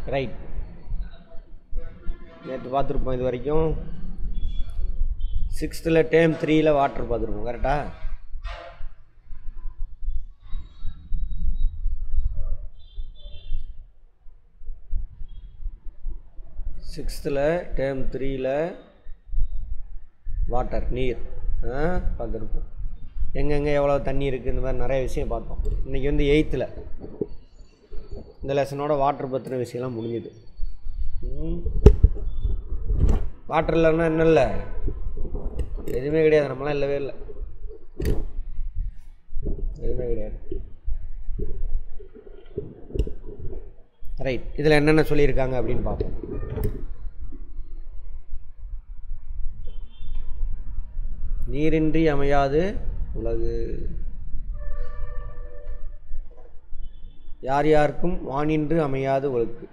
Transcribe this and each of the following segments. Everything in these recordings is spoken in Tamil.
ரைட் நேற்று பார்த்துருப்போம் இது வரைக்கும் சிக்ஸ்த்தில் டேம் த்ரீயில் வாட்டர் பார்த்துருப்போம் கரெக்டா சிக்ஸ்த்தில் டேம் த்ரீயில் வாட்டர் நீர் ஆ பார்த்துருப்போம் எங்கெங்கே எவ்வளோ தண்ணி இருக்குது இந்த மாதிரி நிறைய விஷயம் பார்த்தோம் இன்றைக்கி வந்து எயித்தில் இந்த லெசனோட வாட்டர் பற்றின விஷயம்லாம் முடிஞ்சுது வாட்டர் இல்லைன்னா என்ன இல்லை எதுவுமே கிடையாது நம்மளாம் இல்லவே இல்லை எதுவுமே கிடையாது ரைட் இதில் என்னென்ன சொல்லியிருக்காங்க அப்படின்னு பார்ப்போம் நீரின்றி அமையாது உலகு யார் யாருக்கும் வானின்று அமையாது ஒழுக்கு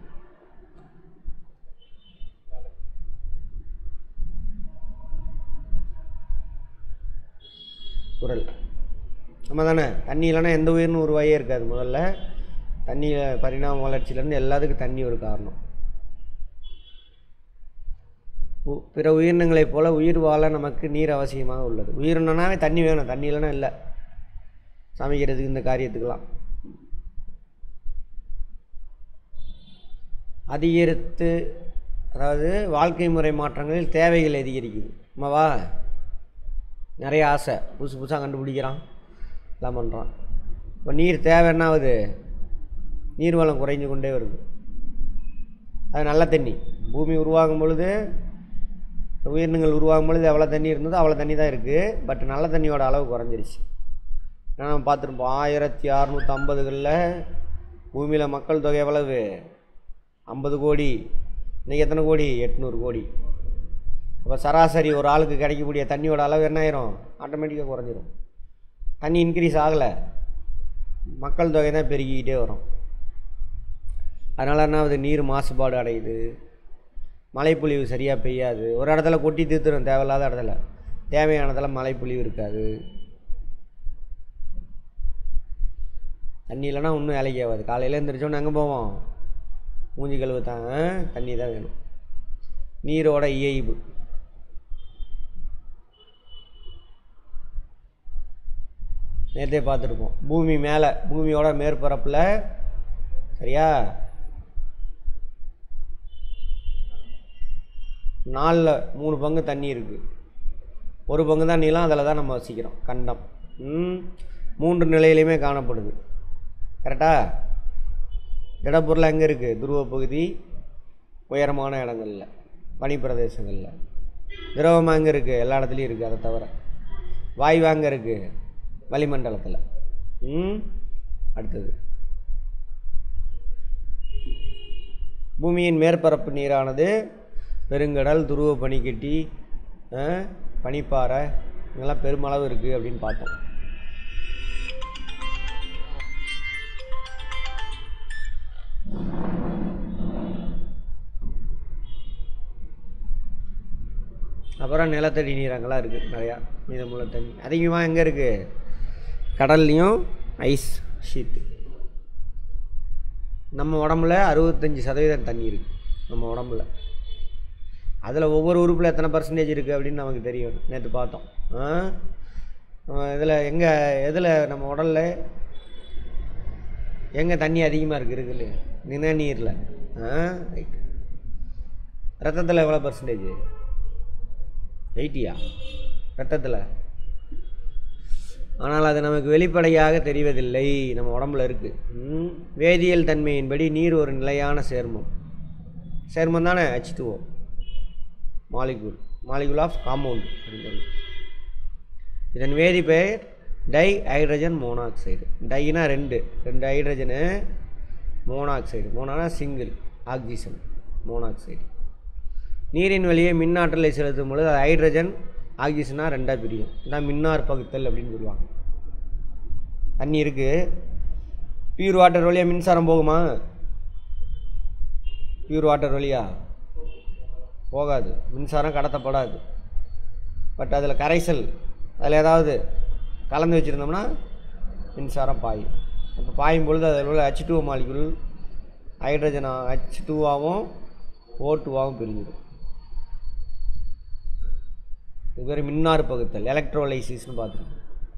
குரல் நம்ம தானே தண்ணி இல்லைன்னா எந்த உயிரினும் உருவாயே இருக்காது முதல்ல தண்ணி பரிணாம வளர்ச்சியிலேருந்து எல்லாத்துக்கும் தண்ணி ஒரு காரணம் உ- பிற உயிரினங்களைப் போல உயிர் வாழ நமக்கு நீர் அவசியமாக உள்ளது உயிரினம்னாவே தண்ணி வேணும் தண்ணி இல்லைன்னா இல்லை சமைக்கிறதுக்கு இந்த காரியத்துக்கெல்லாம் அதிகரித்து அதாவது வாழ்க்கை முறை மாற்றங்களில் தேவைகள் அதிகரிக்குது ஆமாவா நிறைய ஆசை புதுசு புதுசாக கண்டுபிடிக்கிறான் எல்லாம் பண்ணுறான் இப்போ நீர் தேவை என்ன ஆகுது நீர் வளம் குறைஞ்சு கொண்டே வருது அது நல்ல தண்ணி பூமி உருவாகும் பொழுது உயிரினங்கள் உருவாகும் பொழுது எவ்வளோ தண்ணி இருந்ததோ அவ்வளோ தண்ணி தான் இருக்குது பட் நல்ல தண்ணியோட அளவு குறைஞ்சிருச்சு ஏன்னா நம்ம பார்த்துருப்போம் ஆயிரத்தி அறநூற்றி ஐம்பதுகளில் பூமியில் மக்கள் தொகை எவ்வளவு ஐம்பது கோடி இன்றைக்கி எத்தனை கோடி எட்நூறு கோடி அப்போ சராசரி ஒரு ஆளுக்கு கிடைக்கக்கூடிய தண்ணியோட அளவு என்ன ஆயிரும் ஆட்டோமேட்டிக்காக குறைஞ்சிரும் தண்ணி இன்க்ரீஸ் ஆகலை மக்கள் தொகை தான் பெருகிக்கிட்டே வரும் அதனால் என்ன ஆகுது நீர் மாசுபாடு அடையுது மழைப்பொழிவு சரியாக பெய்யாது ஒரு இடத்துல கொட்டி தீர்த்துடும் தேவையில்லாத இடத்துல தேவையான இடத்துல மழைப்பொழிவு இருக்காது தண்ணி இல்லைன்னா ஒன்றும் வேலைக்கு ஆகாது காலையில் எழுந்திரிச்சோன்னு எங்கே போவோம் மூஞ்சி கழுவு தான் தண்ணி தான் வேணும் நீரோட இயைபு நேற்றே பார்த்துருப்போம் பூமி மேலே பூமியோட மேற்பரப்பில் சரியா நாலில் மூணு பங்கு தண்ணி இருக்குது ஒரு பங்கு தான் நிலம் அதில் தான் நம்ம வசிக்கிறோம் கண்டம் ம், மூன்று நிலையிலையுமே காணப்படுது கரெக்டா திடப்பொருள் எங்கே இருக்குது துருவ பகுதி உயரமான இடங்களில் பனிப்பிரதேசங்களில் திரவமாக எங்கே இருக்குது எல்லா இடத்துலையும் இருக்குது அதை தவிர வாயு அங்கே இருக்குது வளிமண்டலத்தில் ம் அடுத்தது பூமியின் மேற்பரப்பு நீரானது பெருங்கடல் துருவ பனிக்கட்டி ஆ, பனிப்பாறை இதெல்லாம் பெருமளவு இருக்குது அப்படின்னு பார்த்தோம் அப்புறம் நிலத்தடி நீர் அங்கெல்லாம் இருக்குது நிறையா மீதமுள்ள தண்ணி அதிகமாக எங்கே இருக்குது கடல்லையும் ஐஸ் ஷீட்டு நம்ம உடம்புல அறுபத்தஞ்சி சதவீதம் தண்ணி இருக்குது நம்ம உடம்புல அதில் ஒவ்வொரு உறுப்பில் எத்தனை பர்சன்டேஜ் இருக்குது அப்படின்னு நமக்கு தெரியும் நேற்று பார்த்தோம் இதில் எங்கே எதில் நம்ம உடலில் எங்கே தண்ணி அதிகமாக இருக்குது இருக்குல்ல நிணநீரில் ஆ ரைட் ரத்தத்தில் எவ்வளோ பர்சன்டேஜ் எயிட்டியா ரத்தத்தில் ஆனால் அது நமக்கு வெளிப்படையாக தெரிவதில்லை நம்ம உடம்புல இருக்குது ம், வேதியியல் தன்மையின்படி நீர் ஒரு நிலையான சேர்மம் சேர்மம் தானே H two O molecule molecule of compound அப்படின்னு சொல்லி இதன் வேதி பெயர் டை ஹைட்ரஜன் மோனாக்சைடு டைனா ரெண்டு ரெண்டு ஹைட்ரஜனு மோனாக்சைடு மோனானா சிங்கிள் ஆக்சிஜன் மோனாக்சைடு நீரின் வழியே மின்னாற்றலை செலுத்தும் பொழுது அது ஹைட்ரஜன் ஆக்சிஜனாக ரெண்டாக பிரியும் இதான் மின்னார் பகுத்தல் அப்படின்னு சொல்லுவாங்க தண்ணி இருக்குது பியூர் வாட்டர் வழியாக மின்சாரம் போகுமா பியூர் வாட்டர் வழியா போகாது மின்சாரம் கடத்தப்படாது பட் அதில் கரைசல் அதில் ஏதாவது கலந்து வச்சுருந்தோம்னா மின்சாரம் பாயும் அப்போ பாயும் பொழுது அதில் உள்ள H two molecule hydrogen H டூவாகவும் ஓ டூவாகவும் பிரிஞ்சிடும் இது பேர் மின்னார் பகுத்தல் எலக்ட்ரோலைசிஸ்னு பார்த்துருக்கோம்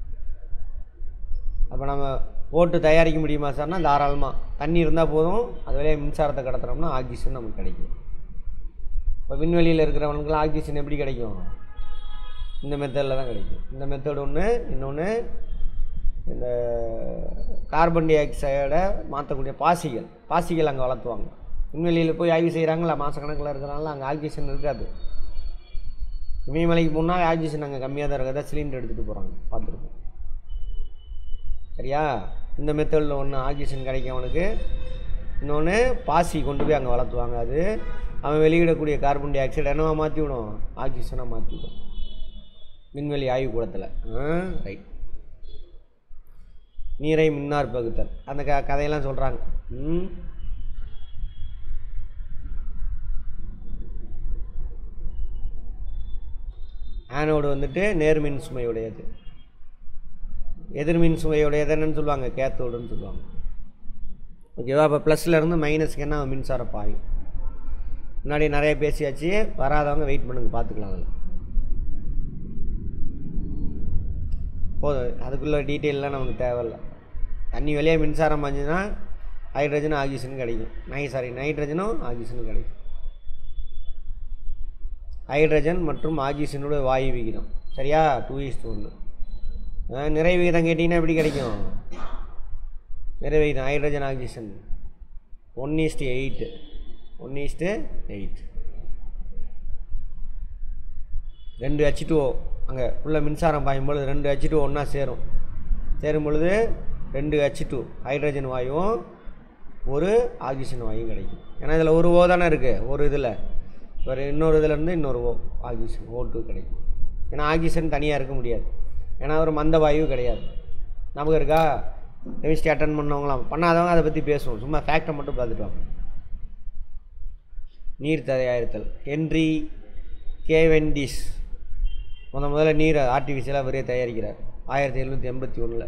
அப்போ நம்ம ஓட்டு தயாரிக்க முடியுமா சார்னா தாராளமாக தண்ணி இருந்தால் போதும் அது வழியாக மின்சாரத்தை கடத்துறோம்னா ஆக்சிஜன் நமக்கு கிடைக்கும் இப்போ விண்வெளியில் இருக்கிறவனுக்குலாம் ஆக்சிஜன் எப்படி கிடைக்கும் இந்த மெத்தடில் தான் கிடைக்கும் இந்த மெத்தட் ஒன்று இன்னொன்று இந்த கார்பன் டை ஆக்சைடை மாற்றக்கூடிய பாசிகள் பாசிகள் அங்கே வளர்த்துவாங்க விண்வெளியில் போய் ஆய்வு செய்கிறாங்களா மாதக்கணக்கில் இருக்கிறனால அங்கே ஆக்சிஜன் இருக்காது இமயமலைக்கு போனால் ஆக்சிஜன் அங்கே கம்மியாக தான் இருக்கிறதா சிலிண்டர் எடுத்துகிட்டு போகிறாங்க பார்த்துருக்கோம் சரியா இந்த மெத்தடில் ஒன்று ஆக்சிஜன் கிடைக்கும் அவனுக்கு இன்னொன்று பாசி கொண்டு போய் அங்கே வளர்த்துவாங்க அது அவன் வெளியிடக்கூடிய கார்பன் டை ஆக்சைடு என்னவா மாற்றி விடும் ஆக்சிஜனாக மாற்றி விடும் விண்வெளி ஆய்வுக்கூடத்தில் ரைட் நீரை மின்னார் பகுத்தல் அந்த க கதையெல்லாம் சொல்கிறாங்க ம் ஆனோடு வந்துட்டு நேர்மின் சுமையுடையது எதிர்மின் சுமையுடையது என்னன்னு சொல்லுவாங்க கேத்தோடுன்னு சொல்லுவாங்க ஓகேவா அப்போ ப்ளஸ்லேருந்து மைனஸ்க்கு என்ன மின்சாரம் பாயும் முன்னாடி நிறைய பேசியாச்சு வராதவங்க வெயிட் பண்ணுங்க பார்த்துக்கலாம் அதில் போதும் அதுக்குள்ள டீட்டெயிலெலாம் நமக்கு தேவையில்ல தண்ணி வெளியே மின்சாரம் பாஞ்சுன்னா ஹைட்ரஜனும் ஆக்சிஜனும் கிடைக்கும் நை சாரி நைட்ரஜனும் ஆக்சிஜனும் கிடைக்கும் ஹைட்ரஜன் மற்றும் ஆக்சிஜனோட வாயு விகிதம் சரியா டூ இஸ்ட் ஒன்று நிறை விகிதம் கேட்டிங்கன்னா எப்படி கிடைக்கும் நிறை விகிதம் hydrogen oxygen one is to eight one is to eight ரெண்டு ஹச் டூ அங்கே உள்ள மின்சாரம் பாயும் பொழுது ரெண்டு ஹச் டூ ஒன்றா சேரும் சேரும் பொழுது ரெண்டு ஹச் டூ ஹைட்ரஜன் வாயுவும் ஒரு ஆக்சிஜன் வாயுவும் கிடைக்கும் ஏன்னா இதில் ஒரு ஓ தானே இருக்குது ஒரு இதில் ஒரு இன்னொரு இதுலேருந்து இன்னொரு ஓ ஆக்சிஜன் ஓ டூ கிடைக்கும் ஏன்னா ஆக்சிஜன் தனியாக இருக்க முடியாது ஏன்னா ஒரு மந்த வாயு கிடையாது நமக்கு இருக்கா கெமிஸ்ட்ரி அட்டன் பண்ணவங்களாம் பண்ணாதவங்க அதை பற்றி பேசுவோம் சும்மா ஃபேக்டை மட்டும் பார்த்துட்டு வாங்க நீர் தயாரித்தல் ஹென்றி கேவெண்டிஸ் முத முதல்ல நீர் ஆர்டிஃபிஷியலாக அவரே தயாரிக்கிறார் ஆயிரத்தி எழுநூற்றி எண்பத்தி ஒன்றில்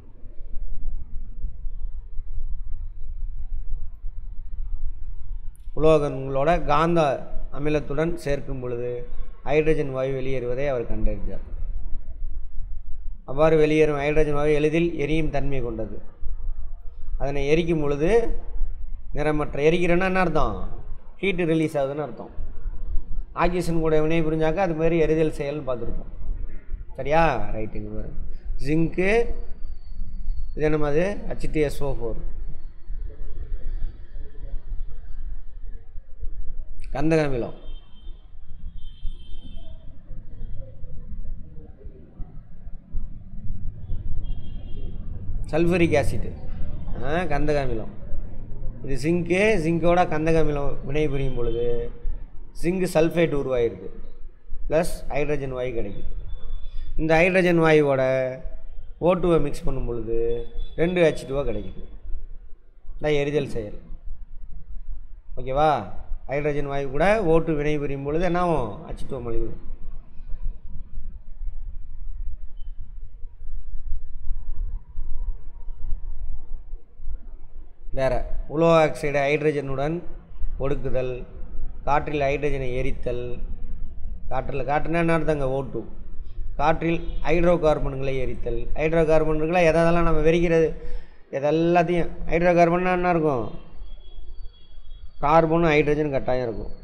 உலோகங்களோட காந்த அமிலத்துடன் சேர்க்கும் பொழுது ஹைட்ரஜன் வாயு வெளியேறுவதை அவர் கண்டறிந்தார் அவ்வாறு வெளியேறும் ஹைட்ரஜன் வாயு எளிதில் எரியும் தன்மை கொண்டது அதனை எரிக்கும் பொழுது நிறமற்ற எரிக்கிறேன்னா என்ன அர்த்தம் ஹீட்டு ரிலீஸ் ஆகுதுன்னு அர்த்தம் ஆக்சிஜன் கூட வினை புரிஞ்சாக்க அது மாதிரி எரிதல் செயல்னு பார்த்துருப்போம் சரியா ரைட்டுங்க பாரு ஜிங்க்கு இது என்னமாது ஹச்டிஎஸ்ஓ ஃபோர் கந்தகமிலம் சல்ஃபரிக் ஆசிட் கந்தகமிலம் இது ஜிங்க்கு ஜிங்கோட கந்தகமிலம் வினைபுரியும் பொழுது ஜிங்கு சல்ஃபேட் உருவாகிருக்கு ப்ளஸ் ஹைட்ரஜன் வாயு கிடைக்குது இந்த ஹைட்ரஜன் வாயுவோட ஓட்டுவை மிக்ஸ் பண்ணும் பொழுது ரெண்டு ஹச் டூவாக கிடைக்குது இதான் எரிதல் செயல் ஓகேவா ஹைட்ரஜன் வாயு கூட ஓட்டு வினைபுரியும் பொழுது என்ன ஆகும் ஹச் டூ மலிவு வேற உலோக ஆக்சைடு ஹைட்ரஜனுடன் ஒடுக்குதல் காற்றில் ஹைட்ரஜனை எரித்தல் காற்றில் காற்றுனா என்ன அர்த்தங்க ஓட்டு காற்றில் ஹைட்ரோ கார்பன்களை எரித்தல் ஹைட்ரோ கார்பன்களை எதெல்லாம் நம்ம வெறிக்கிறது எதெல்லாத்தையும் ஹைட்ரோ கார்பன்னா என்ன இருக்கும் கார்பனும் ஹைட்ரஜன் கட்டாயம் இருக்கும்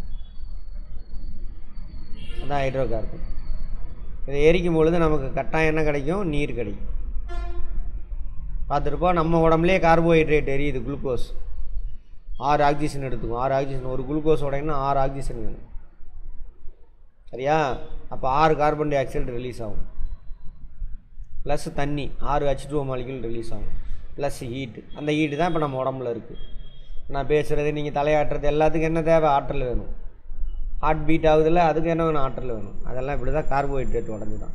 அதான் ஹைட்ரோ கார்பன் இதை எரிக்கும் பொழுது நமக்கு கட்டாயம் என்ன கிடைக்கும் நீர் கிடைக்கும் பார்த்துருப்போம் நம்ம உடம்புலேயே கார்போஹைட்ரேட் எரியுது குளுக்கோஸ் ஆறு ஆக்சிஜன் எடுத்துக்கும் ஆறு ஆக்சிஜன் ஒரு குளுக்கோஸ் உடையனா ஆறு ஆக்சிஜன் வேணும் சரியா அப்போ ஆறு கார்பன் டை ஆக்சைடு ரிலீஸ் ஆகும் ப்ளஸ் தண்ணி ஆறு ஹச் டூ மாலிகுல் ரிலீஸ் ஆகும் ப்ளஸ் ஹீட்டு அந்த ஹீட்டு தான் இப்போ நம்ம உடம்புல இருக்குது நான் பேசுகிறது நீங்கள் தலையாட்டுறது எல்லாத்துக்கும் என்ன தேவை ஆற்றல் வேணும் ஹார்ட் பீட் ஆகுதுல்ல அதுக்கு என்ன வேணும் ஆற்றல் வேணும் அதெல்லாம் இப்படி தான் கார்போஹைட்ரேட் உடஞ்சு தான்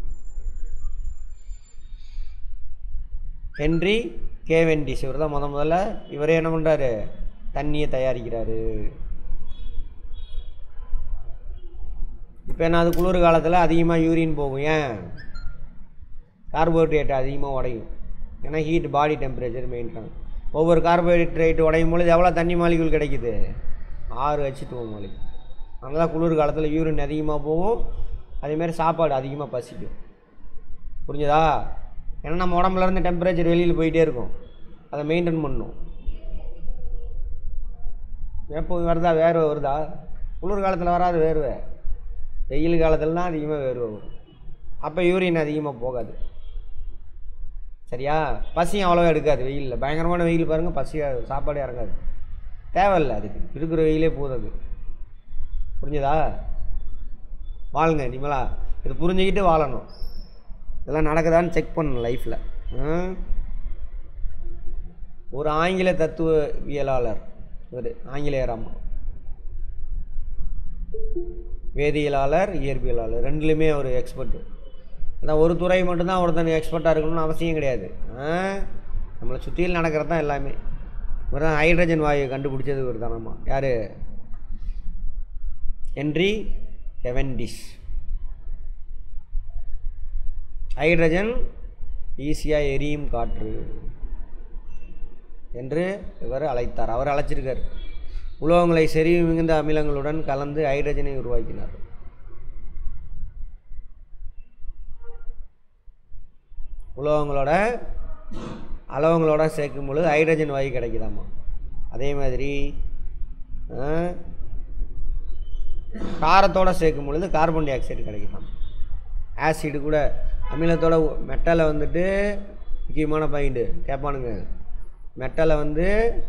ஹென்றி கேவெண்டிஸ் இவர் தான் முத முதல்ல இவரே என்ன பண்ணுறாரு தண்ணியை தயாரிக்கிறாரு இப்போ என்ன அது குளிர் காலத்தில் அதிகமாக யூரின் போகும் ஏன் கார்போஹைட்ரேட் அதிகமாக உடையும் ஏன்னா ஹீட் பாடி டெம்பரேச்சர் மெயின்டைன் ஒவ்வொரு கார்போஹைட்ரேட் உடையும் பொழுது எவ்வளோ தண்ணி மாலிகுல் கிடைக்குது ஆறு ஹெச் டூ மாலிகுல் அதனால தான் குளிர் காலத்தில் யூரின் அதிகமாக போகும் அதேமாதிரி சாப்பாடு அதிகமாக பசிக்கும் புரிஞ்சதா ஏன்னா நம்ம உடம்புல இருந்து டெம்பரேச்சர் வெளியில் போயிட்டே இருக்கும் அதை மெயின்டைன் பண்ணணும் எப்போ வருதா வேர்வை வருதா குளிர் காலத்தில் வராது வேர்வை வெயில் காலத்தில் தான் அதிகமாக வேர்வை வரும் அப்போ யூரின் அதிகமாக போகாது சரியா பசியும் அவ்வளோவா எடுக்காது வெயிலில் பயங்கரமான வெயில் பாருங்கள் பசி சாப்பாடு இறங்காது தேவையில்லை அதுக்கு இருக்கிற வெயிலே போதும் அது புரிஞ்சதா வாழுங்க இனிமேலா இது புரிஞ்சுக்கிட்டு வாழணும் இதெல்லாம் நடக்குதான்னு செக் பண்ணணும் லைஃப்பில் ஒரு ஆங்கில தத்துவவியலாளர் இவர் ஆங்கிலேயர் அம்மா வேதியியலாளர் இயற்பியலாளர் ரெண்டுலேயுமே ஒரு எக்ஸ்பர்ட்டு அதான் ஒரு துறை மட்டும்தான் ஒருத்தன் எக்ஸ்பர்ட்டாக இருக்கணும்னு அவசியம் கிடையாது ஆ? நம்மளை சுற்றியில் நடக்கிறது தான் எல்லாமே இவர் தான் ஹைட்ரஜன் வாயு கண்டுபிடிச்சது இவர் தானம்மா யார் ஹென்றி கெவன்டிஷ் ஹைட்ரஜன் ஈஸியாக எரியும் காற்று என்று இவர் அழைத்தார் அவர் அழைச்சிருக்கார் உலோகங்களை செறிவு மிகுந்த அமிலங்களுடன் கலந்து ஹைட்ரஜனை உருவாக்கினார் உலோகங்களோட அலோகங்களோட சேர்க்கும் பொழுது ஹைட்ரஜன் வாயு கிடைக்குதாம்மா அதே மாதிரி ஆ, காரத்தோட சேர்க்கும் பொழுது கார்பன் டை ஆக்சைடு கிடைக்குதாம் ஆசிடு கூட அமிலத்தோட மெட்டலை வந்துட்டு முக்கியமான பாயிண்ட்டு கேட்பானுங்க மெட்டலை வந்து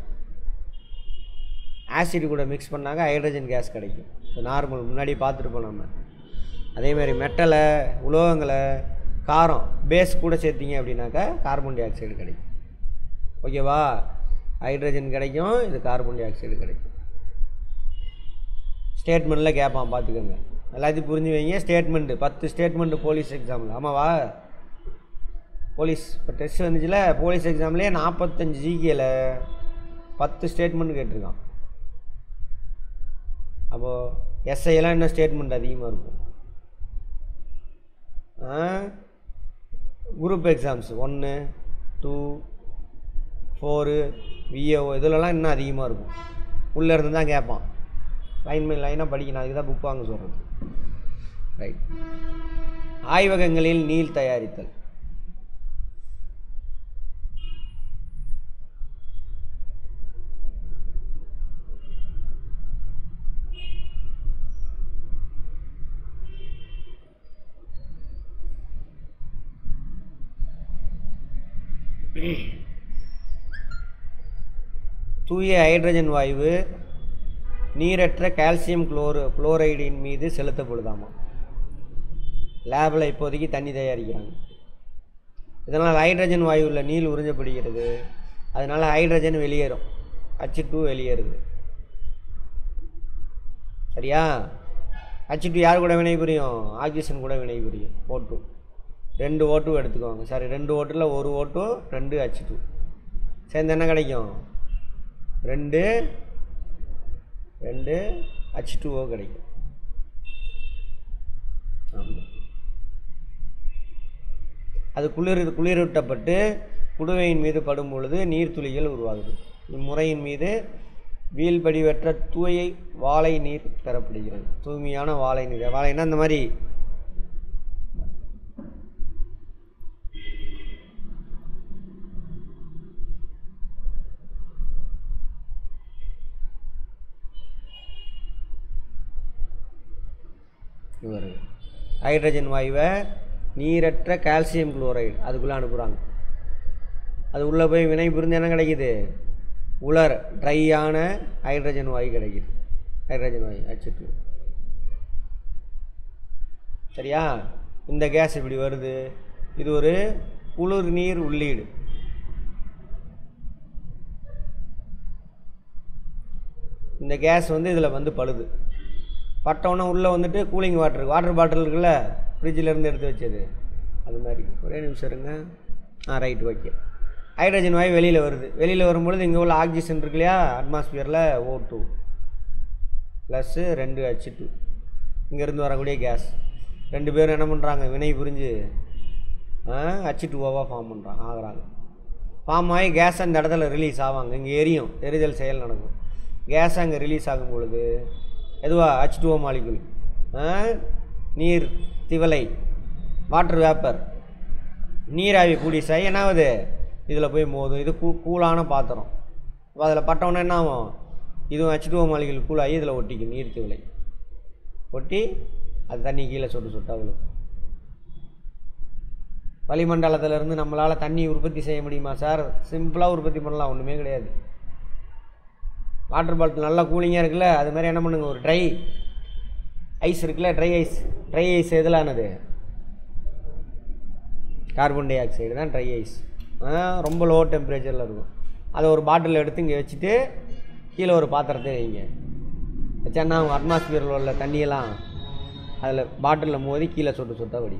ஆசிட் கூட மிக்ஸ் பண்ணாங்க ஹைட்ரஜன் கேஸ் கிடைக்கும் இது நார்மல் முன்னாடி பார்த்துருப்போம் நம்ம அதே மாதிரி மெட்டலை உலோகங்களை காரம் பேஸ் கூட சேர்த்திங்க அப்படின்னாக்கா கார்பன் டை ஆக்சைடு கிடைக்கும் ஓகேவா ஹைட்ரஜன் கிடைக்கும் இது கார்பன் டை ஆக்சைடு கிடைக்கும் ஸ்டேட்மெண்ட்டில் கேட்பான் பார்த்துக்கோங்க எல்லாத்தையும் புரிஞ்சு வைங்க ஸ்டேட்மெண்ட்டு பத்து ஸ்டேட்மெண்ட்டு போலீஸ் எக்ஸாமில் ஆமாவா போலீஸ் இப்போ டெஸ்ட் வந்துச்சுல போலீஸ் எக்ஸாம்லேயே நாற்பத்தஞ்சு ஜிகேல பத்து ஸ்டேட்மெண்ட் கேட்டிருக்கான் அப்போது எஸ்ஐலாம் இன்னும் ஸ்டேட்மெண்ட் அதிகமாக இருக்கும் குரூப் எக்ஸாம்ஸ் ஒன்று டூ ஃபோரு விஏஓ இதிலலாம் இன்னும் அதிகமாக இருக்கும் உள்ளே இருந்து தான் கேட்பான் லைன் பை லைனாக படிக்கணும் அதுக்கு தான் புக் வாங்க சொல்கிறது ரைட் ஆய்வகங்களில் நீர் தயாரித்தல் தூய ஹைட்ரஜன் வாயு நீரற்ற கால்சியம் குளோரு குளோரைடின் மீது செலுத்தப்படுதாமா லேபில் இப்போதைக்கு தண்ணி தயாரிக்கிறாங்க இதனால் ஹைட்ரஜன் வாயுவில் நீர் உறிஞ்சப்படுகிறது அதனால் ஹைட்ரஜன் வெளியேறும் ஹச் டூ வெளியேறுது சரியா ஹச் டூ யார் கூட வினை புரியும் ஆக்சிஜன் கூட வினை புரியும் ஓட்டு ரெண்டு ஓட்டு எடுத்துக்கோங்க சாரி ரெண்டு ஓட்டில் ஒரு ஓட்டு ரெண்டு ஹச் டூ சேர்ந்து என்ன கிடைக்கும் ரெண்டு ரெண்டு ஹச் டூஓ கிடைக்கும் ஆமாம் அது குளிர் குளிரூட்டப்பட்டு குடுவையின் மீது படும் பொழுது நீர்த்துளிகள் உருவாகுது இம்முறையின் மீது வீழ்படிவற்ற தூய வாழை நீர் பெறப்படுகிறது தூய்மையான வாழை நீர் வாழைன்னா இந்த மாதிரி இவர் ஹைட்ரஜன் வாயுவை நீரற்ற கால்சியம் குளோரைடு அதுக்குள்ளே அனுப்புகிறாங்க அது உள்ளே போய் வினை புரிந்து என்ன கிடைக்குது உலர் ட்ரையான ஹைட்ரஜன் வாயு கிடைக்குது ஹைட்ரஜன் வாயு ஹச் சரியா இந்த கேஸ் இப்படி வருது இது ஒரு குளிர் நீர் உள்ளீடு இந்த கேஸ் வந்து இதில் வந்து படுது பட்டவுடனே உள்ளே வந்துட்டு கூலிங் வாட்டர் வாட்டர் பாட்டில் இருக்குல்ல ஃப்ரிட்ஜில் இருந்து எடுத்து வச்சது அது மாதிரி ஒரே நிமிஷம் இருங்க ஆ ரைட் ஓகே ஹைட்ரஜன் வாயு வெளியில் வருது வெளியில் வரும்பொழுது இங்கே உள்ள ஆக்சிஜன் இருக்கு இல்லையா அட்மாஸ்பியரில் ஓ டூ ப்ளஸ்ஸு ரெண்டு ஹச் டூ இங்கேருந்து வரக்கூடிய கேஸ் ரெண்டு பேரும் என்ன பண்ணுறாங்க வினை புரிஞ்சு ஹச் டூ ஓவாக ஃபார்ம் பண்ணுறாங்க ஆகுறாங்க ஃபார்ம் ஆகி கேஸ் அந்த இடத்துல ரிலீஸ் ஆவாங்க இங்கே எரியும் எரிதல் செயல் நடக்கும் கேஸ் அங்கே ரிலீஸ் ஆகும் பொழுது எதுவா ஹச் டூஓ மாலிகுல் நீர் திவலை வாட்டர் வேப்பர் நீராவி கூடிசாய் என்ன ஆகுது இதில் போய் மோதும் இது கூ கூலான பாத்திரம் அப்போ அதில் பட்டவுடனே என்ன ஆகும் இதுவும் ஹச் டூஓ மாலிகுல் கூலாகி இதில் ஒட்டிக்கும் நீர் திவலை ஒட்டி அது தண்ணி கீழே சொட்டு சொட்டா விழும் வளிமண்டலத்திலேருந்து நம்மளால் தண்ணி உற்பத்தி செய்ய முடியுமா சார் சிம்பிளாக உற்பத்தி பண்ணலாம் ஒன்றுமே கிடையாது வாட்டர் பாட்டில் நல்லா கூலிங்காக இருக்குல்ல அது மாதிரி என்ன பண்ணுங்க ஒரு ட்ரை ஐஸ் இருக்குல்ல ட்ரை ஐஸ் ட்ரை ஐஸ் எதிலானது கார்பன் டை ஆக்சைடு தான் ட்ரை ஐஸ் ரொம்ப லோ டெம்பரேச்சரில் இருக்கும் அதை ஒரு பாட்டில் எடுத்து இங்கே வச்சுட்டு கீழே ஒரு பாத்திரத்தை வைங்க வச்சேன்னா அவங்க அட்மாஸ்பியரில் உள்ள தண்ணியெல்லாம் அதில் பாட்டிலில் மோதி கீழே சொட்டு சொட்டா வடி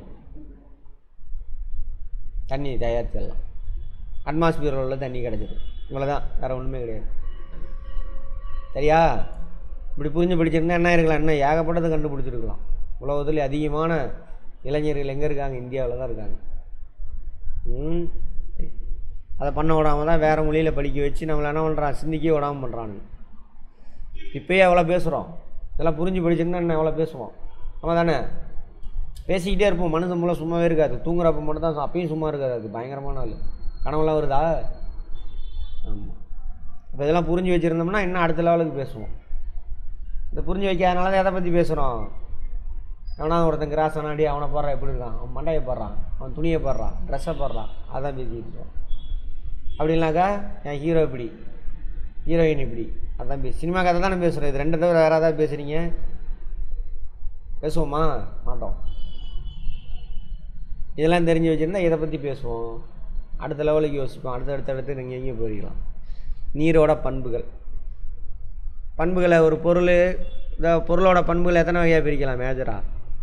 தண்ணி தயாரிச்சிடலாம் அட்மாஸ்பியரில் உள்ள தண்ணி கிடச்சிடும் இவ்வளோதான் வேறு ஒன்றுமே கிடையாது சரியா இப்படி புரிஞ்சு படிச்சிருந்தா என்ன இருக்கலாம் இன்னும் ஏகப்பட்டது கண்டுபிடிச்சிருக்கலாம் உலகத்தில் அதிகமான இளைஞர்கள் எங்கே இருக்காங்க இந்தியாவில் தான் இருக்காங்க ம் அதை பண்ண விடாம தான் வேறு மொழியில் படிக்க வச்சு நம்மளை என்ன பண்ணுறான் சிந்திக்கவே விடாமல் பண்ணுறானுங்க இப்போயே எவ்வளோ பேசுகிறோம் இதெல்லாம் புரிஞ்சு படிச்சிருந்தா என்ன எவ்வளோ பேசுவோம் ஆமாம் தானே பேசிக்கிட்டே இருப்போம் மனுஷன் மூலம் சும்மாவே இருக்காது தூங்குறப்ப மட்டும் தான் அப்பயும் சும்மா இருக்காது அது பயங்கரமான ஆள் கனவுலாம் வருதா ஆமாம் இப்போ இதெல்லாம் புரிஞ்சு வச்சுருந்தோம்னா இன்னும் அடுத்த லெவலுக்கு பேசுவோம் இந்த புரிஞ்சு வைக்காதனால தான் எதை பற்றி பேசுகிறோம் எவனா ஒருத்தன் கிராஸ் ஆனாடி அவனை போடுறான் எப்படி இருக்கான் அவன் மண்டையை போடுறான் அவன் துணியை போடுறான் ட்ரெஸ்ஸை போடுறான் அதான் பேசிக்கிட்டு இருக்கோம் அப்படின்னாக்கா என் ஹீரோ இப்படி ஹீரோயின் இப்படி அதான் பேசி சினிமா கதை தானே பேசுகிறோம் இது ரெண்டு தவிர வேறு ஏதாவது பேசுகிறீங்க பேசுவோமா மாட்டோம் இதெல்லாம் தெரிஞ்சு வச்சுருந்தா இதை பற்றி பேசுவோம் அடுத்த லெவலுக்கு யோசிப்போம் அடுத்த அடுத்த அடுத்து நீங்கள் எங்கேயும் போயிடலாம் நீரோட பண்புகள் பண்புகளை ஒரு பொருள் இந்த பொருளோட பண்புகளை எத்தனை வகையாக பிரிக்கலாம் மேஜரா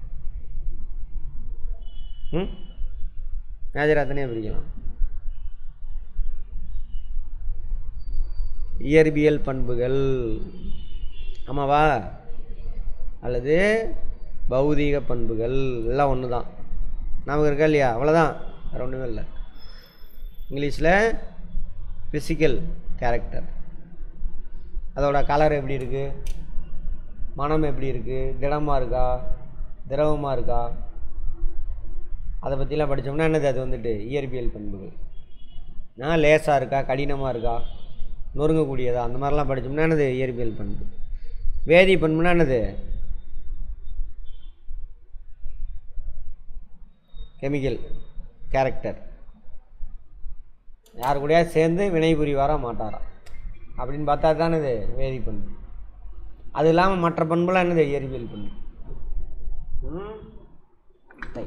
ம் மேஜரா எத்தனையாக பிரிக்கலாம் இயற்பியல் பண்புகள் ஆமாவா அல்லது பௌதீக பண்புகள் எல்லாம் ஒன்று தான் நமக்கு இருக்கா இல்லையா அவ்வளோதான் வேறு ஒன்றுமே இல்லை இங்கிலீஷில் ஃபிசிக்கல் கேரக்டர் அதோட கலர் எப்படி இருக்குது மனம் எப்படி இருக்குது திடமாக இருக்கா திரவமாக இருக்கா அதை பற்றிலாம் படித்தோம்னா என்னது அது வந்துட்டு இயற்பியல் பண்புகள் நான் லேசாக இருக்கா கடினமாக இருக்கா நொறுங்கக்கூடியதா அந்த மாதிரிலாம் படித்தோம்னா என்னது இயற்பியல் பண்பு வேதி பண்புனா என்னது கெமிக்கல் கேரக்டர் யார் கூடயா சேர்ந்து வினை புரிவாரா மாட்டாரா அப்படின்னு பார்த்தா தானே இது வேதி பண்பு அது இல்லாமல் மற்ற பண்புலாம் என்னது இயற்பியல் பண்பு ம்? சரி.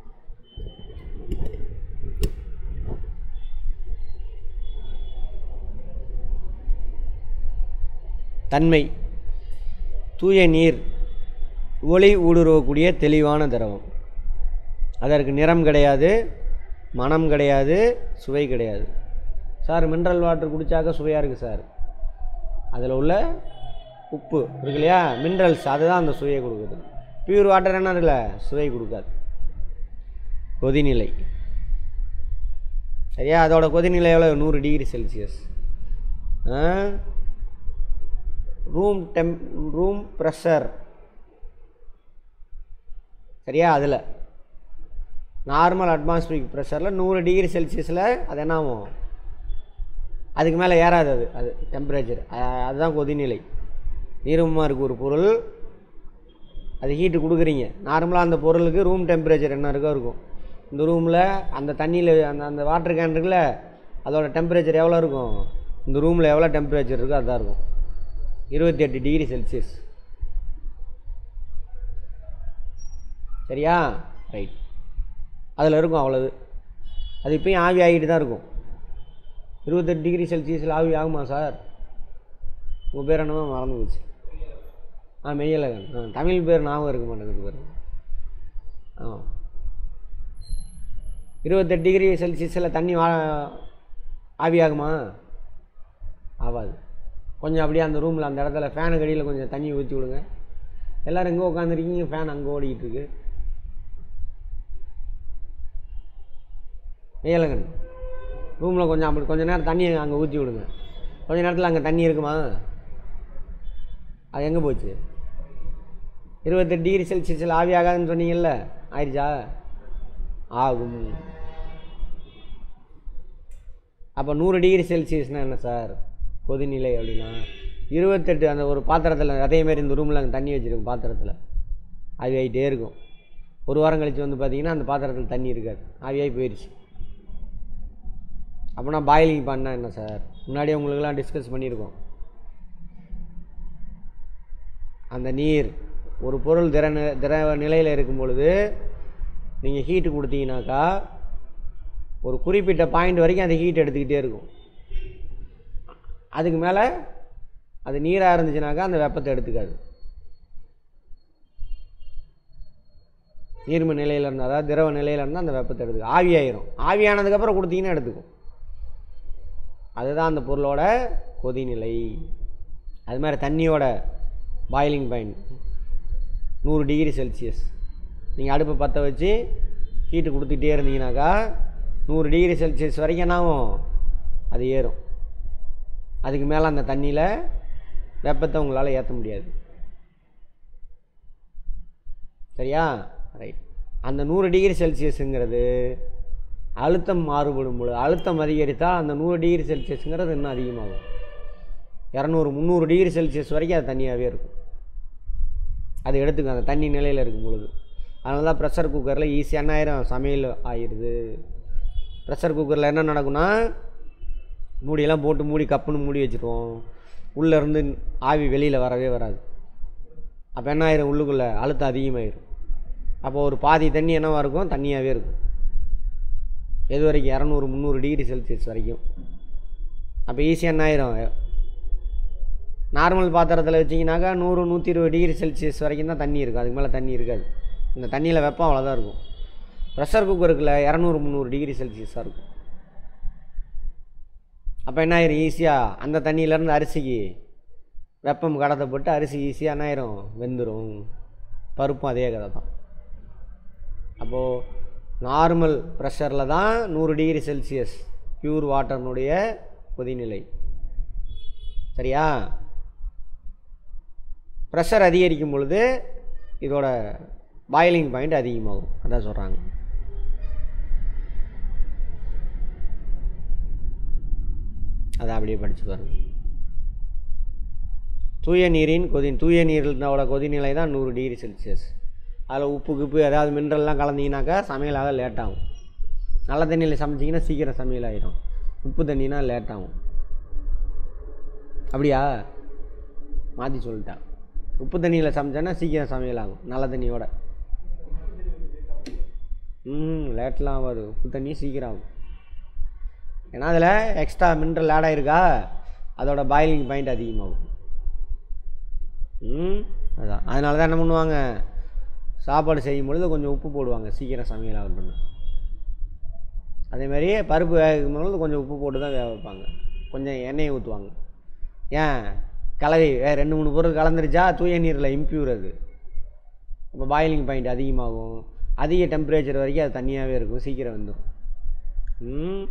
தன்மை தூய நீர் ஒளி ஊடுருவக்கூடிய தெளிவான திரவம் அதற்கு நிறம் கிடையாது மனம் கிடையாது சுவை கிடையாது சார் மினரல் வாட்டர் குடித்தாக்க சுவையாக இருக்குது சார் அதில் உள்ள உப்பு இருக்கு இல்லையா மினரல்ஸ் அதுதான் அந்த சுவையை கொடுக்குது பியூர் வாட்டர் என்ன இருக்குல்ல சுவை கொடுக்காது கொதிநிலை சரியா அதோட கொதிநிலை எவ்வளோ நூறு degree Celsius room temp room pressure சரியா அதில் நார்மல் அட்மாஸ்பிரிக் ப்ரெஷரில் நூறு டிகிரி செல்சியஸில் அது என்ன ஆகும் அதுக்கு மேலே ஏறாது அது அது டெம்பரேச்சர் அதுதான் கொதிநிலை நீரமாக இருக்குது ஒரு பொருள் அது ஹீட்டு கொடுக்குறீங்க நார்மலாக அந்த பொருளுக்கு ரூம் டெம்பரேச்சர் என்ன இருக்கோ இருக்கும் இந்த ரூமில் அந்த தண்ணியில் அந்த அந்த வாட்டர் கேன் இருக்குல்ல அதோட டெம்பரேச்சர் எவ்வளோ இருக்கும் இந்த ரூமில் எவ்வளோ டெம்பரேச்சர் இருக்கோ அதுதான் இருக்கும் இருபத்தி எட்டு டிகிரி செல்சியஸ் சரியா ரைட் அதில் இருக்கும் அவ்வளவு அது இப்பயும் ஆவி ஆகிட்டு தான் இருக்கும் இருபத்தெட்டு டிகிரி செல்சியஸில் ஆவி ஆகுமா சார் உங்கள் பேர் என்னமோ மறந்து போச்சு ஆ மெய்யழகன் ஆ தமிழ் பேர் ஞாபகம் இருக்க மாட்டேங்குது பேர் ஆ இருபத்தெட்டு டிகிரி செல்சியஸில் தண்ணி வா ஆவி ஆகுமா ஆகாது கொஞ்சம் அப்படியே அந்த ரூமில் அந்த இடத்துல ஃபேனு கடியில் கொஞ்சம் தண்ணி ஊற்றி விடுங்க எல்லோரும் எங்கே உட்காந்துருக்கீங்க ஃபேன் அங்கே ஓடிக்கிட்டு இருக்கு மேலங்கன் ரூமில் கொஞ்சம் அப்படி கொஞ்ச நேரம் தண்ணி அங்கே ஊற்றி விடுங்க கொஞ்ச நேரத்தில் அங்கே தண்ணி இருக்குமா அது எங்கே போச்சு இருபத்தெட்டு டிகிரி செல்சியஸில் ஆவி ஆகாதுன்னு சொன்னீங்கல்ல ஆயிடுச்சா ஆகும் அப்போ நூறு டிகிரி செல்சியஸ்னால் என்ன சார் கொதிநிலை அப்படின்னா இருபத்தெட்டு அந்த ஒரு பாத்திரத்தில் அதேமாரி இந்த ரூமில் அங்கே தண்ணி வச்சுருக்கும் பாத்திரத்தில் ஆவி ஆகிட்டே இருக்கும் ஒரு வாரம் கழித்து வந்து பார்த்தீங்கன்னா அந்த பாத்திரத்தில் தண்ணி இருக்காது ஆவியாகி போயிடுச்சு அப்போனா பாயிலிங் பண்ணால் என்ன சார் முன்னாடியே உங்களுக்கெல்லாம் டிஸ்கஸ் பண்ணியிருக்கோம் அந்த நீர் ஒரு பொருள் திற நி- திரவ நிலையில் இருக்கும் பொழுது நீங்கள் ஹீட்டு கொடுத்தீங்கனாக்கா ஒரு குறிப்பிட்ட பாயிண்ட் வரைக்கும் அந்த ஹீட் எடுத்துக்கிட்டே இருக்கும் அதுக்கு மேலே அது நீராக இருந்துச்சுனாக்கா அந்த வெப்பத்தை எடுத்துக்காது நீர்ம நிலையில் இருந்தால் அதாவது திரவ நிலையில் இருந்தால் அந்த வெப்பத்தை எடுத்துக்கும் ஆவியாயிரும் ஆவியானதுக்கப்புறம் கொடுத்தீங்கன்னா எடுத்துக்கும் அதுதான் அந்த பொருளோட கொதிநிலை அது மாதிரி தண்ணியோட பாயிலிங் பாயிண்ட் நூறு டிகிரி செல்சியஸ் நீங்கள் அடுப்பை பற்ற வச்சு ஹீட்டு கொடுத்துட்டே இருந்தீங்கனாக்கா நூறு டிகிரி செல்சியஸ் வரைக்கும் என்ன ஆகும் அது ஏறும் அதுக்கு மேலே அந்த தண்ணியில் வெப்பத்தை உங்களால் ஏற்ற முடியாது சரியா ரைட் அந்த நூறு டிகிரி செல்சியஸுங்கிறது அழுத்தம் மாறுபடும் பொழுது அழுத்தம் அதிகரித்தால் அந்த நூறு டிகிரி செல்சியஸுங்கிறது இன்னும் அதிகமாகும் இரநூறு முந்நூறு டிகிரி செல்சியஸ் வரைக்கும் அது தண்ணியாகவே இருக்கும் அது எடுத்துக்கும் அந்த தண்ணி நிலையில் இருக்கும் பொழுது அதனால தான் ப்ரெஷர் குக்கரில் ஈஸியாக என்ன ஆயிரும் சமையல் ஆயிடுது ப்ரெஷர் குக்கரில் என்ன நடக்கும்னா மூடியெல்லாம் போட்டு மூடி கப்புன்னு மூடி வச்சுருவோம் உள்ளே இருந்து ஆவி வெளியில் வரவே வராது அப்போ என்ன ஆயிரும் உள்ளுக்குள்ளே அழுத்தம் அதிகமாயிரும் அப்போ ஒரு பாதி தண்ணி என்னவா இருக்கும் தண்ணியாகவே இருக்கும் எது வரைக்கும் இரநூறு முந்நூறு டிகிரி செல்சியஸ் வரைக்கும் அப்போ ஈஸியாக என்ன ஆயிரும் நார்மல் பாத்திரத்தில் வச்சிங்கனாக்கா நூறு நூற்றி இருபது டிகிரி செல்சியஸ் வரைக்கும் தான் தண்ணி இருக்கும் அதுக்கு மேலே தண்ணி இருக்காது இந்த தண்ணியில் வெப்பம் அவ்வளோதான் இருக்கும் ப்ரெஷர் குக்கருக்குள்ள இரநூறு முந்நூறு டிகிரி செல்சியஸாக இருக்கும் அப்போ என்ன ஆயிரும் ஈஸியாக அந்த தண்ணியிலேருந்து அரிசிக்கு வெப்பம் கடத்தப்பட்டு அரிசி ஈஸியாக என்ன ஆயிரும் வெந்துடும் பருப்பும் அதே கதை தான் அப்போது நார்மல் ப்ரெஷரில் தான் நூறு டிகிரி செல்சியஸ் பியூர் வாட்டர்னுடைய கொதிநிலை சரியா ப்ரெஷர் அதிகரிக்கும் பொழுது இதோட பாயிலிங் பாயிண்ட் அதிகமாகும் அதான் சொல்கிறாங்க அதை அப்படியே படித்து பாருங்க தூய நீரின் கொதி தூய நீரினோட கொதிநிலை தான் நூறு டிகிரி செல்சியஸ் அதில் உப்பு கிப்பு ஏதாவது மினரல்லாம் கலந்தீங்கனாக்கா சமையலாக லேட் ஆகும் நல்ல தண்ணியில் சமைச்சிங்கன்னா சீக்கிரம் சமையல் ஆயிடும் உப்பு தண்ணினா லேட் ஆகும் அப்படியா மாற்றி சொல்லிட்டேன் உப்பு தண்ணியில் சமைச்சேன்னா சீக்கிரம் சமையல் ஆகும் நல்ல தண்ணியோட ம் லேட்லாம் ஆகாது உப்பு தண்ணி சீக்கிரம் ஆகும் ஏன்னா அதில் எக்ஸ்ட்ரா மினரல் ஆட் ஆயிருக்கா அதோட பாயிலிங் பாயிண்ட் அதிகமாகும் ம் அதான் அதனால தான் என்ன பண்ணுவாங்க சாப்பாடு செய்யும் பொழுது கொஞ்சம் உப்பு போடுவாங்க சீக்கிரம் சமையல் ஆகணும்னு அதே மாதிரி பருப்பு வேக வைக்கும் பொழுது கொஞ்சம் உப்பு போட்டு தான் வேக வைப்பாங்க கொஞ்சம் எண்ணெயை ஊற்றுவாங்க ஏன் கலவை வேறு ரெண்டு மூணு பொருள் கலந்துருச்சா தூய நீரில் இம்ப்யூர் அது அப்போ பாயிலிங் பாயிண்ட் அதிகமாகும் அதிக டெம்பரேச்சர் வரைக்கும் அது தண்ணியாகவே இருக்கும் சீக்கிரம் வந்துடும் ம்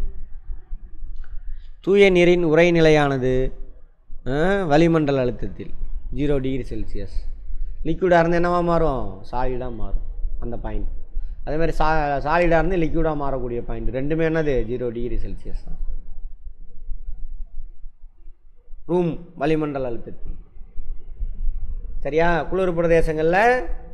தூய நீரின் உறைநிலையானது ஆ, வளிமண்டல அழுத்தத்தில் ஜீரோ டிகிரி செல்சியஸ் லிக்விடாக இருந்து என்னவா மாறும் சாலிடாக மாறும் அந்த பாயிண்ட் அதே மாதிரி சா சாலிடாக இருந்து லிக்விடாக மாறக்கூடிய பாயிண்ட் ரெண்டுமே என்னது ஜீரோ டிகிரி செல்சியஸ் தான் ரூம் வளிமண்டல அழுத்தத்தில் சரியா குளிர் பிரதேசங்களில்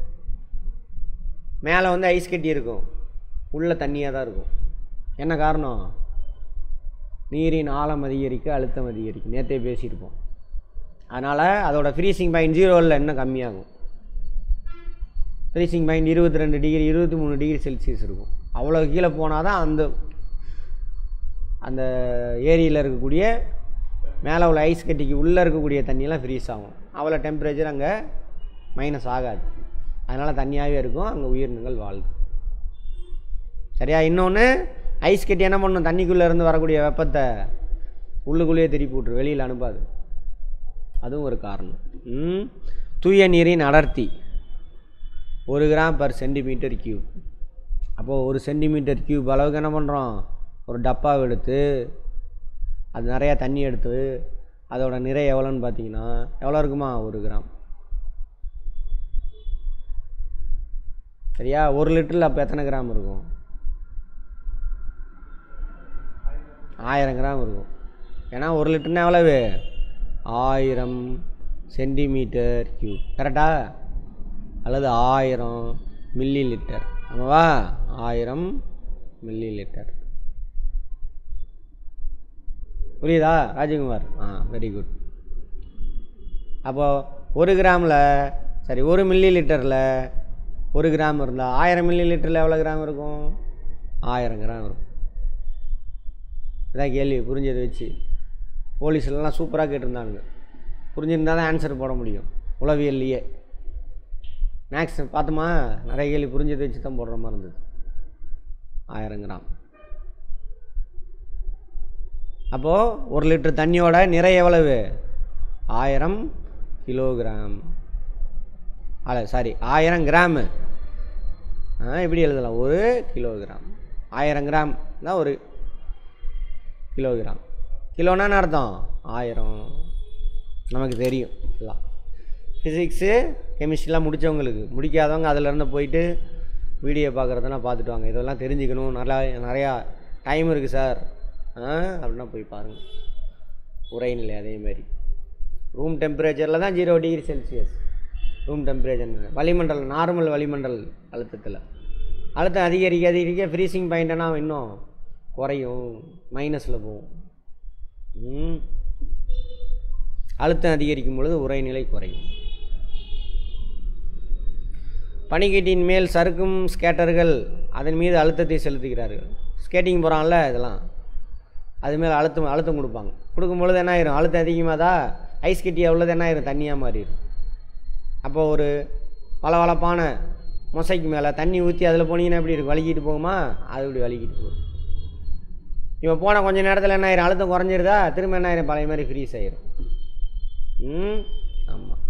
மேலே வந்து ஐஸ் கட்டி இருக்கும் உள்ள தண்ணியாக தான் இருக்கும் என்ன காரணம் நீரின் ஆழம் அதிகரிக்க அழுத்தம் அதிகரிக்கும் நேற்றே பேசியிருப்போம் அதனால் அதோட ஃப்ரீசிங் பாயிண்ட் ஜீரோவில் இன்னும் கம்மியாகும் ஃப்ரீசிங் பாயிண்ட் இருபத்தி ரெண்டு டிகிரி இருபத்தி மூணு டிகிரி செல்சியஸ் இருக்கும் அவ்வளோ கீழே போனால் தான் அந்த அந்த ஏரியில் இருக்கக்கூடிய மேலே உள்ள ஐஸ் கட்டிக்கு உள்ளே இருக்கக்கூடிய தண்ணியெல்லாம் ஃப்ரீஸ் ஆகும் அவ்வளோ டெம்பரேச்சர் அங்கே மைனஸ் ஆகாது அதனால் தண்ணியாகவே இருக்கும் அங்கே உயிரினங்கள் வாழுது சரியா இன்னொன்று ஐஸ் கட்டி என்ன பண்ணும் தண்ணிக்குள்ளே இருந்து வரக்கூடிய வெப்பத்தை உள்ளுக்குள்ளேயே திருப்பி விட்ரு வெளியில் அனுப்பாது அதுவும் ஒரு காரணம் ம். தூய நீரின் அடர்த்தி ஒரு கிராம் பர் சென்டிமீட்டர் கியூப் அப்போது ஒரு சென்டிமீட்டர் கியூப் அளவுக்கு என்ன பண்ணுறோம் ஒரு டப்பாவை எடுத்து அது நிறையா தண்ணி எடுத்து அதோட நிறை எவ்வளோன்னு பார்த்தீங்கன்னா எவ்வளோ இருக்குமா ஒரு கிராம் சரியா ஒரு லிட்டரில் அப்போ எத்தனை கிராம் இருக்கும் ஆயிரம் கிராம் இருக்கும் ஏன்னா ஒரு லிட்டர்னா எவ்வளவு ஆயிரம் சென்டிமீட்டர் கியூப் கரெக்டா அல்லது ஆயிரம் மில்லி லிட்டர் ஆமாவா ஆயிரம் மில்லி லிட்டர் புரியுதா ராஜகுமார் ஆ வெரி குட் அப்போது ஒரு கிராமில் சரி ஒரு மில்லி லிட்டரில் ஒரு கிராம் இருந்தால் ஆயிரம் மில்லி லிட்டரில் எவ்வளோ கிராம் இருக்கும் ஆயிரம் கிராம் இருக்கும் இதான் கேள்வி புரிஞ்சதை வச்சு போலீஸ்லலாம் சூப்பராக கேட்டிருந்தானுங்க புரிஞ்சிருந்தா தான் ஆன்சர் போட முடியும் உளவியல்லையே மேக்ஸ் பார்த்தோமா நிறைய கேள்வி புரிஞ்சதை வச்சு தான் போடுற மாதிரி இருந்தது ஆயிரம் கிராம் அப்போது ஒரு லிட்டர் தண்ணியோட நிறை எவ்வளவு ஆயிரம் கிலோகிராம் அல்ல சாரி ஆயிரம் கிராமு ஆ இப்படி எழுதலாம் ஒரு கிலோகிராம் ஆயிரம் கிராம் தான் ஒரு கிலோகிராம் கிலோனா என்ன அர்த்தம் ஆயிரம் நமக்கு தெரியும் எல்லாம் ஃபிசிக்ஸு கெமிஸ்ட்ரிலாம் முடித்தவங்களுக்கு முடிக்காதவங்க அதிலேருந்து போயிட்டு வீடியோ பார்க்குறதெல்லாம் பார்த்துட்டு வாங்க இதெல்லாம் தெரிஞ்சுக்கணும் நல்லா நிறையா டைம் இருக்குது சார் ஆ அப்படின்னா போய் பாருங்கள் உரைநிலை அதேமாரி ரூம் டெம்பரேச்சரில் தான் zero degree Celsius room temperature வளிமண்டல் நார்மல் வளிமண்டல் அழுத்தத்தில் அழுத்தம் அதிகரிக்க அதிகரிக்க ஃப்ரீசிங் பாயிண்ட்னா இன்னும் குறையும் மைனஸில் போகும் ம். அழுத்தம் அதிகரிக்கும் பொழுது உரைநிலை குறையும் பனிக்கட்டியின் மேல் சறுக்கும் ஸ்கேட்டர்கள் அதன் மீது அழுத்தத்தை செலுத்துகிறார்கள் ஸ்கேட்டிங் போகிறான்ல இதெல்லாம் அது மேலே அழுத்தம் அழுத்தம் கொடுப்பாங்க கொடுக்கும் பொழுது என்ன ஆயிரும் அழுத்தம் அதிகமாகதா ஐஸ் கட்டியாக உள்ளது என்ன ஆயிரும் தண்ணியாக மாறிடும் அப்போ ஒரு பளபளப்பான மொசைக்கு மேலே தண்ணி ஊற்றி அதில் போனீங்கன்னா எப்படி இருக்கும் வலிக்கிட்டு போகுமா அது இப்படி வலிக்கிட்டு போகும் இவன் போன கொஞ்ச நேரத்தில் என்ன ஆயிரும் அழுத்தம் குறைஞ்சிருதா திரும்ப என்ன ஆயிரும் பழைய மாதிரி ஃப்ரீஸ் ஆயிரும் ம் ஆமாம்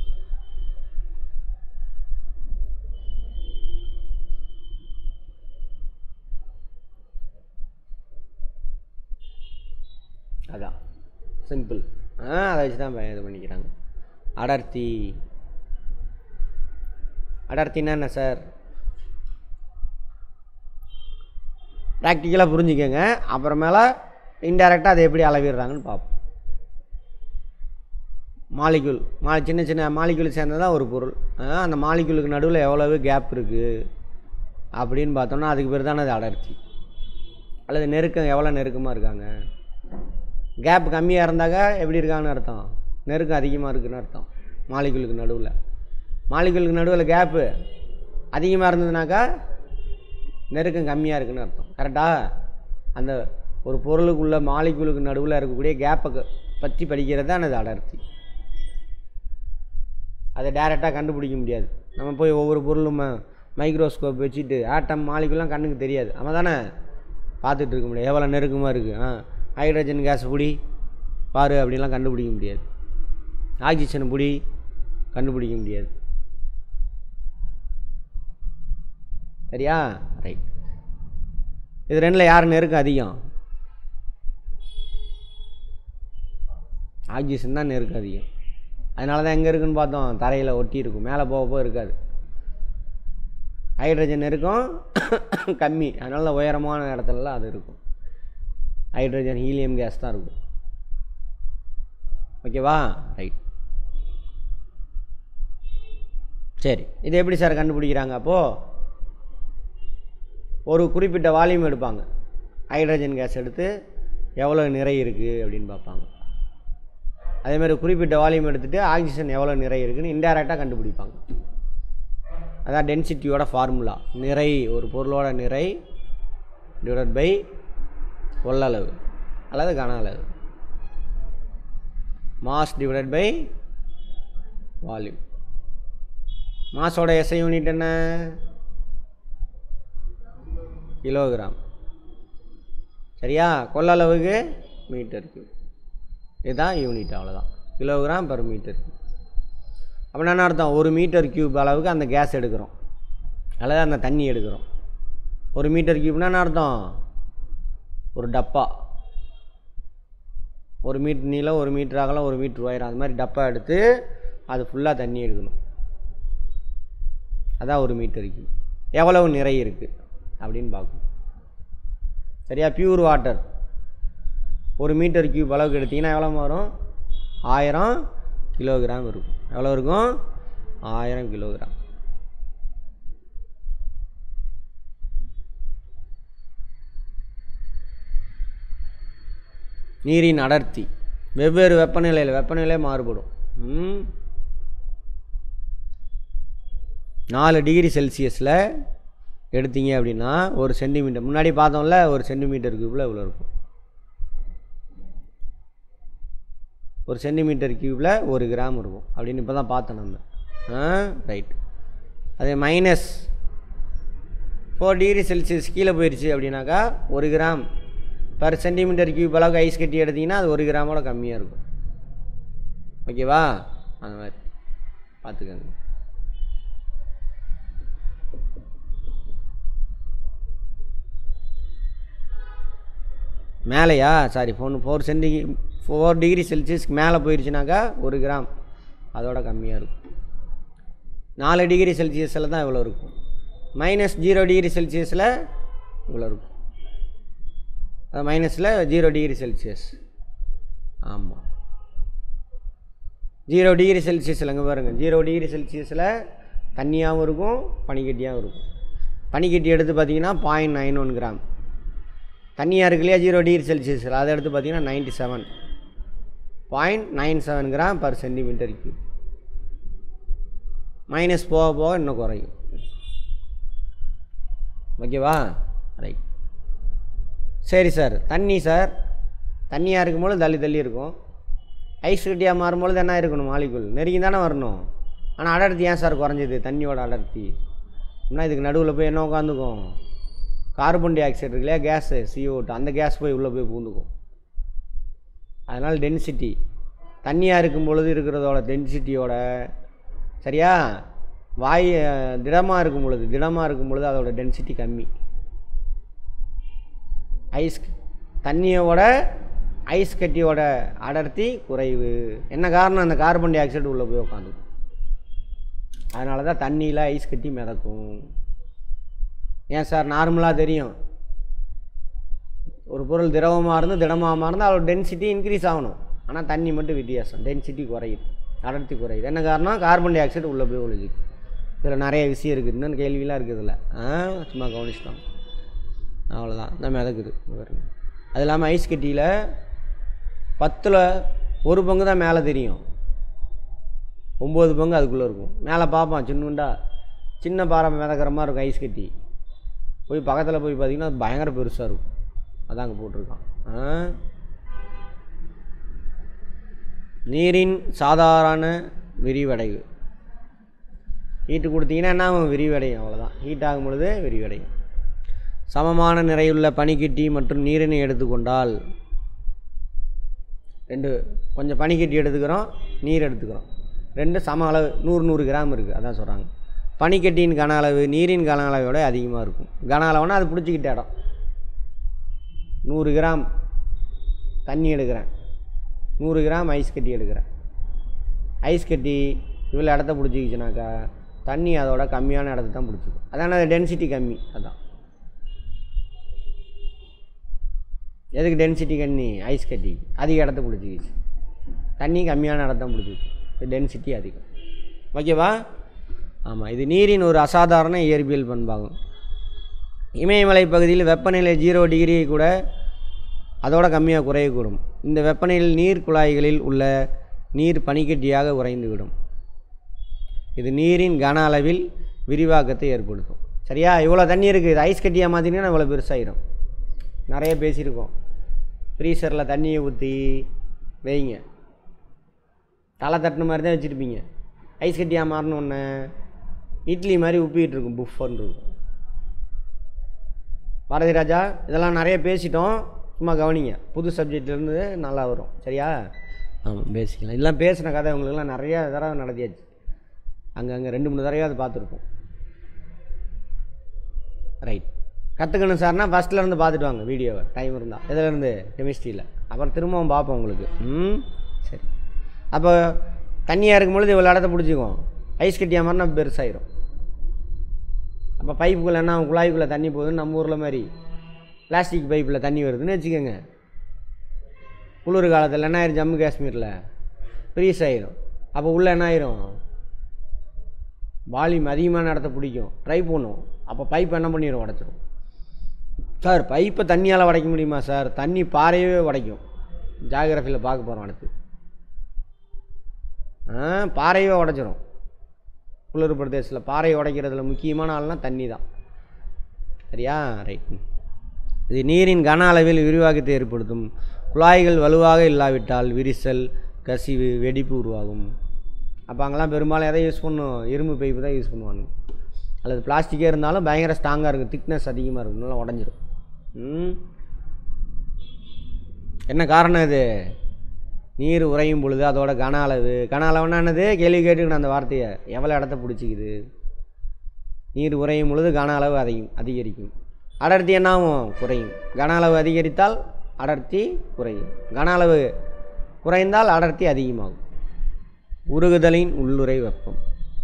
அதான் சிம்பிள் ஆ அதை வச்சு தான் இது பண்ணிக்கிறாங்க அடர்த்தி அடர்த்தின்னா என்ன சார் ப்ராக்டிக்கலாக புரிஞ்சுக்கோங்க அப்புறமேல இன்டெரக்டாக அதை எப்படி அளவிடுறாங்கன்னு பார்ப்போம் மாலிகுல் மா சின்ன சின்ன மாலிகுல் சேர்ந்ததான் ஒரு பொருள் ஆ, அந்த மாலிகுலுக்கு நடுவில் எவ்வளவு கேப் இருக்குது அப்படின்னு பார்த்தோம்னா அதுக்கு பேர் தானே அது அடர்த்தி அல்லது நெருக்கம் எவ்வளோ நெருக்கமாக இருக்காங்க கேப் கம்மியாக இருந்தாக்க எப்படி இருக்காங்கன்னு அர்த்தம் நெருக்கம் அதிகமாக இருக்குன்னு அர்த்தம் மாலிகுலுக்கு நடுவில் மாலிகுலுக்கு நடுவில் கேப்பு அதிகமாக இருந்ததுனாக்கா நெருக்கம் கம்மியாக இருக்குன்னு அர்த்தம் கரெக்டா அந்த ஒரு பொருளுக்குள்ள மாலிகுலுக்கு நடுவில் இருக்கக்கூடிய கேப்பை க- பற்றி படிக்கிறது தான் அது அடர்த்தி அதை டேரெக்டாக கண்டுபிடிக்க முடியாது நம்ம போய் ஒவ்வொரு பொருளும் மைக்ரோஸ்கோப் வச்சுட்டு ஆட்டம் மாலிகுலாம் கண்ணுக்கு தெரியாது அவன் தானே பார்த்துட்டு இருக்க முடியாது எவ்வளோ நெருக்கமாக இருக்குது ஆ ஹைட்ரஜன் கேஸ் புடி பாரு அப்படிலாம் கண்டுபிடிக்க முடியாது ஆக்சிஜன் புடி கண்டுபிடிக்க முடியாது சரியா ரைட் இது ரெண்டில் யார் நெருக்கம் அதிகம் ஆக்சிஜன் தான் நெருக்கம் அதிகம் அதனால தான் எங்கே இருக்குன்னு பார்த்தோம் தரையில் ஒட்டி இருக்கும் மேலே போக போக இருக்காது ஹைட்ரஜன் இருக்கும் கம்மி அதனால தான் உயரமான இடத்துலலாம் அது இருக்கும் ஹைட்ரஜன் ஹீலியம் கேஸ் தான் இருக்கும் ஓகேவா ரைட் சரி இது எப்படி சார் கண்டுபிடிக்கிறாங்க அப்போது ஒரு குறிப்பிட்ட வால்யூம் எடுப்பாங்க ஹைட்ரஜன் கேஸ் எடுத்து எவ்வளோ நிறை இருக்குது அப்படின்னு பார்ப்பாங்க அதே மாதிரி குறிப்பிட்ட வால்யூம் எடுத்துகிட்டு ஆக்சிஜன் எவ்வளோ நிறை இருக்குன்னு இன்டைரக்டாக கண்டுபிடிப்பாங்க அதான் டென்சிட்டியோட ஃபார்முலா நிறை ஒரு பொருளோட நிறை டிவைட் பை கொள்ளளவு அல்லது கன அளவு மாஸ் டிவைட் பை வால்யூம் மாஸோட எஸ்ஐ யூனிட் என்ன கிலோகிராம் சரியா கொள்ளளவுக்கு மீட்டர் கியூப் இதுதான் யூனிட் அவ்வளோதான் கிலோகிராம் பெர் மீட்டர் அப்படின்னா என்ன அர்த்தம் ஒரு மீட்டர் கியூப் அளவுக்கு அந்த கேஸ் எடுக்கிறோம் அல்லது அந்த தண்ணி எடுக்கிறோம் ஒரு மீட்டர் கியூப்னா என்ன அர்த்தம் ஒரு டப்பா ஒரு மீட்டர் நீளம் ஒரு மீட்டர் அகலம் ஒரு மீட்டர் உயரம் அது மாதிரி டப்பா எடுத்து அது ஃபுல்லாக தண்ணி எடுக்கணும் அதான் ஒரு மீட்டருக்கு எவ்வளவு நிறை இருக்குது அப்படின்னு பார்க்கணும் சரியா பியூர் வாட்டர் ஒரு மீட்டர் கியூப் அளவுக்கு எடுத்திங்கன்னா எவ்வளோ வரும் ஆயிரம் கிலோகிராம் இருக்கும் எவ்வளோ இருக்கும் ஆயிரம் கிலோகிராம் நீரின் அடர்த்தி வெவ்வேறு வெப்பநிலையில் வெப்பநிலை மாறுபடும் ம். நாலு டிகிரி செல்சியஸில் எடுத்தீங்க அப்படின்னா ஒரு சென்டிமீட்டர் முன்னாடி பார்த்தோம்ல ஒரு சென்டிமீட்டர் கியூப்பில் இவ்வளோ இருக்கும் ஒரு சென்டிமீட்டர் கியூப்பில் ஒரு கிராம் இருக்கும் அப்படின்னு இப்போ தான் பார்த்தோம் நம்ம ஆ ரைட் அதே மைனஸ் ஃபோர் டிகிரி செல்சியஸ் கீழே போயிடுச்சு அப்படின்னாக்கா ஒரு கிராம் பர் சென்டிமீட்டர் கியூப் அளவுக்கு ஐஸ் கட்டி எடுத்திங்கன்னா அது ஒரு கிராமோட கம்மியாக இருக்கும் ஓகேவா அந்த மாதிரி பார்த்துக்கோங்க மேலேயா sorry phone four centi four degree செல்சியஸ்க்கு மேலே போயிடுச்சுனாக்கா ஒரு கிராம் அதோட கம்மியாக இருக்கும் நாலு டிகிரி செல்சியஸில் தான் இவ்வளோ இருக்கும் மைனஸ் ஜீரோ டிகிரி செல்சியஸில் இவ்வளோ இருக்கும் அது மைனஸில் ஜீரோ டிகிரி செல்சியஸ் ஆமாம் ஜீரோ டிகிரி செல்சியஸில் அங்கே பாருங்கள் ஜீரோ டிகிரி செல்சியஸில் தண்ணியாகவும் இருக்கும் பனிக்கட்டியாகவும் இருக்கும் பனிக்கட்டி எடுத்து பார்த்தீங்கன்னா பாயிண்ட் நைன் ஒன் கிராம் தண்ணியாக இருக்கு இல்லையா ஜீரோ டிகிரி செல்சியஸில் அதை எடுத்து பார்த்தீங்கன்னா ninety seven point nine seven gram per centimetre cube minus போக போக இன்னும் குறையும் ஓகேவா ரைட் சரி சார் தண்ணி சார் தண்ணியாக இருக்கும்போது தள்ளி தள்ளி இருக்கும் ஐஸ் கட்டியாக மாறும்பொழுது என்ன இருக்கணும் மாலிகுல் நெருங்கி தானே வரணும் ஆனால் அடர்த்தி ஏன் சார் குறைஞ்சது தண்ணியோட அடர்த்தி அப்படின்னா இதுக்கு நடுவில் போய் என்ன உட்காந்துக்கும் கார்பன் டை ஆக்சைடு இருக்கு இல்லையா கேஸு CO2 அந்த கேஸ் போய் உள்ளே போய் பூந்துக்கும் அதனால் டென்சிட்டி தண்ணியாக இருக்கும் பொழுது இருக்கிறதோட டென்சிட்டியோட சரியா வாய் திடமாக இருக்கும் பொழுது திடமாக இருக்கும் பொழுது அதோட டென்சிட்டி கம்மி ஐஸ் தண்ணியோட ஐஸ் கட்டியோட அடர்த்தி குறைவு என்ன காரணம் அந்த கார்பன் டை ஆக்சைடு உள்ளே போய் உட்காந்துக்கும் அதனால தான் தண்ணியில் ஐஸ் கட்டி மிதக்கும் ஏன் சார் நார்மலாக தெரியும் ஒரு பொருள் திரவமாக இருந்து திடமாக மாறினா அதோட டென்சிட்டி இன்க்ரீஸ் ஆகணும் ஆனால் தண்ணி மட்டும் வித்தியாசம் டென்சிட்டி குறையுது அடர்த்தி குறையுது என்ன காரணம் கார்பன் டை ஆக்சைடு உள்ளே போய் ஒழிஞ்சுக்கு இதில் நிறைய விஷயம் இருக்குது இன்னும் கேள்விலாம் இருக்குது இதில் ஆ சும்மா கவனிச்சிட்டோம் அவ்வளோதான் இந்த மிதக்குது இங்க பாருங்க அது இல்லாமல் ஐஸ் கட்டியில் பத்தில் ஒரு பங்கு தான் மேலே தெரியும் ஒம்பது பங்கு அதுக்குள்ளே இருக்கும் மேலே பார்ப்பான் சின்னண்டா சின்ன பாறை மிதக்கிற மாதிரி இருக்கும் ஐஸ் கட்டி போய் பக்கத்தில் போய் பார்த்தீங்கன்னா அது பயங்கர பெருசாக இருக்கும் அதான் அங்கே போட்டிருக்கான் ஆ நீரின் சாதாரண விரிவடைவு ஹீட்டு கொடுத்தீங்கன்னா என்ன ஆகும் விரிவடையும் அவ்வளோதான் ஹீட் ஆகும் பொழுது விரிவடையும் சமமான நிறையுள்ள பனிக்கட்டி மற்றும் நீரினை எடுத்துக்கொண்டால் ரெண்டு கொஞ்சம் பனிக்கட்டி எடுத்துக்கிறோம் நீர் எடுத்துக்கிறோம் ரெண்டு சம அளவு நூறு நூறு கிராம் இருக்குது அதான் சொல்கிறாங்க பனிக்கட்டியின் கன அளவு நீரின் கன அளவோட அதிகமாக இருக்கும் கன அளவுனா அது பிடிச்சிக்கிட்ட இடம் நூறு கிராம் தண்ணி எடுக்கிறேன் நூறு கிராம் ஐஸ் கட்டி எடுக்கிறேன் ஐஸ் கட்டி இவ்வளோ இடத்த பிடிச்சிக்கிச்சுனாக்கா தண்ணி அதோட கம்மியான இடத்த தான் பிடிச்சிக்கும் அதான டென்சிட்டி கம்மி அதான் எதுக்கு டென்சிட்டி கம்மி ஐஸ் கட்டி அதிக இடத்த பிடிச்சிக்கிச்சு தண்ணி கம்மியான இடத்த பிடிச்சிருக்கு டென்சிட்டி அதிகம் ஓகேவா ஆமாம் இது நீரின் ஒரு அசாதாரண இயற்பியல் பண்பாகும் இமயமலை பகுதியில் வெப்பநிலை ஜீரோ டிகிரி கூட அதோட கம்மியாக குறையக்கூடும் இந்த வெப்பநிலையில் நீர் குழாய்களில் உள்ள நீர் பனிக்கட்டியாக உறைந்துவிடும் இது நீரின் கன அளவில் விரிவாக்கத்தை ஏற்படுத்தும் சரியா இவ்வளோ தண்ணி இருக்குது இது ஐஸ் கட்டியாக மாற்றினீங்கன்னா இவ்வளோ பெருசாகிடும் நிறைய பேசியிருக்கோம் ஃப்ரீசரில் தண்ணியை ஊற்றி வைங்க தலை தட்டின மாதிரி தான் வச்சுருப்பீங்க ஐஸ் கட்டியாக மாறினோடனே இட்லி மாதிரி உப்பிக்கிட்டு இருக்கும் புஃபன்னு இருக்கும் பாரதி ராஜா இதெல்லாம் நிறைய பேசிட்டோம் சும்மா கவனிங்க புது சப்ஜெக்ட்லேருந்து நல்லா வரும் சரியா ஆமாம் பேசிக்கலாம் இதெல்லாம் பேசின கதை உங்களுக்குலாம் நிறையா தடவை நடத்தியாச்சு அங்கே அங்கே ரெண்டு மூணு தடவையாவது பார்த்துருப்போம் ரைட் கற்றுக்கணும் சார்னா ஃபஸ்ட்லேருந்து பார்த்துட்டு வாங்க வீடியோவை டைம் இருந்தால் எதுலேருந்து கெமிஸ்ட்ரியில் அப்புறம் திரும்பவும் பார்ப்போம் உங்களுக்கு ம் சரி அப்போ தண்ணியாக இருக்கும் பொழுது இவ்வளோ இடத்த பிடிச்சிக்கும் ஐஸ் கட்டியாக மாதிரினா பெருசாயிரும் அப்போ பைப்புக்குள்ளே என்ன குழாய்க்குள்ளே தண்ணி போகுதுன்னு நம்ம ஊரில் மாதிரி பிளாஸ்டிக் பைப்பில் தண்ணி வருதுன்னு வச்சுக்கோங்க குளிர் காலத்தில் என்ன ஆயிரும் ஜம்மு காஷ்மீரில் ஃப்ரீஸ் ஆயிரும் அப்போ உள்ளே என்ன ஆயிரும் வால்யூம் அதிகமான இடத்த பிடிக்கும் ட்ரை பண்ணும் அப்போ பைப் என்ன பண்ணிடும் உடச்சிடும் சார் பைப்பை தண்ணியால் உடைக்க முடியுமா சார் தண்ணி பாறையவே உடைக்கும் ஜாகிரஃபியில் பார்க்க போகிறோம் அடுத்து ஆ பாறையவே உடைச்சிரும் குளிர் பிரதேசத்தில் பாறையை உடைக்கிறதுல முக்கியமான ஆள்னா தண்ணி தான் சரியா ரைட் இது நீரின் கன அளவில் விரிவாக்கத்தை ஏற்படுத்தும் குழாய்கள் வலுவாக இல்லாவிட்டால் விரிசல் கசிவு வெடிப்பு உருவாகும் அப்போ அங்கெல்லாம் பெரும்பாலும் எதை யூஸ் பண்ணும் இரும்பு பைப்பு தான் யூஸ் பண்ணுவானுங்க அல்லது பிளாஸ்டிக்கே இருந்தாலும் பயங்கர ஸ்ட்ராங்காக இருக்கும் திக்னஸ் அதிகமாக இருக்கும் நல்லா உடஞ்சிரும் ம் என்ன காரணம் இது நீர் உறையும் பொழுது அதோட கன அளவு கன அளவுன்னா என்னது கேள்வி கேட்டுக்கணும் அந்த வார்த்தையை எவ்வளோ இடத்த பிடிச்சிக்குது நீர் உறையும் பொழுது கன அளவு அதிகம் அதிகரிக்கும் அடர்த்தி என்னாகும் குறையும் கன அளவு அதிகரித்தால் அடர்த்தி குறையும் கன அளவு குறைந்தால் அடர்த்தி அதிகமாகும் உருகுதலின் உள்ளுறை வெப்பம்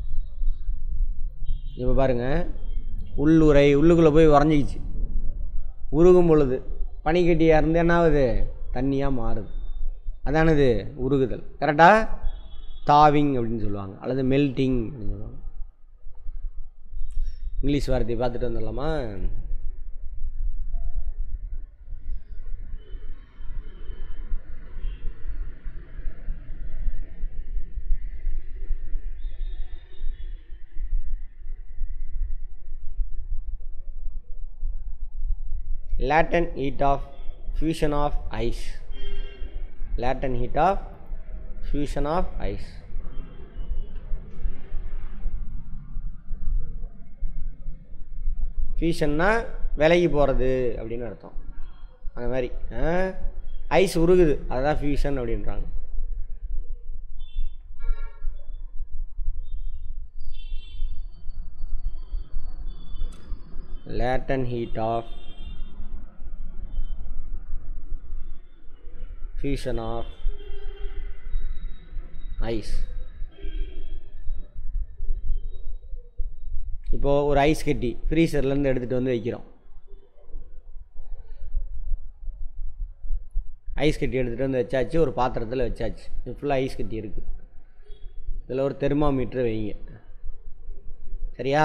இப்போ பாருங்க உள்ளுறை உள்ளுக்குள்ளே போய் உறைஞ்சிக்கிச்சு உருகும் பொழுது பனிக்கட்டியாக இருந்து என்ன ஆகுது தண்ணியாக மாறுது அதானது உருகுதல் கரெக்டாக தாவிங் அப்படின்னு சொல்லுவாங்க அல்லது மெல்ட்டிங் அப்படின்னு சொல்லுவாங்க இங்கிலீஷ் வார்த்தையை பார்த்துட்டு வந்துடலாமா latent heat of fusion of ice latent heat of fusion of ice ஃபியூஷன்னா விலகி போகிறது அப்படின்னு அர்த்தம் அந்த மாதிரி ஐஸ் உருகுது அதுதான் ஃபியூஷன் அப்படின்றாங்க latent heat of fusion of ice இப்போது ஒரு ஐஸ் கட்டி ஃப்ரீசர்லேருந்து எடுத்துகிட்டு வந்து வைக்கிறோம் ஐஸ் கட்டி எடுத்துகிட்டு வந்து வச்சாச்சு ஒரு பாத்திரத்தில் வச்சாச்சு இது ஃபுல்லாக ஐஸ் கட்டி இருக்குது இதில் ஒரு தெர்மாமீட்டர் வைங்க சரியா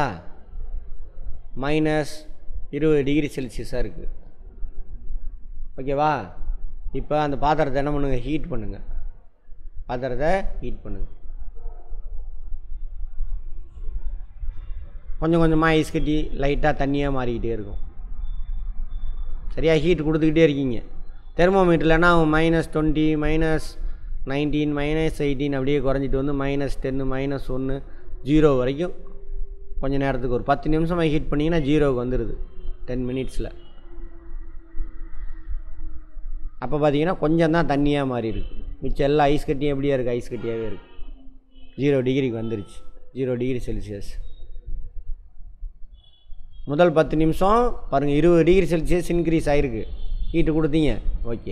மைனஸ் இருபது டிகிரி செல்சியஸாக இருக்குது ஓகேவா இப்போ அந்த பாத்திரத்தை என்ன பண்ணுங்க ஹீட் பண்ணுங்க பாத்திரத்தை ஹீட் பண்ணுங்க கொஞ்சம் கொஞ்சமாக ஐஸ் கட்டி லைட்டாக தண்ணியாக மாறிக்கிட்டே இருக்கும் சரியா ஹீட் கொடுத்துக்கிட்டே இருக்கீங்க தெர்மோமீட்டரில் என்ன ஆகும் minus twenty minus nineteen minus eighteen அப்படியே குறைஞ்சிட்டு வந்து மைனஸ் டென்னு மைனஸ் ஒன்று ஜீரோ வரைக்கும் கொஞ்ச நேரத்துக்கு ஒரு பத்து நிமிஷமாக ஹீட் பண்ணிங்கன்னா ஜீரோவுக்கு வந்துடுது டென் மினிட்ஸில் அப்போ பார்த்தீங்கன்னா கொஞ்சம் தான் தண்ணியாக மாறி இருக்கு மிச்சம் எல்லாம் ஐஸ் கட்டியும் எப்படியா இருக்குது ஐஸ் கட்டியாகவே இருக்குது ஜீரோ டிகிரிக்கு வந்துருச்சு ஜீரோ டிகிரி செல்சியஸ் முதல் பத்து நிமிஷம் பாருங்கள் இருபது டிகிரி செல்சியஸ் இன்க்ரீஸ் ஆகிருக்கு ஹீட்டு கொடுத்தீங்க ஓகே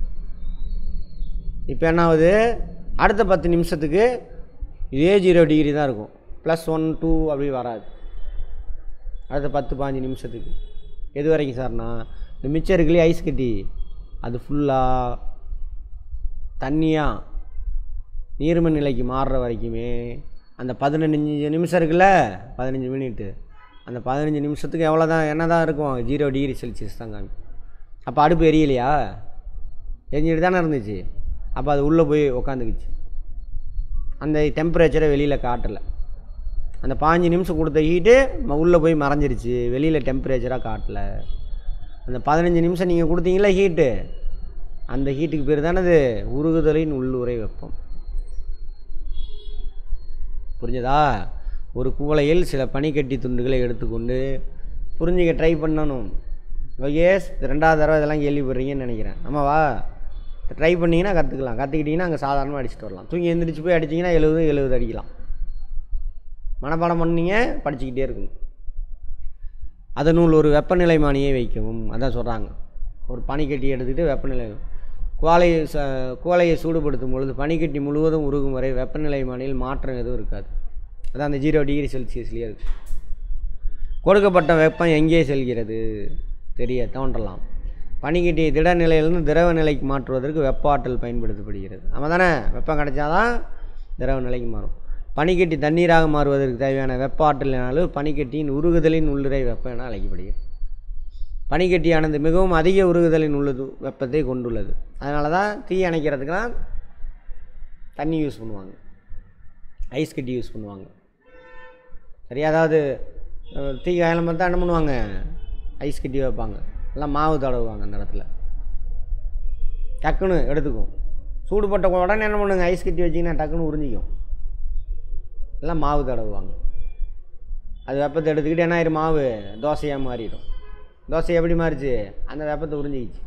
இப்போ என்ன ஆகுது அடுத்த பத்து நிமிஷத்துக்கு இதே ஜீரோ டிகிரி தான் இருக்கும் ப்ளஸ் ஒன் டூ அப்படி வராது அடுத்த பத்து பாஞ்சு நிமிஷத்துக்கு எது வரைக்கும் சார்னா இந்த மிச்சம் இருக்குல்லையே ஐஸ் கட்டி அது ஃபுல்லாக தண்ணியாக நீர்ம நிலைக்கு மாறுற வரைக்குமே அந்த பதினஞ்சு நிமிஷம் இருக்குல்ல பதினஞ்சு மினிட்டு அந்த பதினஞ்சு நிமிஷத்துக்கு எவ்வளோ தான் என்ன தான் இருக்கும் ஜீரோ டிகிரி செல்சியஸ் தான் காமி அப்போ அடுப்பு எரியலையா எரிஞ்சிட்டு தானே இருந்துச்சு அப்போ அது உள்ளே போய் உக்காந்துக்குச்சு அந்த டெம்பரேச்சரை வெளியில் காட்டலை அந்த பாஞ்சு நிமிஷம் கொடுத்த ஹீட்டு உள்ளே போய் மறைஞ்சிருச்சு வெளியில் டெம்பரேச்சராக காட்டலை அந்த பதினஞ்சு நிமிஷம் நீங்கள் கொடுத்தீங்களா ஹீட்டு அந்த ஹீட்டுக்கு பேர் தானது உருகுதலின் உள்ளுரை வெப்பம் புரிஞ்சதா ஒரு குவளையில் சில பனிக்கட்டி துண்டுகளை எடுத்துக்கொண்டு புரிஞ்சுக்க ட்ரை பண்ணணும் ஓகேஸ் ரெண்டாவது தடவை இதெல்லாம் கேள்விப்படுறீங்கன்னு நினைக்கிறேன் ஆமாவா ட்ரை பண்ணிங்கன்னா கற்றுக்கலாம் கற்றுக்கிட்டிங்கன்னா அங்கே சாதாரணமாக அடிச்சுட்டு வரலாம் தூங்கி எழுந்திரிச்சு போய் அடிச்சிங்கன்னா எழுபது எழுபது அடிக்கலாம் மனப்பாடம் பண்ணீங்க படிச்சுக்கிட்டே இருக்கணும் அதனுள் ஒரு வெப்பநிலைமானியை வைக்கவும் அதான் சொல்கிறாங்க ஒரு பனிக்கட்டி எடுத்துக்கிட்டு வெப்பநிலை குவாலையை ச குவளையை சூடுபடுத்தும் பொழுது பனிக்கட்டி முழுவதும் உருகும் வரை வெப்பநிலைமானியில் மாற்றம் எதுவும் இருக்காது அதான் அந்த ஜீரோ டிகிரி செல்சியஸ்லேயே இருக்குது கொடுக்கப்பட்ட வெப்பம் எங்கே செல்கிறது தெரிய தோன்றலாம் பனிக்கட்டியை திட நிலையிலிருந்து திரவ நிலைக்கு மாற்றுவதற்கு வெப்ப ஆற்றல் பயன்படுத்தப்படுகிறது ஆமாம் தானே வெப்பம் கிடைச்சாதான் திரவ நிலைக்கு மாறும் பனிக்கட்டி தண்ணீராக மாறுவதற்கு தேவையான வெப்ப ஆற்றலின் அளவு பனிக்கட்டியின் உருகுதலின் உள்ளுறை வெப்பம் என அழைக்கப்படுகிறது பனிக்கட்டியானது மிகவும் அதிக உருகுதலின் உள்ளது வெப்பத்தை கொண்டுள்ளது அதனால தான் தீ அணைக்கிறதுக்கெலாம் தண்ணி யூஸ் பண்ணுவாங்க ஐஸ் கட்டி யூஸ் பண்ணுவாங்க சரி அதாவது அஹ், தீ காயலம் பார்த்தா என்ன பண்ணுவாங்க ஐஸ் கட்டி வைப்பாங்க எல்லாம் மாவு தடவுவாங்க அந்த இடத்துல டக்குன்னு எடுத்துக்கும் சூடுபட்ட உடனே என்ன பண்ணுங்க ஐஸ் கட்டி வச்சிங்கன்னா டக்குன்னு உறிஞ்சிக்கும் எல்லாம் மாவு தடவுவாங்க அது வெப்பத்தை எடுத்துக்கிட்டு என்ன ஆயிரும் மாவு தோசையாக மாறிடும் தோசை எப்படி மாறிச்சு அந்த வெப்பத்தை உறிஞ்சிக்கிச்சு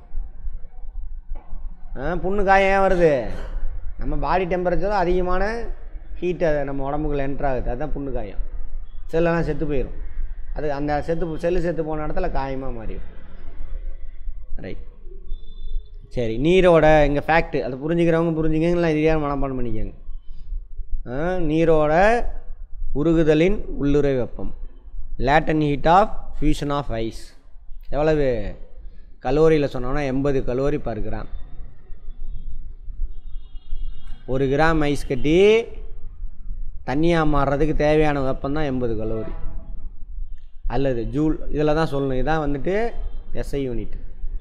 ஆ புண்ணு காயம் ஏன் வருது நம்ம பாடி டெம்பரேச்சரும் அதிகமான ஹீட்டை நம்ம உடம்புக்குள்ள என்ட்ரு ஆகுது அதுதான் புண்ணு காயம் செல்லெல்லாம் செத்து போயிடும் அது அந்த செத்து செல்லு செத்து போன இடத்துல காயமாக மாறிடும் ரைட் சரி நீரோட இங்கே ஃபேக்ட்டு அதை புரிஞ்சுக்கிறவங்க புரிஞ்சுக்கங்க இல்லை இதே மனப்பாடம் பண்ணிக்கோங்க ஆ, நீரோட உருகுதலின் உள்ளுறை வெப்பம் latent heat of fusion of ice எவ்வளவு கலோரியில் சொன்னோன்னா எண்பது கலோரி பர் கிராம் ஒரு கிராம் ஐஸ் கட்டி தண்ணியாக மாறுறதுக்கு தேவையான வெப்பம் தான் எண்பது கலோரி அல்லது ஜூல் இதில் தான் சொல்லணும் இதான் வந்துட்டு எஸ்ஐ யூனிட்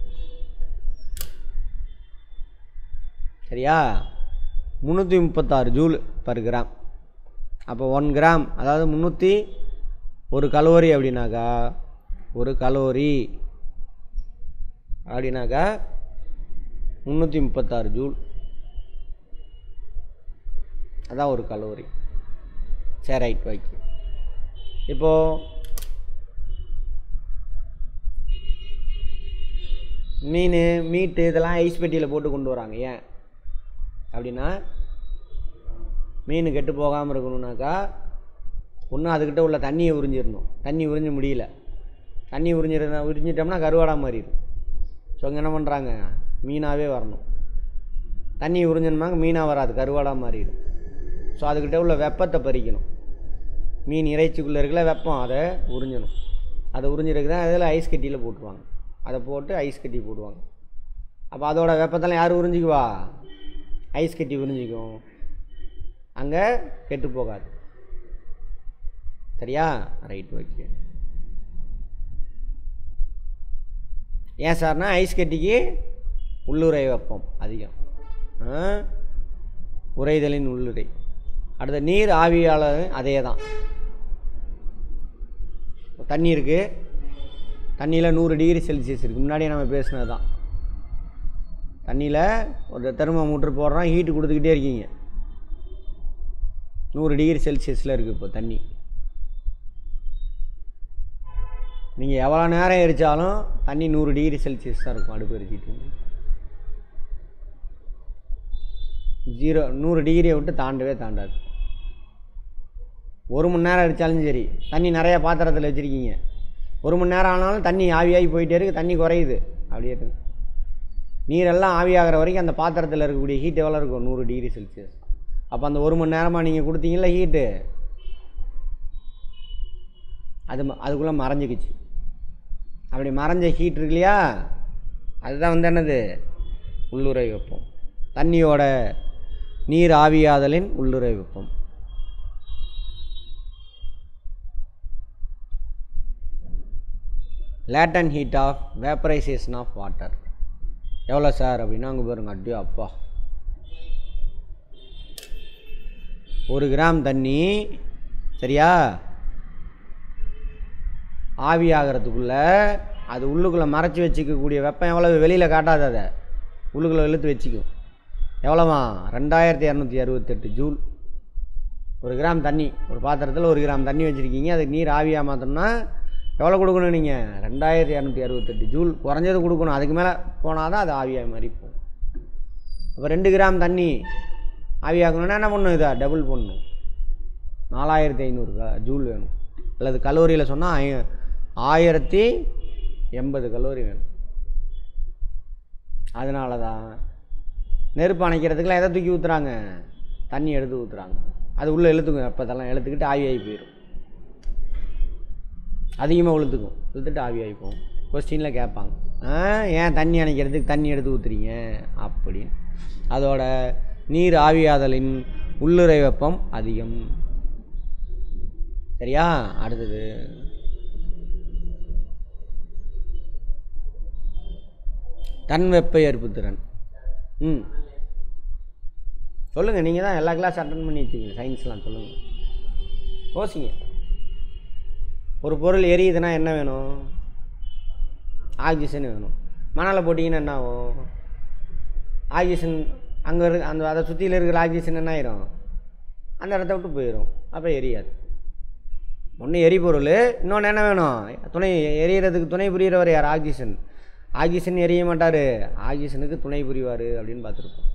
சரியா முந்நூற்றி முப்பத்தாறு ஜூல் பர் கிராம் அப்போ ஒன் கிராம் அதாவது முந்நூற்றி ஒரு கலோரி அப்படின்னாக்கா ஒரு கலோரி அப்படின்னாக்கா முந்நூற்றி முப்பத்தாறு ஜூல் அதான் ஒரு கலோரி சரி ரைட் வைக்க இப்போது மீன் மீட்டு இதெல்லாம் ஐஸ் பெட்டியில் போட்டு கொண்டு வராங்க ஏன் அப்படின்னா மீன் கெட்டு போகாமல் இருக்கணும்னாக்கா ஒன்று அதுக்கிட்ட உள்ள தண்ணியை உறிஞ்சிடணும் தண்ணி உறிஞ்ச முடியல தண்ணி உறிஞ்சிருந்தா உறிஞ்சிட்டோம்னா கருவாடா மாறிடும் ஸோ இங்கே என்ன பண்ணுறாங்க மீனாகவே வரணும் தண்ணி உறிஞ்சணுமாங்க மீனாக வராது கருவாடாக மாறிடும் ஸோ அதுக்கிட்ட உள்ள வெப்பத்தை பறிக்கணும் மீன் இறைச்சிக்குள்ளே இருக்கல வெப்பம் அதை உறிஞ்சணும் அதை உறிஞ்சிருக்கு தான் அதில் ஐஸ் கட்டியில் போட்டுருவாங்க அதை போட்டு ஐஸ் கட்டி போடுவாங்க அப்போ அதோட வெப்பத்தெல்லாம் யார் உறிஞ்சிக்குவா ஐஸ் கட்டி உறிஞ்சிக்கும் அங்கே கெட்டு போகாது சரியா ரைட் ஓகே ஏன் சார்னா ஐஸ் கட்டிக்கு உள்ளுறை வெப்பம் அதிகம் ஆ? உறைதலின் உள்ளுறை அடுத்த நீர் ஆவியாளர் அதே தான் தண்ணி இருக்குது தண்ணியில் நூறு டிகிரி செல்சியஸ் இருக்குது முன்னாடியே நம்ம பேசினது தான் தண்ணியில் ஒரு தெர்மோமீட்டர் போடுறோம் ஹீட்டு கொடுத்துக்கிட்டே இருக்கீங்க நூறு டிகிரி செல்சியஸில் இருக்குது இப்போ தண்ணி நீங்கள் எவ்வளோ நேரம் எரிச்சாலும் தண்ணி நூறு டிகிரி செல்சியஸ் தான் இருக்கும் அடுப்பு எரிச்சிட்டு ஜீரோ நூறு டிகிரியை விட்டு தாண்டவே தாண்டாது ஒரு மணி நேரம் அடித்தாலும் சரி தண்ணி நிறைய பாத்திரத்தில் வச்சுருக்கீங்க ஒரு மணி நேரம் ஆனாலும் தண்ணி ஆவியாகி போயிட்டே இருக்குது தண்ணி குறையுது அப்படியே இருக்கு நீரெல்லாம் ஆவியாகிற வரைக்கும் அந்த பாத்திரத்தில் இருக்கக்கூடிய ஹீட் எவ்வளோ இருக்கும் நூறு டிகிரி செல்சியஸ் அப்போ அந்த ஒரு மணி நேரமாக நீங்கள் கொடுத்தீங்களா ஹீட்டு அது ம- அதுக்குள்ளே மறைஞ்சிக்கிச்சு அப்படி மறைஞ்ச ஹீட் இருக்கு இல்லையா அதுதான் வந்து என்னது உள்ளுறை வெப்பம் தண்ணியோட நீர் ஆவியாதலின் உள்ளுறை வெப்பம் latent heat of vaporisation of water எவ்வளோ சார் அப்படின்னா அங்கே பாருங்க அட்டியோ அப்பா ஒரு கிராம் தண்ணி சரியா ஆவி ஆகிறதுக்குள்ள அது உள்ளுக்குள்ளே மறைச்சி வச்சுக்கக்கூடிய வெப்பம் எவ்வளவு வெளியில் காட்டாது அதை உள்ளுக்குள்ளே இழுத்து வச்சுக்கும் எவ்வளோவா ரெண்டாயிரத்தி இரநூத்தி அறுபத்தெட்டு ஜூல் ஒரு கிராம் தண்ணி ஒரு பாத்திரத்தில் ஒரு கிராம் தண்ணி வச்சுருக்கீங்க அதுக்கு நீர் ஆவியாக மாற்றணும்னா எவ்வளோ கொடுக்கணும் நீங்கள் ரெண்டாயிரத்தி இரநூத்தி அறுபத்தெட்டு ஜூல் குறைஞ்சது கொடுக்கணும் அதுக்கு மேலே போனால் தான் அது ஆவியாக மாதிரி போகும் அப்போ ரெண்டு கிராம் தண்ணி ஆவியாக்கணும்னா என்ன பண்ணணும் இதை டபுள் பண்ணணும் நாலாயிரத்தி ஐநூறு ஜூல் வேணும் அல்லது கலோரியில் சொன்னால் ஆயிரத்தி எண்பது கலோரி வேணும் அதனால தான் நெருப்பு அணைக்கிறதுக்குலாம் எதை தூக்கி ஊற்றுறாங்க தண்ணி எடுத்து ஊற்றுறாங்க அது உள்ளே இழுத்துக்கும் வெப்பத்தெல்லாம் இழுத்துக்கிட்டு ஆவியாகி போயிடும் அதிகமாக இழுத்துக்கும் இழுத்துட்டு ஆவியாகி போகும் கொஸ்டினில் கேட்பாங்க ஆ ஏன் தண்ணி அணைக்கிறதுக்கு தண்ணி எடுத்து ஊற்றுறீங்க அப்படின்னு அதோட நீர் ஆவியாதலின் உள்ளுறை வெப்பம் அதிகம் சரியா அடுத்தது தன் வெப்ப ஏற்பு திறன் ம் சொல்லுங்கள் நீங்கள் தான் எல்லா கிளாஸ் அட்டன் பண்ணிட்டீங்க சயின்ஸ்லாம் சொல்லுங்கள் யோசிங்க ஒரு பொருள் எரியுதுன்னா என்ன வேணும் ஆக்சிஜன் வேணும் மணலை போட்டிங்கன்னா என்ன ஆகும் ஆக்சிஜன் அங்கே இருக்கு அந்த அதை சுற்றியில் இருக்கிற ஆக்சிஜன் என்ன ஆயிரும் அந்த இடத்த விட்டு போயிடும் அப்போ எரியாது ஒன்று எரிபொருள் இன்னொன்று என்ன வேணும் துணை எரியறதுக்கு துணை புரிகிறவர் யார் ஆக்சிஜன் ஆக்சிஜன் எரிய மாட்டார் ஆக்சிஜனுக்கு துணை புரிவார் அப்படின்னு பார்த்துருப்போம்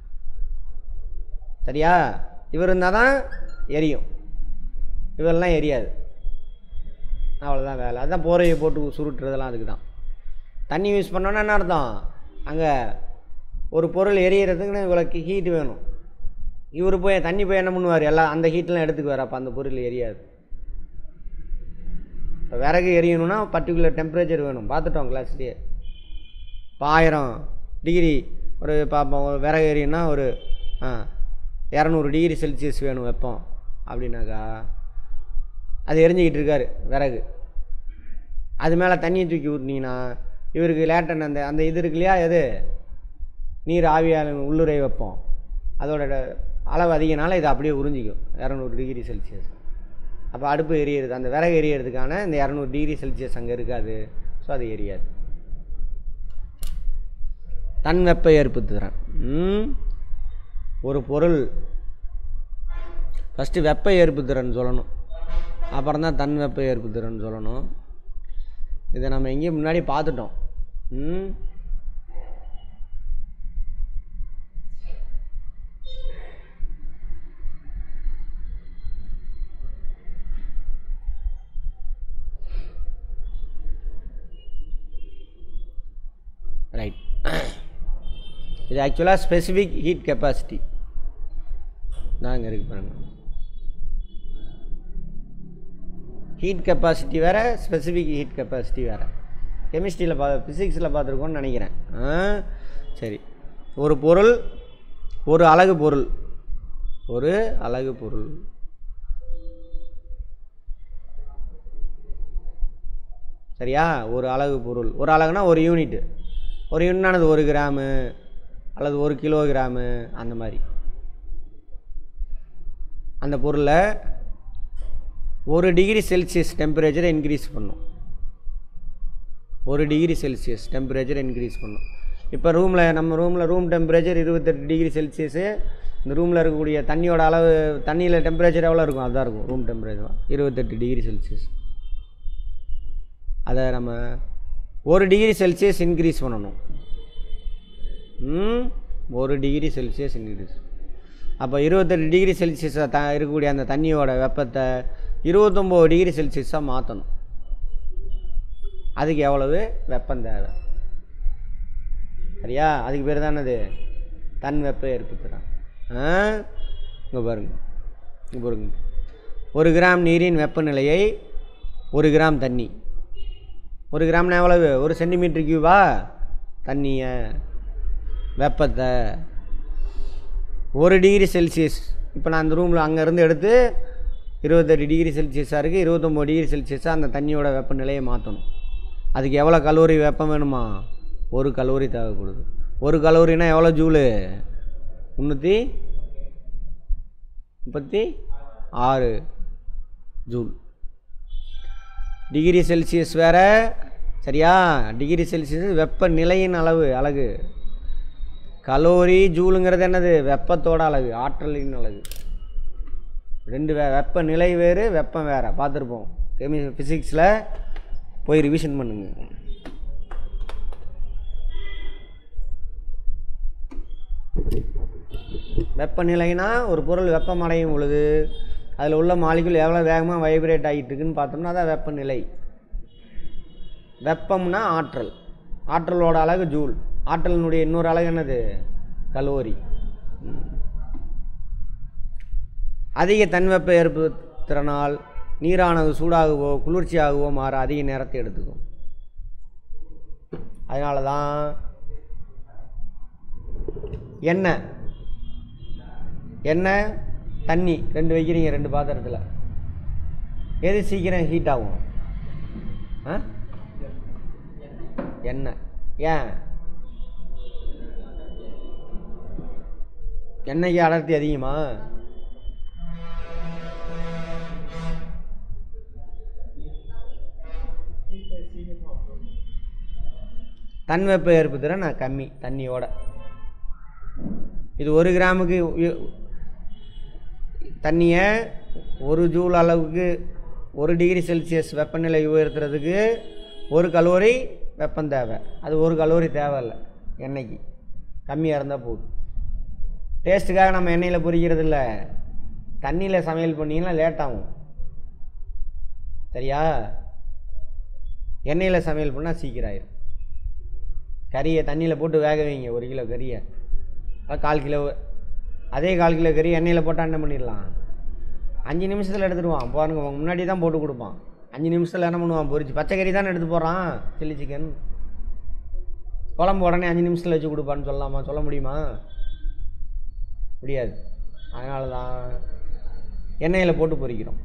சரியா இவர் இருந்தால் தான் எரியும் இவரெல்லாம் எரியாது அவ்வளோதான் வேலை அதுதான் போரையை போட்டு சுருட்டுறதெல்லாம் அதுக்கு தான் தண்ணி யூஸ் பண்ணோன்னா என்ன அர்த்தம் அங்கே ஒரு பொருள் எரியறதுக்குன்னு இவ்வளோ ஹீட் வேணும் இவர் போய் தண்ணி போய் என்ன பண்ணுவார் எல்லாம் அந்த ஹீட்லாம் எடுத்துக்குவார் அப்போ அந்த பொருள் எரியாது இப்போ விறகு எரியணும்னா பர்டிகுலர் டெம்பரேச்சர் வேணும் பார்த்துட்டோம் கிளாஸ்லேயே இப்போ ஆயிரம் டிகிரி ஒரு பார்ப்போம் ஒரு விறகு எரியும்னா ஒரு ஆ இரநூறு டிகிரி செல்சியஸ் வேணும் வெப்பம் அப்படின்னாக்கா அது எரிஞ்சிக்கிட்டு இருக்காரு விறகு அது மேலே தண்ணியை தூக்கி ஊற்றினீங்கன்னா இவருக்கு லேட்டன் அந்த அந்த இது இருக்கு இல்லையா எது நீர் ஆவியால் உள்ளுரை வைப்போம் அதோட அளவு அதிகனால இதை அப்படியே உறிஞ்சிக்கும் இரநூறு டிகிரி செல்சியஸ் அப்போ அடுப்பு எரியறது அந்த விறகு எரியறதுக்கான இந்த இரநூறு டிகிரி செல்சியஸ் அங்கே இருக்காது ஸோ அது எரியாது தன் வெப்ப ஏற்பு திறன் ம். ஒரு பொருள் ஃபஸ்ட்டு வெப்ப ஏற்பு திறன் சொல்லணும் அப்புறம் தான் தன் வெப்ப ஏற்பு திறன் சொல்லணும் இதை நம்ம எங்கேயும் முன்னாடி பார்த்துட்டோம் ம் ரைட் இது ஆக்சுவலாக ஸ்பெசிஃபிக் ஹீட் கெப்பாசிட்டி நான் இங்கே இருக்கு பாருங்க ஹீட் கெப்பாசிட்டி வேறு ஸ்பெசிஃபிக் ஹீட் கெப்பாசிட்டி வேறு கெமிஸ்ட்ரியில் பா ஃபிசிக்ஸில் பார்த்துருக்கோன்னு நினைக்கிறேன் ஆ சரி ஒரு பொருள் ஒரு அலகு பொருள் ஒரு அலகு பொருள் சரியா ஒரு அலகு பொருள் ஒரு அலகுனா ஒரு யூனிட்டு ஒரு யூனிட்டானது ஒரு கிராமு அல்லது ஒரு கிலோகிராமு அந்த மாதிரி அந்த பொருளை ஒரு டிகிரி செல்சியஸ் டெம்பரேச்சரை இன்க்ரீஸ் பண்ணும் ஒரு டிகிரி செல்சியஸ் டெம்பரேச்சர் இன்க்ரீஸ் பண்ணும் இப்போ ரூமில் நம்ம ரூமில் ரூம் டெம்பரேச்சர் இருபத்தெட்டு டிகிரி செல்சியஸு இந்த ரூமில் இருக்கக்கூடிய தண்ணியோட அளவு தண்ணியில் டெம்பரேச்சர் எவ்வளோ இருக்கும் அதுதான் இருக்கும் ரூம் டெம்பரேச்சர் இருபத்தெட்டு டிகிரி செல்சியஸ் அதை நம்ம ஒரு டிகிரி செல்சியஸ் இன்க்ரீஸ் பண்ணணும் ம் ஒரு டிகிரி செல்சியஸ் இன்க்ரீஸ் அப்போ இருபத்தெட்டு டிகிரி செல்சியஸை த இருக்கக்கூடிய அந்த தண்ணியோட வெப்பத்தை இருபத்தொம்போது டிகிரி செல்சியஸாக மாற்றணும் அதுக்கு எவ்வளவு வெப்பம் தேவை சரியா அதுக்கு பேர் தானே அது தன் வெப்ப ஏற்படுத்துகிறான் ஆ இங்கே பாருங்க இங்கே பாருங்க ஒரு கிராம் நீரின் வெப்பநிலையை ஒரு கிராம் தண்ணி ஒரு கிராம்னா எவ்வளவு ஒரு சென்டிமீட்டர் கியூபா தண்ணியை வெப்பத்தை ஒரு டிகிரி செல்சியஸ் இப்போ நான் அந்த ரூமில் அங்கேருந்து எடுத்து இருபத்தெட்டு டிகிரி செல்சியஸாக இருக்குது இருபத்தொம்போது டிகிரி செல்சியஸாக அந்த தண்ணியோட வெப்பநிலையை மாற்றணும் அதுக்கு எவ்வளோ கலோரி வெப்பம் வேணுமா ஒரு கலோரி தேவைப்படுது ஒரு கலோரினா எவ்வளோ ஜூலு முந்நூற்றி முப்பத்தி ஆறு ஜூல் டிகிரி செல்சியஸ் வேற சரியா டிகிரி செல்சியஸ் வெப்பநிலையின் அளவு அலகு கலோரி ஜூலுங்கிறது என்னது வெப்பத்தோட அலகு ஆற்றலின் அலகு ரெண்டு வே வெப்பநிலை வேறு வெப்பம் வேறு பார்த்துருப்போம் கெமி ஃபிசிக்ஸில் போய் ரிவிஷன் பண்ணுங்க வெப்பநிலைனா ஒரு பொருள் வெப்பம் அடையும் பொழுது அதில் உள்ள மாலிகுல் எவ்வளோ வேகமாக வைப்ரேட் ஆகிட்டு இருக்குன்னு பார்த்தோம்னா அதான் வெப்பநிலை வெப்பம்னா ஆற்றல் ஆற்றலோட அழகு ஜூல் ஆற்றலினுடைய இன்னொரு அழகு என்னது கலோரி ம். அதிக தன்வெப்ப ஏற்படுத்தினால் நீரானது சூடாகவோ குளிர்ச்சியாகவோ மாற அதிக நேரத்தை எடுத்துக்கும் அதனால தான் எண்ணெய் எண்ணெய் தண்ணி ரெண்டு வைக்கிறீங்க ரெண்டு பாத்திரத்தில் எது சீக்கிரம் ஹீட் ஆகும் ஆ எண்ணெய் ஏன் எண்ணெய்க்கு அடர்த்தி அதிகமா தன்வெப்ப ஏற்பு திறன் நான் கம்மி தண்ணியோட இது ஒரு கிராமுக்கு உ- தண்ணியை ஒரு ஜூல் அளவுக்கு ஒரு டிகிரி செல்சியஸ் வெப்பநிலை உயர்த்துறதுக்கு ஒரு கலோரி வெப்பம் தேவை அது ஒரு கலோரி தேவையில்லை எண்ணெய்க்கு கம்மியாக இருந்தால் போதும் டேஸ்ட்டுக்காக நம்ம எண்ணெயில் பொரிக்கிறது இல்லை தண்ணியில் சமையல் பண்ணிங்கன்னா லேட் ஆகும் சரியா எண்ணெயில் சமையல் பண்ணால் சீக்கிரம் ஆயிரும் கறியை தண்ணியில் போட்டு வேக வைங்க ஒரு கிலோ கறியை அது கால் கிலோ அதே கால் கிலோ கறி எண்ணெயில் போட்டால் என்ன பண்ணிடலாம் அஞ்சு நிமிஷத்தில் எடுத்துடுவான் பாருங்க உங்க முன்னாடி தான் போட்டு கொடுப்பான் அஞ்சு நிமிஷத்தில் என்ன பண்ணுவான் பொரிச்சு பச்சை கறி தானே எடுத்து போகிறான் சில்லி சிக்கன் குழம்பு உடனே அஞ்சு நிமிஷத்தில் வச்சு கொடுப்பான்னு சொல்லலாமா சொல்ல முடியுமா முடியாது அதனால தான் எண்ணெயில் போட்டு பொரிக்கிறோம்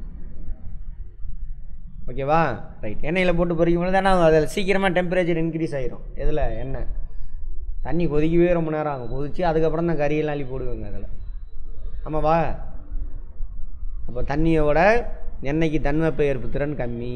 ஓகேவா ரைட் எண்ணெயில் போட்டு பொரிக்கும் பொழுது என்ன அதில் சீக்கிரமாக டெம்பரேச்சர் இன்க்ரீஸ் ஆயிரும் எதில் எண்ணெய் தண்ணி கொதிக்கவே ரொம்ப நேரம் ஆகும் கொதிச்சு அதுக்கப்புறம் தான் கறியெல்லாம் அள்ளி போடுவாங்க அதில் ஆமாவா அப்போ தண்ணியோட எண்ணெய்க்கு தன்வெப்ப ஏற்பு திறன் கம்மி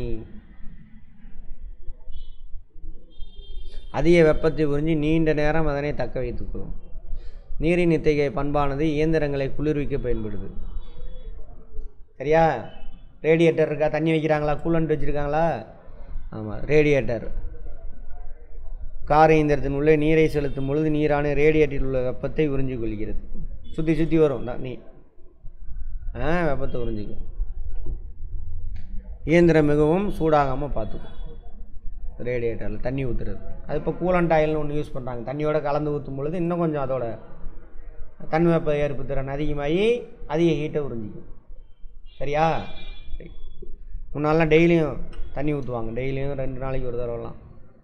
அதிக வெப்பத்தை உறிஞ்சி நீண்ட நேரம் அதனை தக்க வைத்துக்கொள்ளும் நீரின் இத்தகைய பண்பானது இயந்திரங்களை குளிர்விக்க பயன்படுது சரியா ரேடியேட்டர் இருக்கா தண்ணி வைக்கிறாங்களா கூலண்ட் வச்சுருக்காங்களா ஆமாம் ரேடியேட்டர் கார் இயந்திரத்தின் உள்ளே நீரை செலுத்தும் பொழுது நீரான ரேடியேட்டரில் உள்ள வெப்பத்தை உறிஞ்சிக் கொள்கிறது சுற்றி சுற்றி வரும் தண்ணி ஆ வெப்பத்தை உறிஞ்சிக்கும் இயந்திரம் மிகவும் சூடாகாமல் பார்த்துக்கும் ரேடியேட்டரில் தண்ணி ஊற்றுறது அது இப்போ கூலண்ட் ஆயில்னு ஒன்று யூஸ் பண்ணுறாங்க தண்ணியோட கலந்து ஊற்றும் பொழுது இன்னும் கொஞ்சம் அதோட தன் வெப்ப ஏற்பு திறன் அதிகமாகி அதிக ஹீட்டை உறிஞ்சிக்கும் சரியா Right. முன்னாலாம் டெய்லியும் தண்ணி ஊற்றுவாங்க டெய்லியும் ரெண்டு நாளைக்கு ஒரு தடவைலாம்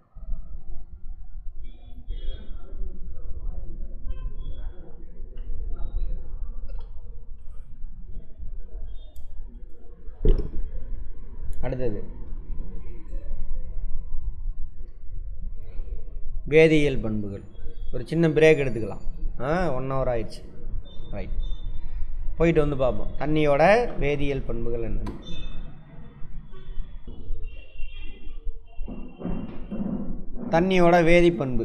அடுத்தது வேதியியல் பண்புகள் ஒரு சின்ன பிரேக் எடுத்துக்கலாம் ஆ ஒன் ஹவர் ஆயிடுச்சு ரைட் போயிட்டு வந்து பார்ப்போம் தண்ணியோட வேதியியல் பண்புகள் என்ன தண்ணியோட வேதிப்பண்பு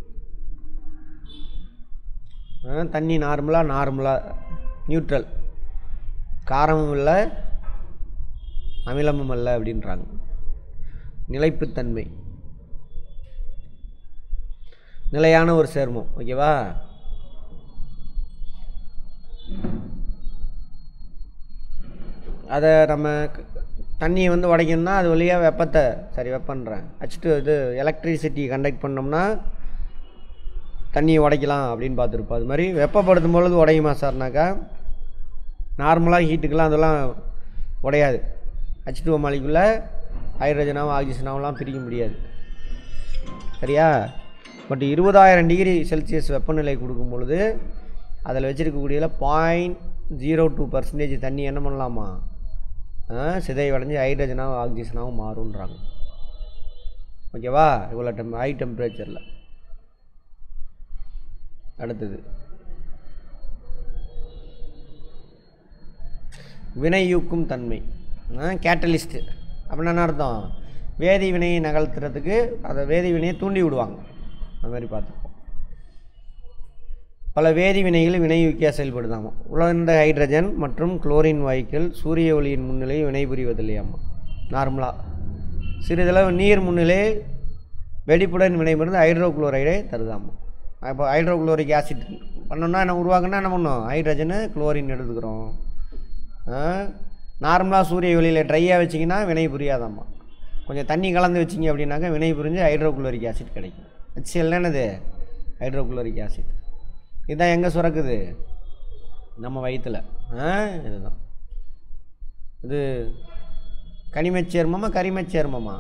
ஆ, தண்ணி நார்மலாக நார்மலாக நியூட்ரல் காரமும் இல்லை அமிலமும் அல்ல அப்படின்றாங்க நிலைப்புத்தன்மை நிலையான ஒரு சேர்மம் ஓகேவா அதை நம்ம க- தண்ணியை வந்து உடைக்கணும்னா அது வழியாக வெப்பத்தை சரி வெப்பன்றேன் வச்சுட்டு இது எலக்ட்ரிசிட்டி கண்டக்ட் பண்ணோம்னா தண்ணியை உடைக்கலாம் அப்படின்னு பார்த்துருப்போம் அது மாதிரி வெப்பப்படுத்தும் பொழுது உடையுமா சார்னாக்கா நார்மலாக ஹீட்டுக்கெல்லாம் அதெல்லாம் உடையாது ஹச் டூ மாலிக்குள்ளே ஹைட்ரஜனாகவும் ஆக்சிஜனாகலாம் பிரிக்க முடியாது சரியா பட் இருபதாயிரம் டிகிரி செல்சியஸ் வெப்பநிலை கொடுக்கும் பொழுது அதில் வச்சுருக்கக்கூடியல பாயிண்ட் ஜீரோ டூ பர்சன்டேஜ் தண்ணி என்ன பண்ணலாமா ஆ, சிதைவடைஞ்சு ஹைட்ரஜனாகவும் ஆக்சிஜனாகவும் மாறுன்றாங்க ஓகேவா இவ்வளோ டெம் ஹை டெம்பரேச்சரில் அடுத்தது வினையூக்கும் தன்மை கேட்டலிஸ்ட்டு அப்படின்னா என்ன அர்த்தம் வேதி வினையை நகர்த்துறதுக்கு அதை வேதி வினையை தூண்டி விடுவாங்க அது மாதிரி பார்த்துப்போம் பல வேதி வினைகள் வினையூக்கியாக செயல்படுதாமா உலர்ந்த ஹைட்ரஜன் மற்றும் குளோரின் வாயுக்கள் சூரிய ஒளியின் முன்னிலையில் வினைபுரிவதில்லையாமா நார்மலாக சிறிதளவு நீர் முன்னிலை வெடிப்புடன் வினைபுரிந்து ஹைட்ரோகுளோரைடை தருதாமா அப்போ ஹைட்ரோகுளோரிக் ஆசிட் பண்ணோம்னா என்ன உருவாக்குனா என்ன பண்ணோம் ஹைட்ரஜனு குளோரின் எடுத்துக்கிறோம் நார்மலாக சூரிய ஒளியில் ட்ரையாக வச்சிங்கன்னா வினை புரியாதாம்மா கொஞ்சம் தண்ணி கலந்து வச்சிங்க அப்படின்னாக்கா வினை புரிஞ்சு ஹைட்ரோகுளோரிக் ஆசிட் கிடைக்கும் HCl என்னது ஹைட்ரோகுளோரிக் ஆசிட் இதுதான் எங்கே சுரக்குது நம்ம வயிற்றில் ஆ இதுதான் இது கனிமச் சேர்மமா கரிமச் சேர்மமா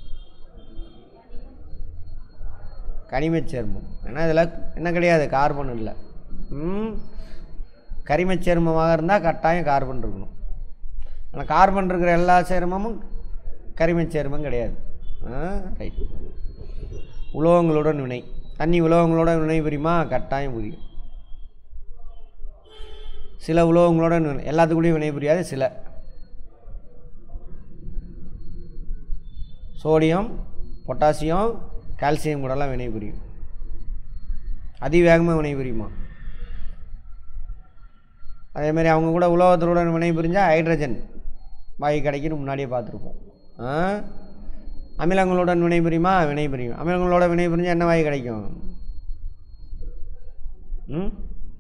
கனிமச் சேர்மம் ஏன்னா இதில் என்ன கிடையாது கார்பன் இல்லை ம் கரிமச் சேர்மமாக இருந்தால் கட்டாயம் கார்பன் இருக்கணும் ஆனால் கார்பன் இருக்கிற எல்லா சேர்மமும் கரிமச் சேர்மம் கிடையாது ரைட் உலோகங்களுடன் வினை தண்ணி உலோகங்களுடன் வினை புரியுமா கட்டாயம் புரியும் சில உலோகங்களுடன் வினை எல்லாத்துக்கூடயும் வினை புரியாது சில சோடியம் பொட்டாசியம் கால்சியம் கூடலாம் வினை புரியும் அதிவேகமாக வினை புரியுமா அதே மாதிரி அவங்க கூட உலோகத்துடன் வினை புரிஞ்சால் ஹைட்ரஜன் வாயு கிடைக்குன்னு முன்னாடியே பார்த்துருப்போம் ஆ அமிலங்களுடன் வினை புரியுமா வினை புரியும் அமிலங்களோட வினை புரிஞ்சால் என்ன வாயு கிடைக்கும் ம்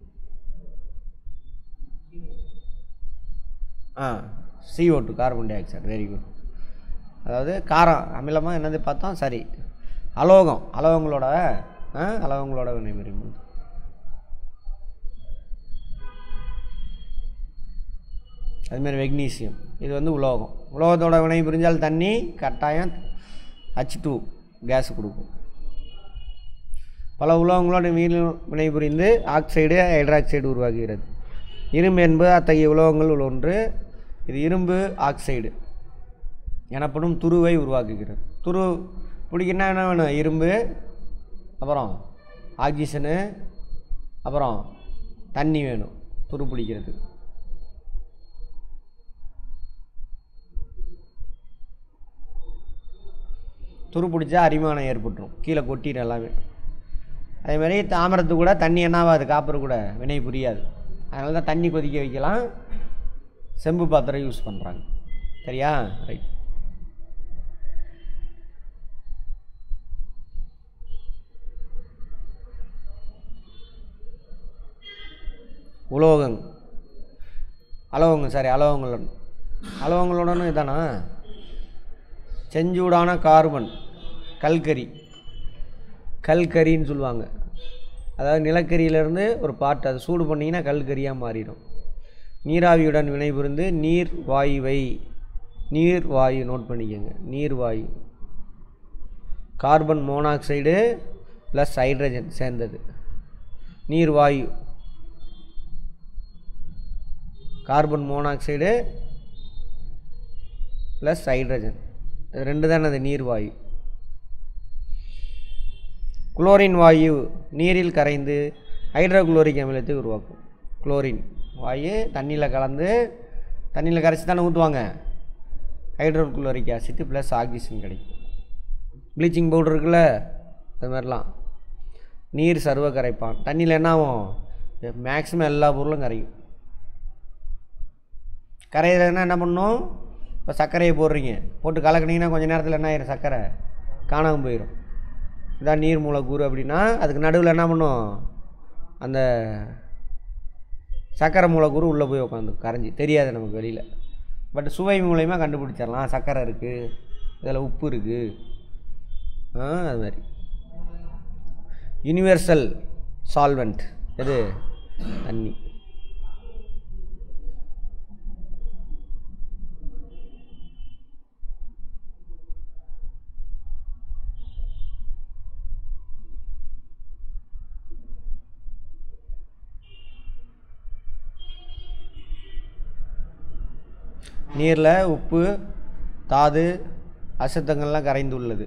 ஆ CO2 two carbon dioxide very good அதாவது காரம் அமிலமாக என்னது பார்த்தோம் சரி அலோகம் அலோகங்களோட ஆ அலோகங்களோட வினை புரியும் அதுமாரி வெக்னீசியம் இது வந்து உலோகம் உலோகத்தோட வினை புரிஞ்சால் தண்ணி கட்டாயம் ஹச் டூ கேஸ் கொடுக்கும் பல உலோகங்களோட மீண்டும் வினை புரிந்து ஆக்சைடு ஹைட்ராக்சைடு உருவாகுகிறது இரும்பு என்பது அத்தகைய உலோகங்கள் ஒன்று இது இரும்பு ஆக்சைடு எனப்படும் துருவை உருவாக்குகிறது துரு பிடிக்கணும்னா என்ன வேணும் இரும்பு அப்புறம் ஆக்சிஜனு அப்புறம் தண்ணி வேணும் துரு பிடிக்கிறது துரு பிடிச்சா அரிமானம் ஏற்பட்டுரும் கீழே கொட்டிடும் எல்லாமே அதே மாதிரி தாமிரத்து கூட தண்ணி என்னாவாது காப்பர் கூட வினை புரியாது அதனால தான் தண்ணி கொதிக்க வைக்கலாம் செம்பு பாத்திரம் யூஸ் பண்ணுறாங்க சரியா ரைட் உலோகங் அலோகங்க சாரி அலோகங்களுடன் அலோகங்களுடனும் இதானா செஞ்சூடான கார்பன் கல்கரி கல்கரின்னு சொல்லுவாங்க அதாவது நிலக்கரியிலேருந்து ஒரு பாட்டு அது சூடு பண்ணிங்கன்னா கல்கரியாக மாறிடும் நீராவியுடன் வினைபுரிந்து நீர் வாயுவை நீர் வாயு நோட் பண்ணிக்கோங்க நீர் வாயு கார்பன் மோனாக்சைடு ப்ளஸ் ஹைட்ரஜன் சேர்ந்தது நீர் வாயு கார்பன் மோனாக்சைடு ப்ளஸ் ஹைட்ரஜன் இது ரெண்டு தானே அது நீர் வாயு குளோரின் வாயு நீரில் கரைந்து ஹைட்ரோகுளோரிக் அமிலத்தை உருவாக்கும் குளோரின் வாயு தண்ணியில் கலந்து தண்ணியில் கரைச்சி தானே ஊற்றுவாங்க ஹைட்ரோகுளோரிக் ஆசிட் ப்ளஸ் ஆக்சிஜன் கிடைக்கும் ப்ளீச்சிங் பவுடர் இருக்குல்ல அது மாதிரிலாம் நீர் சர்வ கரைப்பான் தண்ணியில் என்ன ஆகும் மேக்ஸிமம் எல்லா பொருளும் கரையும் கரையிறதுனா என்ன பண்ணும் இப்போ சர்க்கரையை போடுறீங்க போட்டு கலக்குனீங்கன்னா கொஞ்ச நேரத்தில் என்ன ஆயிரும் சர்க்கரை காணாமல் போயிடும் இதான் நீர் மூலக்கூறு அப்படின்னா அதுக்கு நடுவில் என்ன பண்ணும் அந்த சர்க்கரை மூலக்கூறு உள்ளே போய் உட்காந்து கரைஞ்சி தெரியாது நமக்கு வெளியில் பட் சுவை மூலயமா கண்டுபிடிச்சிடலாம் சர்க்கரை இருக்குது இதில் உப்பு இருக்குது ஆ அது மாதிரி யுனிவர்சல் சால்வெண்ட் எது தண்ணி நீரில் உப்பு தாது அசுத்தங்கள்லாம் கரைந்துள்ளது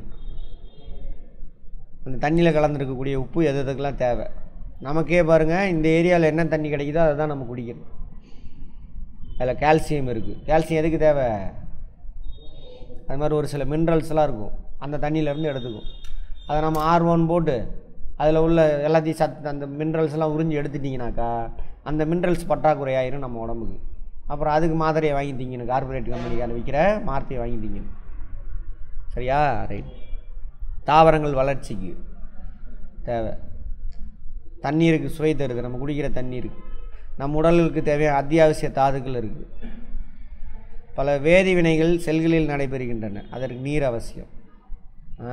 அந்த தண்ணியில் கலந்துருக்கக்கூடிய உப்பு எது எதுக்கெல்லாம் தேவை நமக்கே பாருங்கள் இந்த ஏரியாவில் என்ன தண்ணி கிடைக்குதோ அதை தான் நம்ம குடிக்கணும் அதில் கால்சியம் இருக்குது கால்சியம் எதுக்கு தேவை அது மாதிரி ஒரு சில மினரல்ஸ்லாம் இருக்கும் அந்த தண்ணியிலேருந்து எடுத்துக்கும் அதை நம்ம ஆர்வோன் போட்டு அதில் உள்ள எல்லாத்தையும் சத்து அந்த மினரல்ஸ்லாம் உறிஞ்சி எடுத்துட்டிங்கனாக்கா அந்த மினரல்ஸ் பற்றாக்குறை ஆயிரும் நம்ம உடம்புக்கு அப்புறம் அதுக்கு மாத்திரையை வாங்கி திங்கணும் கார்பரேட் கம்பெனிக்கான விற்கிற மாத்திரையை வாங்கி திங்கணும் சரியா ரைட் தாவரங்கள் வளர்ச்சிக்கு தேவை தண்ணீருக்கு சுவை தருது நம்ம குடிக்கிற தண்ணீருக்கு நம்ம உடலுக்கு தேவையான அத்தியாவசிய தாதுக்கள் இருக்குது பல வேதி வினைகள் செல்களில் நடைபெறுகின்றன அதற்கு நீர் அவசியம் ஆ?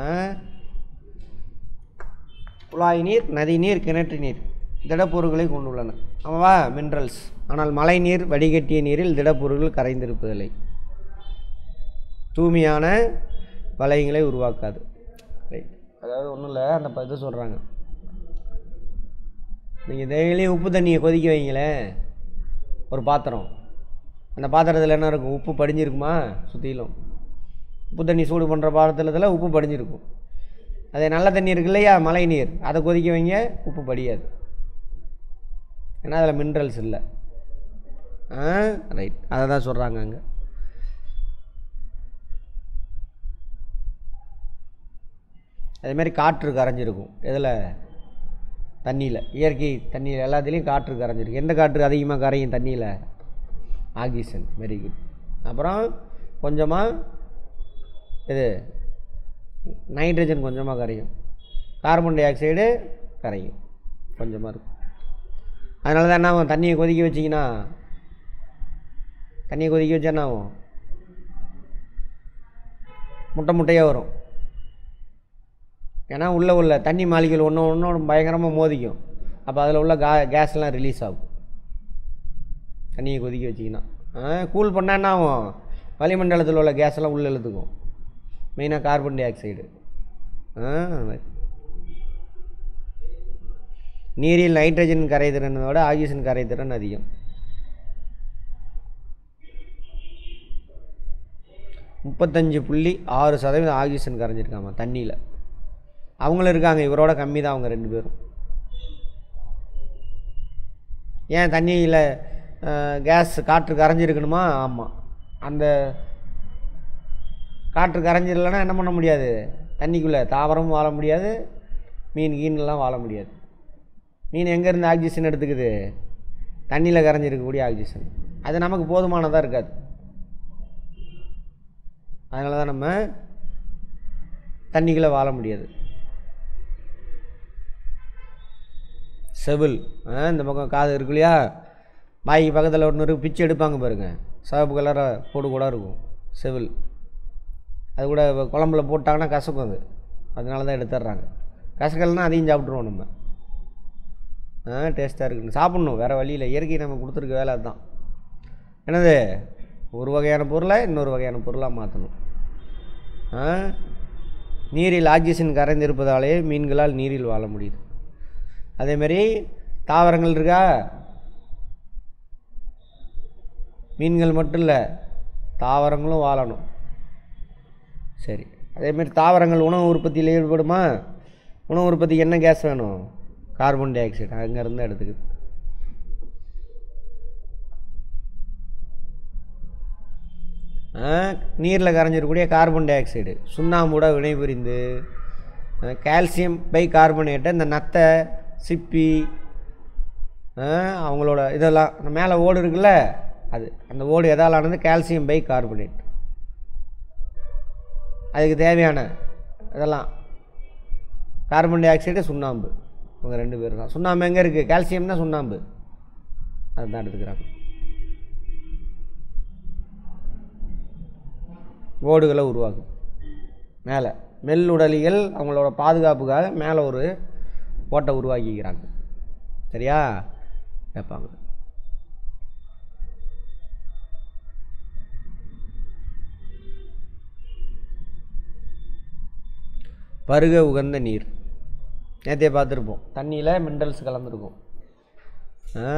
குழாய் நீர் நதி நீர் கிணற்று நீர் திடப்பொருட்களை கொண்டுள்ளன ஆமாவா மினரல்ஸ் ஆனால் மழை நீர் வடிகட்டிய நீரில் திடப்பொருட்கள் கரைந்திருப்பதில்லை தூய்மையான வளையங்களை உருவாக்காது ரைட் அதாவது ஒன்றும் இல்லை அந்த ப- இது சொல்கிறாங்க நீங்கள் டெய்லியும் உப்பு தண்ணியை கொதிக்க வைங்களேன் ஒரு பாத்திரம் அந்த பாத்திரத்தில் என்ன இருக்கும் உப்பு படிஞ்சிருக்குமா சுற்றிலும் உப்பு தண்ணி சூடு பண்ணுற பாத்திரத்தில் உப்பு படிஞ்சிருக்கும் அதே நல்ல தண்ணி இருக்கு இல்லையா மழை நீர் அதை கொதிக்க வைங்க உப்பு படியாது ஏன்னா அதில் மினரல்ஸ் இல்லை ஆ ரைட் அதை தான் சொல்கிறாங்க அங்கே அதேமாதிரி காற்று கரைஞ்சிருக்கும் எதில் தண்ணியில் இயற்கை தண்ணியில் எல்லாத்துலேயும் காற்று கரைஞ்சிருக்கு எந்த காற்று அதிகமாக கரையும் தண்ணியில் ஆக்சிஜன் வெரி குட் அப்புறம் கொஞ்சமாக இது நைட்ரஜன் கொஞ்சமாக கரையும் கார்பன் டை ஆக்சைடு கரையும் கொஞ்சமாக இருக்கும் அதனால தான் என்ன ஆகும் தண்ணியை கொதிக்க வச்சிங்கன்னா தண்ணியை கொதிக்க வச்சா என்ன ஆகும் முட்டை முட்டையாக வரும் ஏன்னா உள்ளே உள்ள தண்ணி மாளிகைகள் ஒன்று ஒன்று பயங்கரமாக மோதிக்கும் அப்போ அதில் உள்ள கா கேஸ்லாம் ரிலீஸ் ஆகும் தண்ணியை கொதிக்க வச்சிங்கன்னா கூல் பண்ணால் என்ன ஆகும் வளிமண்டலத்தில் உள்ள கேஸ் எல்லாம் உள்ளே இழுத்துக்கும் மெயினாக கார்பன் டை ஆக்சைடு நீரில் நைட்ரஜன் கரைதிறனை விட ஆக்சிஜன் கரைதிறன் அதிகம் முப்பத்தஞ்சு புள்ளி ஆறு சதவீதம் ஆக்சிஜன் கரைஞ்சிருக்காமா தண்ணியில் அவங்களும் இருக்காங்க இவரோட கம்மி தான் அவங்க ரெண்டு பேரும் ஏன் தண்ணியில் கேஸ் காற்று கரைஞ்சிருக்கணுமா ஆமாம் அந்த காற்று கரைஞ்சிடலன்னா என்ன பண்ண முடியாது தண்ணிக்குள்ளே தாவரமும் வாழ முடியாது மீன் கீன்லாம் வாழ முடியாது மீன் எங்கேருந்து ஆக்சிஜன் எடுத்துக்குது தண்ணியில் கரைஞ்சிருக்கக்கூடிய ஆக்சிஜன் அது நமக்கு போதுமானதாக இருக்காது அதனால தான் நம்ம தண்ணிக்குள்ளே வாழ முடியாது செவில் ஆ, இந்த பக்கம் காது இருக்கு இல்லையா வாய்க்கு பக்கத்தில் ஒன்று இருக்கு பிச்சு எடுப்பாங்க பாருங்க சிவப்பு கலராக போடு கூட இருக்கும் செவில் அது கூட வ- குழம்புல போட்டாங்கன்னா கசக்கும் அது அதனால தான் எடுத்துடுறாங்க கசக்கல்னா அதையும் சாப்பிட்ருவோம் நம்ம ஆ டேஸ்ட்டாக இருக்குன்னு சாப்பிட்ணும் வேறு வழியில் இயற்கை நம்ம கொடுத்துருக்க வேலை அதுதான் என்னது ஒரு வகையான பொருளை இன்னொரு வகையான பொருளாக மாற்றணும் ஆ நீரில் ஆக்சிஜன் கரைந்திருப்பதாலே மீன்களால் நீரில் வாழ முடியுது அதேமாரி தாவரங்கள் இருக்கா மீன்கள் மட்டும் இல்லை தாவரங்களும் வாழணும் சரி அதேமாரி தாவரங்கள் உணவு உற்பத்தியில் ஈடுபடுமா உணவு உற்பத்திக்கு என்ன கேஸ் வேணும் கார்பன் டை ஆக்சைடு அங்கேருந்து எடுத்துக்குது நீரில் கரைஞ்சிருக்கக்கூடிய கார்பன் டை ஆக்சைடு சுண்ணாம்புட வினைபுரிந்து அஹ், கால்சியம் பை கார்பனேட்டை இந்த நத்தை சிப்பி அஹ், அவங்களோட இதெல்லாம் அந்த மேலே ஓடு இருக்குல்ல அது அந்த ஓடு எதால் ஆனது கால்சியம் பை கார்பனேட் அதுக்கு தேவையான இதெல்லாம் கார்பன் டை ஆக்சைடு சுண்ணாம்பு இவங்க ரெண்டு பேரும் தான் சுண்ணாம்பு எங்கே இருக்குது கால்சியம் தான் சுண்ணாம்பு அதுதான் எடுத்துக்கிறாங்க ஓடுகளை உருவாக்கும் மேலே மெல்லுடலிகள் அவங்களோட பாதுகாப்புக்காக மேலே ஒரு ஓட்டை உருவாக்கிக்கிறாங்க சரியா கேட்பாங்க பருக உகந்த நீர் நேற்றே பார்த்துருப்போம் தண்ணியில் மினரல்ஸ் கலந்துருக்கும் ஆ?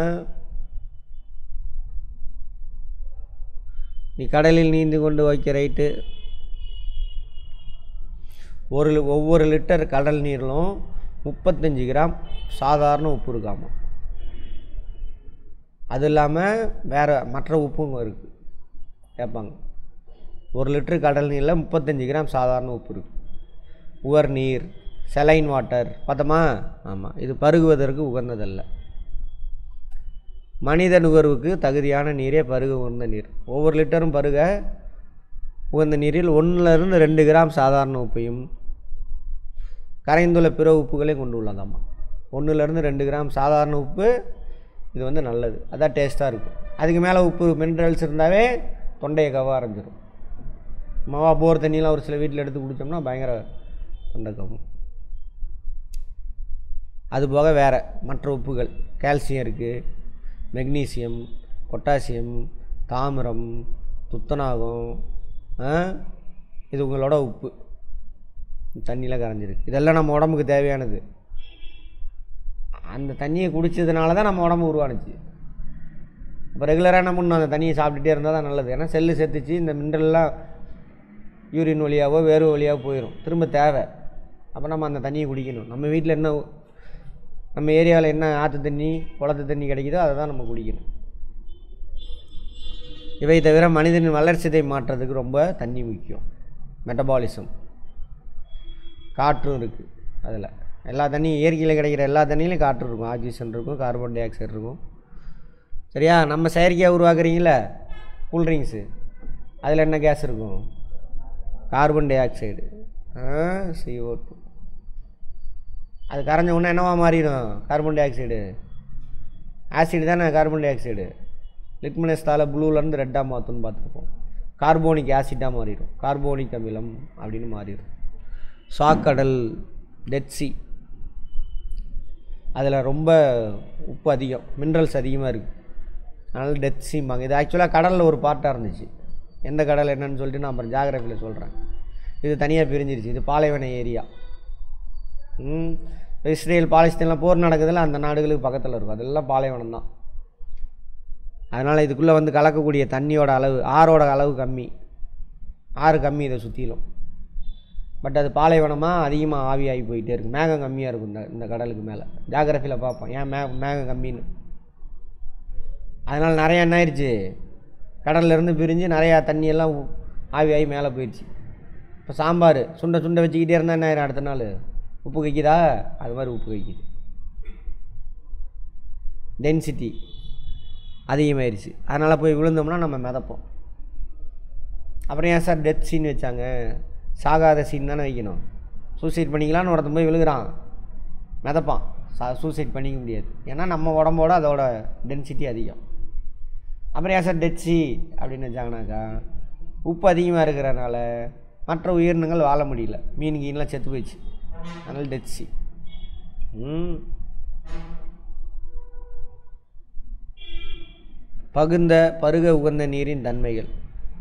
நீ கடலில் நீந்தி கொண்டு வைக்க ரைட்டு ஒரு லி- ஒவ்வொரு லிட்டர் கடல் நீரிலும் முப்பத்தஞ்சு கிராம் சாதாரண உப்பு இருக்காமா அது இல்லாமல் வேறு மற்ற உப்புங்க இருக்குது கேட்பாங்க ஒரு லிட்டர் கடல் நீரில் முப்பத்தஞ்சு கிராம் சாதாரண உப்பு இருக்குது உவர் நீர் செலைன் வாட்டர் பார்த்தோமா ஆமாம் இது பருகுவதற்கு உகந்ததல்ல மனித நுகர்வுக்கு தகுதியான நீரே பருக உகந்த நீர் ஒவ்வொரு லிட்டரும் பருக உகந்த நீரில் ஒன்றிலிருந்து ரெண்டு கிராம் சாதாரண உப்பையும் கரைந்துள்ள பிற உப்புகளை கொண்டு உள்ளதாம்மா ஒன்றுலேருந்து ரெண்டு கிராம் சாதாரண உப்பு இது வந்து நல்லது அதான் டேஸ்ட்டாக இருக்கும் அதுக்கு மேலே உப்பு மினரல்ஸ் இருந்தாவே தொண்டையை கவ ஆரம்பிச்சிடும் மாவா போர் தண்ணியெலாம் ஒரு சில வீட்டில் எடுத்து குடித்தோம்னா பயங்கர தொண்டை கவும் அது போக வேறு மற்ற உப்புகள் கால்சியம் இருக்குது மெக்னீசியம் பொட்டாசியம் தாமிரம் துத்தநாகம் ஆ? இது உங்களோட உப்பு தண்ணியில் கரைஞ்சிருக்கு இதெல்லாம் நம்ம உடம்புக்கு தேவையானது அந்த தண்ணியை குடித்ததுனால தான் நம்ம உடம்பு உருவானுச்சு அப்போ ரெகுலராக என்ன பண்ணணும் அந்த தண்ணியை சாப்பிட்டுட்டே இருந்தால் தான் நல்லது ஏன்னா செல்லு செத்துச்சு இந்த மினரல்லாம் யூரின் வழியாவோ வேர்வை வழியாவோ போயிடும் திரும்ப தேவை அப்போ நம்ம அந்த தண்ணியை குடிக்கணும் நம்ம வீட்டில் என்ன நம்ம ஏரியாவில் என்ன ஆற்று தண்ணி குளத்து தண்ணி கிடைக்குதோ அதை தான் நம்ம குடிக்கணும் இவை தவிர மனிதனின் வளர்ச்சிதை மாற்றுறதுக்கு ரொம்ப தண்ணி முக்கியம் மெட்டபாலிசம் காற்றும் இருக்குது அதில் எல்லா தண்ணியும் இயற்கையில் கிடைக்கிற எல்லா தண்ணியிலையும் காற்று இருக்கும் ஆக்சிஜன் இருக்கும் கார்பன் டை ஆக்சைடு இருக்கும் சரியா நம்ம செயற்கையாக உருவாக்குறீங்கள கூல்ட்ரிங்க்ஸு அதில் என்ன கேஸ் இருக்கும் carbon di oxide CO2 two அது கரைஞ்ச உடனே என்னவா மாறிடும் கார்பன் டை ஆக்சைடு ஆசிட் தானே கார்பன் டை ஆக்சைடு லிட்மனஸ்தால் ப்ளூலேருந்து ரெட்டாக மாற்றுன்னு பார்த்துருப்போம் கார்போனிக் ஆசிட்டாக மாறிடும் கார்போனிக் அமிலம் அப்படின்னு மாறிடும் சாக்கடல் டெட்சி அதில் ரொம்ப உப்பு அதிகம் மினரல்ஸ் அதிகமாக இருக்குது அதனால் டெத்சிம்பாங்க இது ஆக்சுவலாக கடலில் ஒரு பார்ட்டாக இருந்துச்சு எந்த கடல் என்னன்னு சொல்லிட்டு நான் அப்புறம் ஜாகிரபியில் சொல்கிறேன் இது தனியாக பிரிஞ்சிருச்சு இது பாலைவன ஏரியா ம் இஸ்ரேல் பாலஸ்தீன்லாம் போர் நடக்குதுல அந்த நாடுகளுக்கு பக்கத்தில் இருக்கும் அதெல்லாம் பாலைவனம் தான் அதனால் இதுக்குள்ளே வந்து கலக்கக்கூடிய தண்ணியோட அளவு ஆறோட அளவு கம்மி ஆறு கம்மி இதை சுற்றிலும் பட் அது பாலைவனமாக அதிகமாக ஆவியாகி போயிட்டே இருக்குது மேகம் கம்மியாக இருக்கும் இந்த இந்த கடலுக்கு மேலே ஜாகிரஃபியில் பார்ப்போம் ஏன் மே மேகம் கம்மின்னு அதனால் நிறையா என்ன ஆயிடுச்சு கடல்ல இருந்து பிரிஞ்சு நிறையா தண்ணியெல்லாம் உ- ஆவியாகி மேலே போயிடுச்சு இப்போ சாம்பார் சுண்டை சுண்டை வச்சுக்கிட்டே இருந்தால் என்ன ஆயிரும் அடுத்த நாள் உப்பு கைக்குதா அது மாதிரி உப்பு கைக்குது டென்சிட்டி அதிகமாயிருச்சு அதனால் போய் விழுந்தோம்னா நம்ம மிதப்போம் அப்புறம் ஏன் சார் டெத் சீன் வச்சாங்க சாகாத சீன் தானே வைக்கணும் சூசைட் பண்ணிக்கலான்னு ஒருத்தன் போய் விழுகிறான் மிதப்பான் சா சூசைட் பண்ணிக்க முடியாது ஏன்னா நம்ம உடம்போட அதோட டென்சிட்டி அதிகம் அப்புறம் ஏன் சார் டெட் சி அப்படின்னு வச்சாங்கனாக்கா உப்பு அதிகமாக இருக்கிறனால மற்ற உயிரினங்கள் வாழ முடியல மீன் கீன்லாம் செத்து போயிடுச்சு அதனால் டெட் சி ம் பகுந்த பருக உகந்த நீரின் தன்மைகள்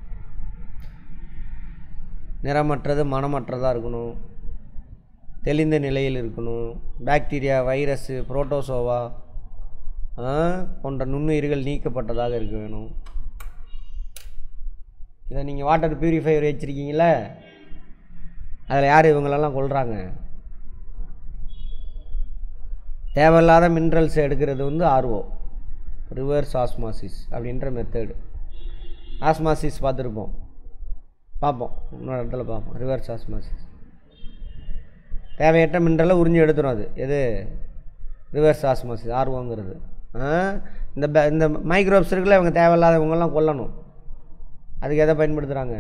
நிறமற்றது மனமற்றதாக இருக்கணும் தெளிந்த நிலையில் இருக்கணும் பாக்டீரியா வைரஸு புரோட்டோசோவா ஆ, போன்ற நுண்ணுயிர்கள் நீக்கப்பட்டதாக இருக்க வேணும் இதை நீங்கள் வாட்டர் பியூரிஃபையர் வச்சுருக்கீங்களே அதில் யார் இவங்களெல்லாம் கொள்கிறாங்க தேவையில்லாத மினரல்ஸ் எடுக்கிறது வந்து ஆர்வோ ரிவர்ஸ் ஆஸ்மாசிஸ் அப்படின்ற மெத்தடு ஆஸ்மாசிஸ் பார்த்துருப்போம் பார்ப்போம் இன்னொரு இடத்துல பார்ப்போம் ரிவர்ஸ் ஆஸ்மாசிஸ் தேவையற்ற மினரலை உறிஞ்சி எடுத்துரும் அது எது ரிவர்ஸ் ஆஸ்மாசிஸ் ஆர்வங்கிறது ஆ, இந்த ப- இந்த மைக்ரோப்ஸ் இருக்குல்ல இவங்க தேவையில்லாதவங்கெல்லாம் கொல்லணும் அதுக்கு எதை பயன்படுத்துகிறாங்க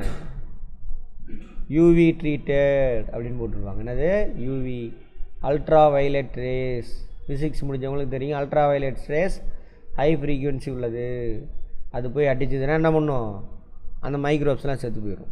யூவி ட்ரீட்டட் அப்படின்னு போட்டிருப்பாங்க என்னது UV ultra violet rays physics முடிஞ்சவங்களுக்கு தெரியும் ultra violet rays high frequency உள்ளது அது போய் அடிச்சதுன்னா என்ன பண்ணும் அந்த மைக்ரோப்ஸ்லாம் செத்து போயிடும்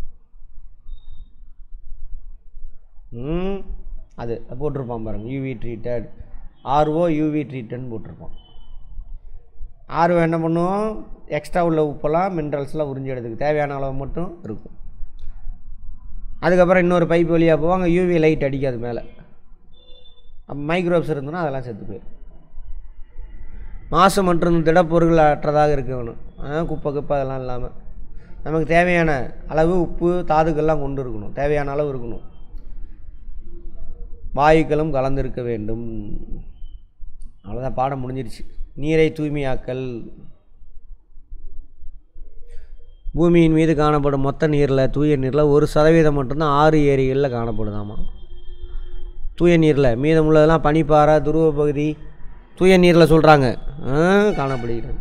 ம் அது அது போட்டிருப்பான் பாருங்க யூவி ட்ரீட்டட் ஆர்ஓ யூவி ட்ரீட்டட்னு போட்டிருப்பான் ஆர்ஓ என்ன பண்ணும் எக்ஸ்ட்ரா உள்ள உப்பெல்லாம் மினரல்ஸ்லாம் உறிஞ்சி எடுத்துக்கு தேவையான அளவு மட்டும் இருக்கும் அதுக்கப்புறம் இன்னொரு பைப் வழியாக போவாங்க யூவி லைட் அடிக்காது மேலே அப்போ மைக்ரோப்ஸ் இருந்ததுன்னா அதெல்லாம் செத்து போயிடும் மாசு மற்றும் திடப்பொருட்கள் அற்றதாக இருக்க வேணும் ஆ, குப்பை குப்பை அதெல்லாம் இல்லாமல் நமக்கு தேவையான அளவு உப்பு தாதுக்கள்லாம் கொண்டு இருக்கணும் தேவையான அளவு இருக்கணும் வாயுக்களும் கலந்திருக்க வேண்டும் அவ்வளோதான் பாடம் முடிஞ்சிருச்சு நீரை தூய்மையாக்கல் பூமியின் மீது காணப்படும் மொத்த நீரில் தூய நீரில் ஒரு சதவீதம் மட்டும்தான் ஆறு ஏரிகளில் காணப்படுதாமா தூய நீரில் மீதமுள்ளதெல்லாம் பனிப்பாறை துருவ பகுதி தூய நீரில் சொல்கிறாங்க காணப்படுகிறது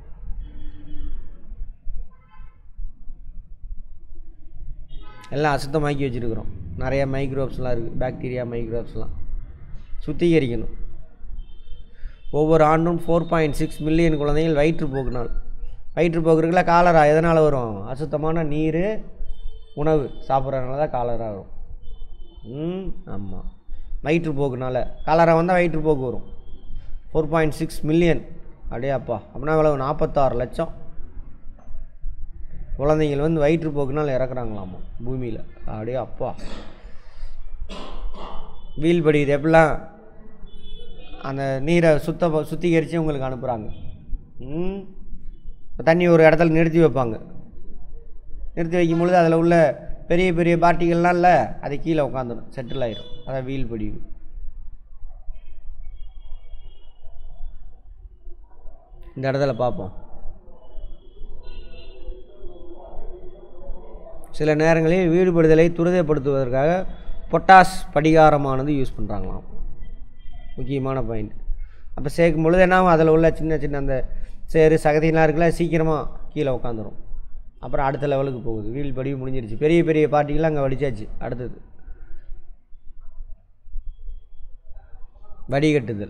எல்லாம் அசுத்தமாக்கி வச்சுருக்குறோம் நிறைய மைக்ரோப்ஸ்லாம் இருக்குது பாக்டீரியா மைக்ரோப்ஸ்லாம் சுத்திகரிக்கணும் ஒவ்வொரு ஆண்டும் ஃபோர் பாயிண்ட் சிக்ஸ் மில்லியன் குழந்தைகள் வயிற்றுப்போக்கினால் வயிற்றுப்போக்கு இருக்குல்ல காலரா எதனால் வரும் அசுத்தமான நீர் உணவு சாப்பிட்றதுனால தான் காலரா வரும் ம் ஆமாம் வயிற்றுப்போக்குனால காலரா வந்தால் வயிற்றுப்போக்கு வரும் ஃபோர் பாயிண்ட் சிக்ஸ் மில்லியன் அப்படியே அப்பா அப்படின்னா எவ்வளவு நாற்பத்தாறு லட்சம் குழந்தைங்கள் வந்து வயிற்றுப்போக்குனால இறக்குறாங்களாமா பூமியில் அப்படியே அப்பா வீல் படிக்குது எப்படிலாம் அந்த நீரை சுத்த சுத்திகரித்து உங்களுக்கு அனுப்புகிறாங்க ம் இப்ப தண்ணி ஒரு இடத்துல நிறுத்தி வைப்பாங்க நிறுத்தி வைக்கும் பொழுது அதில் உள்ள பெரிய பெரிய பார்ட்டிகள்லாம் இல்லை அது கீழே உட்காந்துடும் செட்டில் ஆயிரும் அதான் வீல் படிவு இந்த இடத்துல பார்ப்போம் சில நேரங்களில் வீடுபடுதலை துரிதப்படுத்துவதற்காக பொட்டாஸ் படிகாரமானது யூஸ் பண்ணுறாங்களாம் முக்கியமான பாயிண்ட் அப்போ சேர்க்கும் பொழுது என்ன ஆகும் அதில் உள்ள சின்ன சின்ன அந்த சேறு சகதியெல்லாம் இருக்குல்ல சீக்கிரமாக கீழே உட்காந்துரும் அப்புறம் அடுத்த லெவலுக்கு போகுது வீல் படி முடிஞ்சிருச்சு பெரிய பெரிய பார்ட்டிகள்லாம் அங்கே வடிச்சாச்சு அடுத்தது வடிகட்டுதல்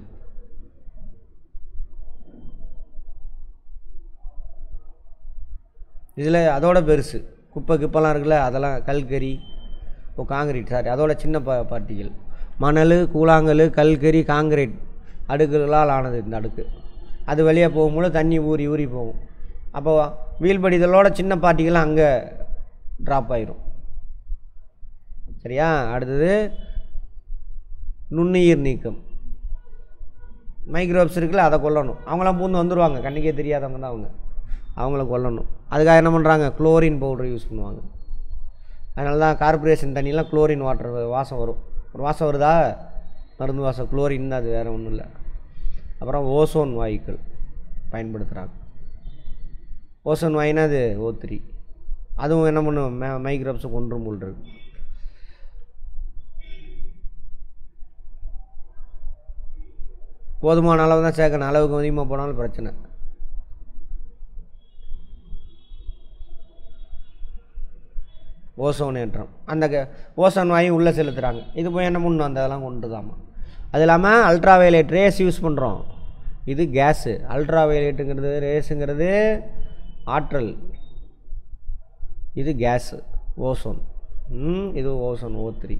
இதில் அதோட பெருசு குப்பை கிப்பெல்லாம் இருக்குல்ல அதெல்லாம் கல்கரி ஓ காங்கிரீட் சாரி அதோட சின்ன பா பார்ட்டிகள் மணல் கூழாங்கல் கல்கரி காங்கிரீட் அடுக்குகளால் ஆனது இந்த அடுக்கு அது வழியாக போகும்போது தண்ணி ஊறி ஊறி போகும் அப்போ வீல் படிதலோட சின்ன பார்ட்டிகள் அங்கே ட்ராப் ஆயிரும் சரியா அடுத்தது நுண்ணுயிர் நீக்கம் மைக்ரோப்ஸ் இருக்குல்ல அதை கொல்லணும் அவங்களாம் பூந்து வந்துடுவாங்க கண்ணுக்கே தெரியாதவங்க தான் அவங்க அவங்கள கொல்லணும் அதுக்காக என்ன பண்ணுறாங்க குளோரின் பவுடர் யூஸ் பண்ணுவாங்க அதனால தான் கார்பரேஷன் தண்ணியெலாம் குளோரின் வாட்டர் வாசம் வரும் ஒரு வாசம் வருதா மருந்து வாசம் குளோரின் தான் அது வேறு ஒன்றும் இல்லை அப்புறம் ஓசோன் வாயுக்கள் பயன்படுத்துகிறாங்க ஓசோன் வாயுனா அது ஓ த்ரீ அதுவும் என்ன பண்ணும் மே மைக்ரோப்ஸை கொன்றும் போல் இருக்கு போதுமான அளவு தான் சேர்க்கணும் அளவுக்கு அதிகமாக போனாலும் பிரச்சனை ஓசோன் ஏற்றம் அந்த க- ஓசோன் வாயு உள்ளே செலுத்துகிறாங்க இது போய் என்ன பண்ணணும் அந்த இதெல்லாம் கொண்டு தாமா அது இல்லாமல் அல்ட்ரா வயலேட் ரேஸ் யூஸ் பண்ணுறோம் இது கேஸு அல்ட்ரா வயலேட்டுங்கிறது ரேஸுங்கிறது ஆற்றல் இது கேஸு ஓசோன் ம் இது ஓசோன் ஓ த்ரீ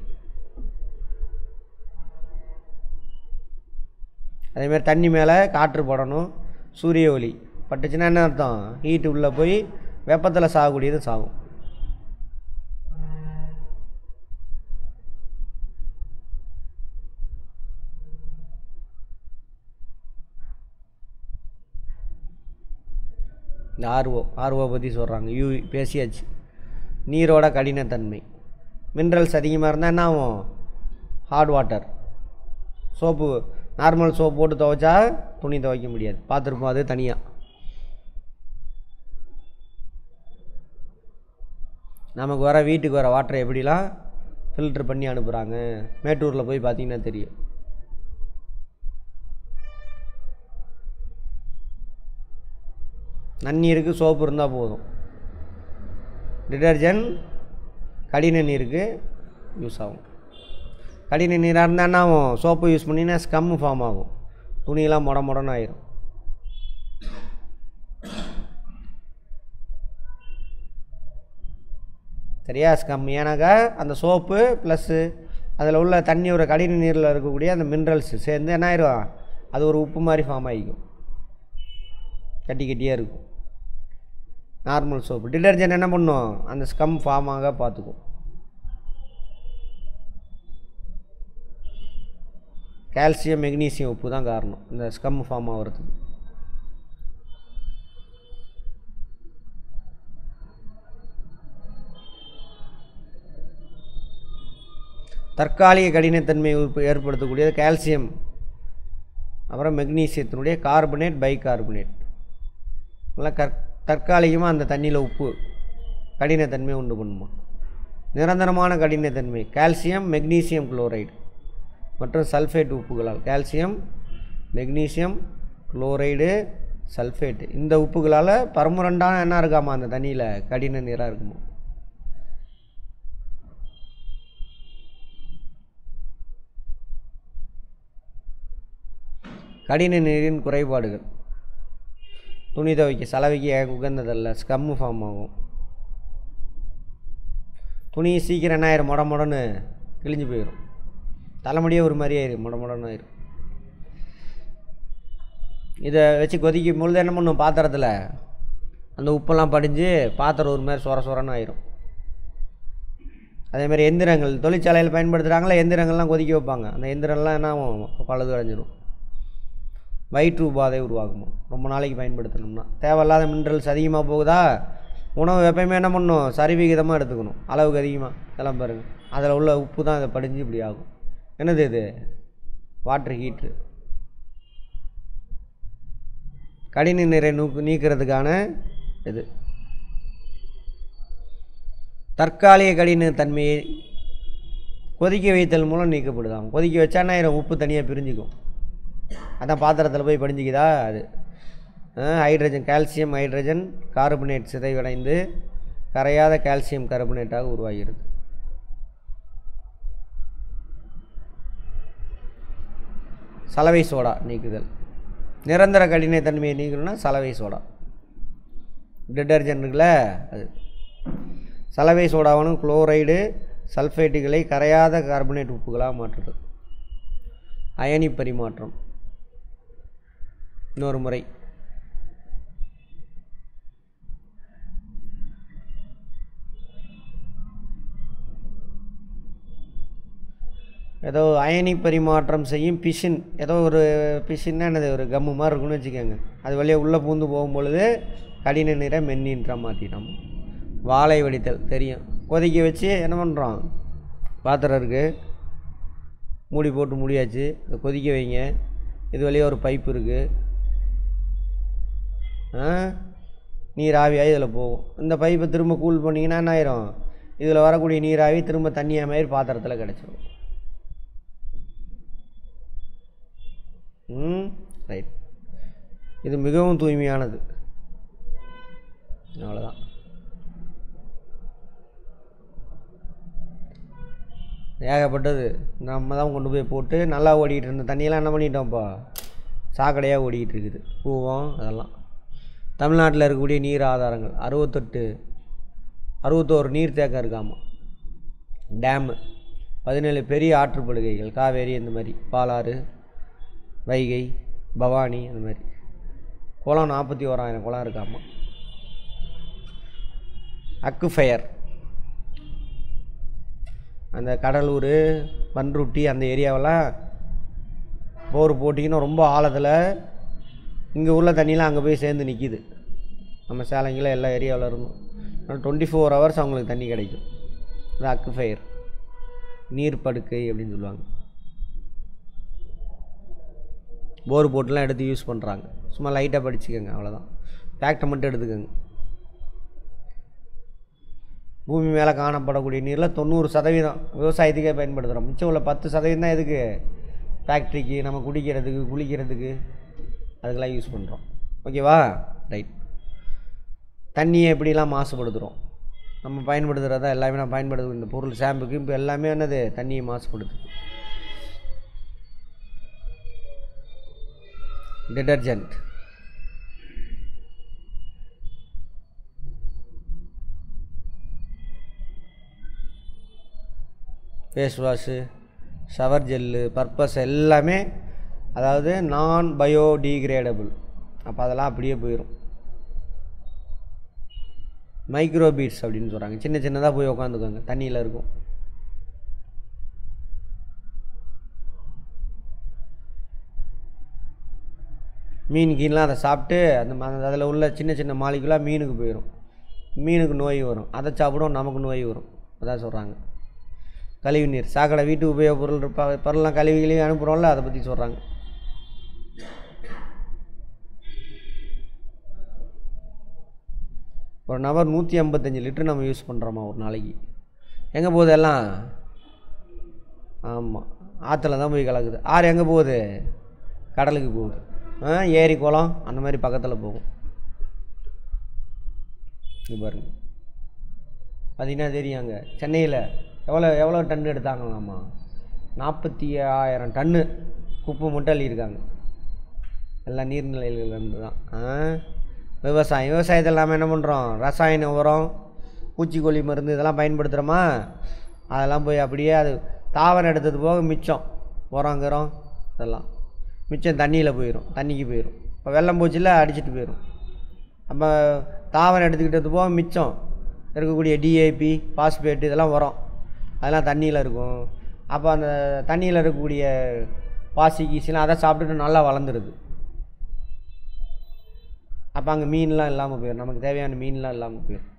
அதேமாதிரி தண்ணி மேலே காற்று படணும் சூரிய ஒளி பட்டுச்சுன்னா என்ன அர்த்தம் ஹீட்டு உள்ளே போய் வெப்பத்தில் சாகக்கூடியது சாகும் இந்த ஆர்ஓ ஆர்ஓ பற்றி சொல்கிறாங்க யூ பேசியாச்சு நீரோட கடினத்தன்மை மினரல்ஸ் அதிகமாக இருந்தால் என்ன ஆகும் hard water soap normal soap போட்டு துவைச்சா துணி துவைக்க முடியாது பார்த்துருப்போம் அது தனியாக நமக்கு வர வீட்டுக்கு வர வாட்டரை எப்படிலாம் ஃபில்ட்ரு பண்ணி அனுப்புகிறாங்க மேட்டூரில் போய் பார்த்தீங்கன்னா தெரியும் நன்னீருக்கு சோப்பு இருந்தால் போதும் டிடர்ஜென்ட் கடின நீருக்கு யூஸ் ஆகும் கடின நீராக இருந்தால் என்ன ஆகும் சோப்பு யூஸ் பண்ணினா ஸ்கம் ஃபார்ம் ஆகும் துணியெல்லாம் மொட மொடன்னு ஆயிரும் சரியா ஸ்கம் ஏன்னாக்கா அந்த சோப்பு ப்ளஸ்ஸு அதில் உள்ள தண்ணியோட கடின நீரில் இருக்கக்கூடிய அந்த மினரல்ஸ் சேர்ந்து என்ன ஆயிரும் அது ஒரு உப்பு மாதிரி ஃபார்ம் ஆகிக்கும் கட்டி கட்டியாக இருக்கும் நார்மல் சோப்பு டிடர்ஜென்ட் என்ன பண்ணும் அந்த ஸ்கம் ஃபார்ம் ஆக பார்த்துக்கும் கால்சியம் மெக்னீசியம் உப்பு தான் காரணம் இந்த ஸ்கம் ஃபார்ம் ஆகிறதுக்கு தற்காலிக கடினத்தன்மை உற்ப- ஏற்படுத்தக்கூடியது கால்சியம் அப்புறம் மெக்னீசியத்தினுடைய கார்பனேட் பைகார்பனேட் இதெல்லாம் கற் தற்காலிகமாக அந்த தண்ணியில் உப்பு கடினத்தன்மை உண்டு பண்ணுமா நிரந்தரமான கடினத்தன்மை கால்சியம் மெக்னீசியம் குளோரைடு மற்றும் சல்ஃபேட் உப்புகளால் கால்சியம் மெக்னீசியம் குளோரைடு சல்ஃபேட் இந்த உப்புகளால் பர்மனண்டான என்ன இருக்காமா அந்த தண்ணியில் கடின நீராக இருக்குமா கடின நீரின் குறைபாடுகள் துணி துவைக்க சலவைக்கு ஏ- உகந்ததல்ல ஸ்கம்மு ஃபார்ம் ஆகும் துணி சீக்கிரம் என்ன ஆயிரும் முட முடன்னு கிழிஞ்சு போயிடும் தலைமுடியே ஒரு மாதிரி ஆயிரும் முட முடன்னு ஆயிரும் இதை வச்சு கொதிக்கும் பொழுது என்ன பண்ணும் பாத்திரத்தில் அந்த உப்பெல்லாம் படிஞ்சு பாத்திரம் ஒரு மாதிரி சொர சொரன்னு ஆயிரும் அதே மாதிரி எந்திரங்கள் தொழிற்சாலையில் பயன்படுத்துகிறாங்களா எந்திரங்கள்லாம் கொதிக்க வைப்பாங்க அந்த எந்திரம்லாம் என்ன ஆகும் பழுது அடைஞ்சிரும் வயிற்று உபாதை உருவாகுமா ரொம்ப நாளைக்கு பயன்படுத்தணும்னா தேவையில்லாத மினரல்ஸ் அதிகமாக போகுதா உணவு எப்பயுமே என்ன பண்ணணும் சரிவிகிதமாக எடுத்துக்கணும் அளவுக்கு அதிகமாக இதெல்லாம் பாருங்கள் அதில் உள்ள உப்பு தான் இதை படிஞ்சு இப்படி ஆகும் என்னது இது வாட்டர் ஹீட்ரு கடின நீரை நூக்கு நீக்கிறதுக்கான இது தற்காலிக கடின தன்மையை கொதிக்க வைத்தல் மூலம் நீக்கப்படுதாம் கொதிக்க வச்சா என்ன ஆயிரும் உப்பு தனியாக பிரிஞ்சுக்கும் அதான் பாத்திரத்தில் போய் படிஞ்சிக்குதா அது அஹ் ஹைட்ரஜன் கால்சியம் ஹைட்ரஜன் கார்பனேட் சிதைவடைந்து கரையாத கால்சியம் கார்பனேட்டாக உருவாகிறது சலவை சோடா நீக்குதல் நிரந்தர கடினத்தன்மையை நீக்கணும்னா சலவை சோடா டிட்டர்ஜென்ட் இருக்குல்ல அது சலவை சோடாவனும் குளோரைடு சல்ஃபேட்டுகளை கரையாத கார்பனேட் உப்புகளாக மாற்றுறது அயனி பரிமாற்றம் இன்னொரு முறை ஏதோ அயனி பரிமாற்றம் செய்யும் பிஷின் ஏதோ ஒரு பிஷின்னா என்னது ஒரு கம்மு மாதிரி இருக்குன்னு வச்சுக்கோங்க அது வழியாக உள்ளே பூந்து போகும்பொழுது கடின நிற மென்னின்றா மாற்றிட்டோம் வாழை வடித்தல் தெரியும் கொதிக்க வச்சு என்ன பண்ணுறோம் பாத்திரம் இருக்குது மூடி போட்டு மூடியாச்சு இதை கொதிக்க வைங்க இது வழியாக ஒரு பைப் இருக்குது ஆ நீராவியாகி இதில் போகும் இந்த பைப்பை திரும்ப கூல் பண்ணிங்கன்னா என்ன ஆயிரும் இதில் வரக்கூடிய நீராவி திரும்ப தண்ணியாக மாதிரி பாத்திரத்தில் கிடச்சிரும் ம் ரைட் இது மிகவும் தூய்மையானது அவ்வளோதான் ஏகப்பட்டது நம்ம தான் கொண்டு போய் போட்டு நல்லா ஓடிக்கிட்டு இருந்த தண்ணியெல்லாம் என்ன பண்ணிட்டோம்ப்பா சாக்கடையாக ஓடிக்கிட்டு இருக்குது பூவம் அதெல்லாம் தமிழ்நாட்டில் இருக்கக்கூடிய நீர் ஆதாரங்கள் அறுபத்தெட்டு அறுபத்தோரு நீர் தேக்கம் இருக்காமா டேமு பதினேழு பெரிய ஆற்றுப்படுகைகள் காவேரி இந்த மாதிரி பாலாறு வைகை பவானி அந்த மாதிரி குளம் நாற்பத்தி ஓராயிரம் குளம் இருக்காமா அக்குஃபயர் அந்த கடலூர் பன்ருட்டி அந்த ஏரியாவெல்லாம் போர் போட்டிங்கன்னா ரொம்ப ஆழத்தில் இங்கே உள்ள தண்ணியெலாம் அங்கே போய் சேர்ந்து நிற்கிது நம்ம சேலங்கில் எல்லா ஏரியாவில் இருந்தும் ஆனால் டுவெண்ட்டி ஃபோர் ஹவர்ஸ் அவங்களுக்கு தண்ணி கிடைக்கும் அது அக்குஃபயர் நீர் படுக்கை அப்படின்னு சொல்லுவாங்க போர் போட்டுலாம் எடுத்து யூஸ் பண்ணுறாங்க சும்மா லைட்டாக படிச்சுக்கோங்க அவ்வளோதான் ஃபேக்டை மட்டும் எடுத்துக்கோங்க பூமி மேலே காணப்படக்கூடிய நீரில் தொண்ணூறு சதவீதம் விவசாயத்துக்கே பயன்படுத்துகிறோம் மிச்சம் உள்ள பத்து சதவீதம் தான் எதுக்கு ஃபேக்ட்ரிக்கு நம்ம குடிக்கிறதுக்கு குளிக்கிறதுக்கு அதுக்கெல்லாம் யூஸ் பண்ணுறோம் ஓகேவா ரைட் தண்ணியை எப்படிலாம் மாசுபடுத்துகிறோம் நம்ம பயன்படுத்துகிறதா எல்லாமே நான் பயன்படுத்துகிறோம் இந்த பொருள் ஷாம்புக்கு இப்போ எல்லாமே என்னது தண்ணியை மாசுபடுத்துது detergent face wash shower gel purpose எல்லாமே அதாவது நான் பயோடிகிரேடபிள் அப்போ அதெல்லாம் அப்படியே போயிடும் மைக்ரோ பீட்ஸ் அப்படின்னு சொல்கிறாங்க சின்ன சின்னதாக போய் உக்காந்துக்கோங்க தண்ணியில் இருக்கும் மீன் கீன்லாம் அதை சாப்பிட்டு அந்த ம- அதில் உள்ள சின்ன சின்ன மாலிகுலாக மீனுக்கு போயிடும் மீனுக்கு நோய் வரும் அதை சாப்பிடும் நமக்கு நோய் வரும் அதான் சொல்கிறாங்க கழிவு நீர் சாக்கடை வீட்டு உபயோக பொருள் இருப்பா பொருள்லாம் கழுவி கழுவி அனுப்புகிறோம்ல அதை பற்றி சொல்கிறாங்க ஒரு நபர் நூற்றி ஐம்பத்தஞ்சு லிட்டர் நம்ம யூஸ் பண்ணுறோமா ஒரு நாளைக்கு எங்கே போகுது எல்லாம் ஆமாம் ஆற்றுல தான் போய் கலக்குது ஆறு எங்கே போகுது கடலுக்கு போகுது ஆ ஏரி குளம் அந்த மாதிரி பக்கத்தில் போகும் இது பாருங்க பார்த்தீங்கன்னா தெரியும் அங்கே சென்னையில் எவ்வளோ எவ்வளோ டன் எடுத்தாங்களாம்மா நாற்பத்தி ஆயிரம் டன்னு குப்பை மட்டும் அள்ளியிருக்காங்க எல்லா நீர்நிலைகள்லேருந்து தான் ஆ விவசாயம் விவசாயத்தில் நாம் என்ன பண்ணுறோம் ரசாயன உரம் பூச்சிக்கொல்லி மருந்து இதெல்லாம் பயன்படுத்துகிறோமா அதெல்லாம் போய் அப்படியே அது தாவரம் எடுத்தது போக மிச்சம் உரம் கிரம் இதெல்லாம் மிச்சம் தண்ணியில் போயிடும் தண்ணிக்கு போயிடும் இப்போ வெள்ளம் போச்சுல அடிச்சிட்டு போயிடும் நம்ம தாவரம் எடுத்துக்கிட்டது போக மிச்சம் இருக்கக்கூடிய டிஏபி பாஸ்பேட் இதெல்லாம் உரம் அதெல்லாம் தண்ணியில் இருக்கும் அப்போ அந்த தண்ணியில் இருக்கக்கூடிய பாசி கீசிலாம் அதை சாப்பிட்டுட்டு நல்லா வளர்ந்துருது அப்போ அங்கே மீன்லாம் இல்லாமல் போயிடும் நமக்கு தேவையான மீன்லாம் இல்லாமல் போயிடும்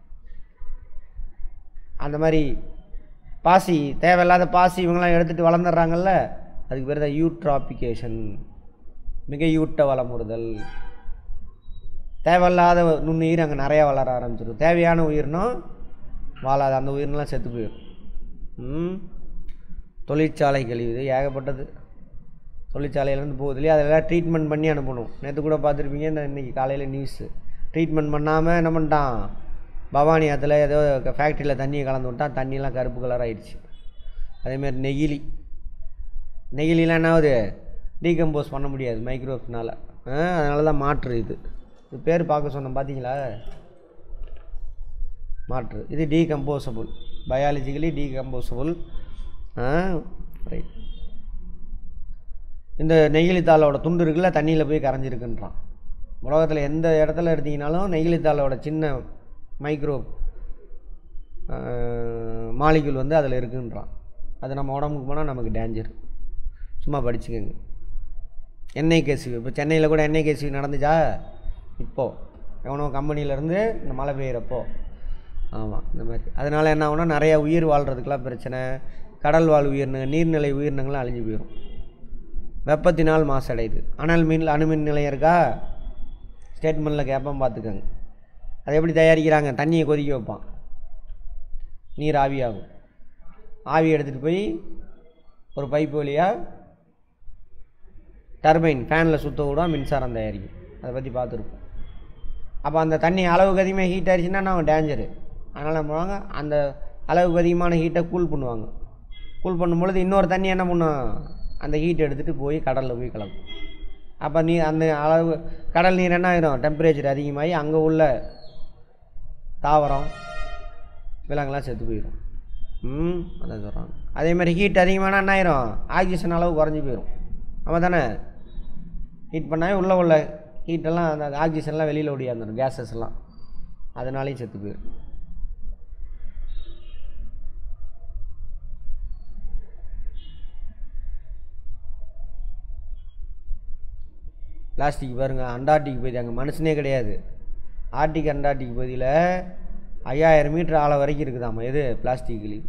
அந்த மாதிரி பாசி தேவையில்லாத பாசி இவங்கெல்லாம் எடுத்துகிட்டு வளர்ந்துடுறாங்கல்ல அதுக்கு பேர் தான் யூட்ராபிகேஷன் மிக யூட்ட வளமுறுதல் தேவையில்லாத நுண்ணுயிர் அங்கே நிறையா வளர ஆரம்பிச்சிடும் தேவையான உயிரினம் வாழாது அந்த உயிரினம்லாம் செத்து போயிடும் ம் தொழிற்சாலை கழிவு ஏகப்பட்டது தொழிற்சாலையிலேருந்து போகுது இல்லையா அதெல்லாம் ட்ரீட்மெண்ட் பண்ணி அனுப்பணும் நேற்று கூட பார்த்துருப்பீங்க இந்த இன்றைக்கி காலையில் நியூஸு ட்ரீட்மெண்ட் பண்ணாமல் என்ன பண்ணிட்டான் பவானி ஆற்றுல ஏதோ ஃபேக்ட்ரியில் தண்ணியை கலந்து விட்டான் தண்ணியெலாம் கருப்பு கலர் ஆயிடுச்சு அதேமாதிரி நெகிழி நெகிழிலாம் என்ன ஆகுது டீகம்போஸ் பண்ண முடியாது மைக்ரோஃப்னால் அதனால தான் மாற்று இது இது பேர் பார்க்க சொன்னோம் பார்த்தீங்களா மாற்று இது டீகம்போசபிள் பயாலஜிக்கலி டீகம்போசபிள் ரைட் இந்த நெகிழித்தாளோட துண்டு இருக்குல்ல தண்ணியில் போய் கரைஞ்சிருக்குன்றான் உலகத்தில் எந்த இடத்துல எடுத்தீங்கனாலும் நெகிழித்தாளோட சின்ன மைக்ரோ மாலிகுல் வந்து அதில் இருக்குன்றான் அது நம்ம உடம்புக்கு போனால் நமக்கு டேஞ்சர் சும்மா படிச்சுக்கோங்க எண்ணெய் கேசு இப்போ சென்னையில் கூட எண்ணெய் கேசு நடந்துச்சா இப்போது எவனோ கம்பெனியிலேருந்து இந்த மழை பெய்கிறப்போ ஆமாம் இந்த மாதிரி அதனால் என்ன ஆகும்னா நிறையா உயிர் வாழ்கிறதுக்கெலாம் பிரச்சனை கடல் வாழ் உயிரினங்கள் நீர்நிலை உயிரினங்கள்லாம் அழிஞ்சு போயிடும் வெப்பத்தினால் மாசடையுது அனல் மின் அணுமின் நிலையம் இருக்கா ஸ்டேட்மெண்ட்டில் கேட்பேன் பார்த்துக்கோங்க அதை எப்படி தயாரிக்கிறாங்க தண்ணியை கொதிக்க வைப்பான் நீர் ஆவியாகும் ஆவி எடுத்துகிட்டு போய் ஒரு பைப் வழியாக டர்பைன் ஃபேனில் சுற்ற விட மின்சாரம் தயாரிக்கும் அதை பற்றி பார்த்துருப்போம் அப்போ அந்த தண்ணி அளவுக்கு அதிகமாக ஹீட் ஆயிடுச்சுன்னா நான் டேஞ்சரு அதனால் என்ன பண்ணுவாங்க அந்த அளவுக்கு அதிகமான ஹீட்டை கூல் பண்ணுவாங்க கூல் பண்ணும்பொழுது இன்னொரு தண்ணி என்ன பண்ணும் அந்த ஹீட் எடுத்துகிட்டு போய் கடலில் போய் கலக்கும் அப்போ நீ அந்த அளவு கடல் நீர் என்ன ஆயிரும் டெம்பரேச்சர் அதிகமாகி அங்கே உள்ள தாவரம் விலங்குலாம் செத்து போயிடும் ம் அதான் சொல்கிறாங்க அதே மாதிரி ஹீட் அதிகமான என்ன ஆயிரும் ஆக்சிஜன் அளவு குறைஞ்சி போயிடும் ஆமாம் தானே ஹீட் பண்ணாவே உள்ளே உள்ள ஹீட்டெல்லாம் அந்த ஆக்சிஜன்லாம் வெளியில் ஓடியாந்துடும் கேஸஸ் எல்லாம் அதனாலேயும் செத்து போயிடும் பிளாஸ்டிக் பாருங்கள் அண்டார்டிக் பகுதி அங்கே மனுஷனே கிடையாது ஆர்டிக் அண்டார்டிக் பகுதியில் ஐயாயிரம் மீட்டர் ஆழம் வரைக்கும் இருக்குதாம்மா எது பிளாஸ்டிக் கிளி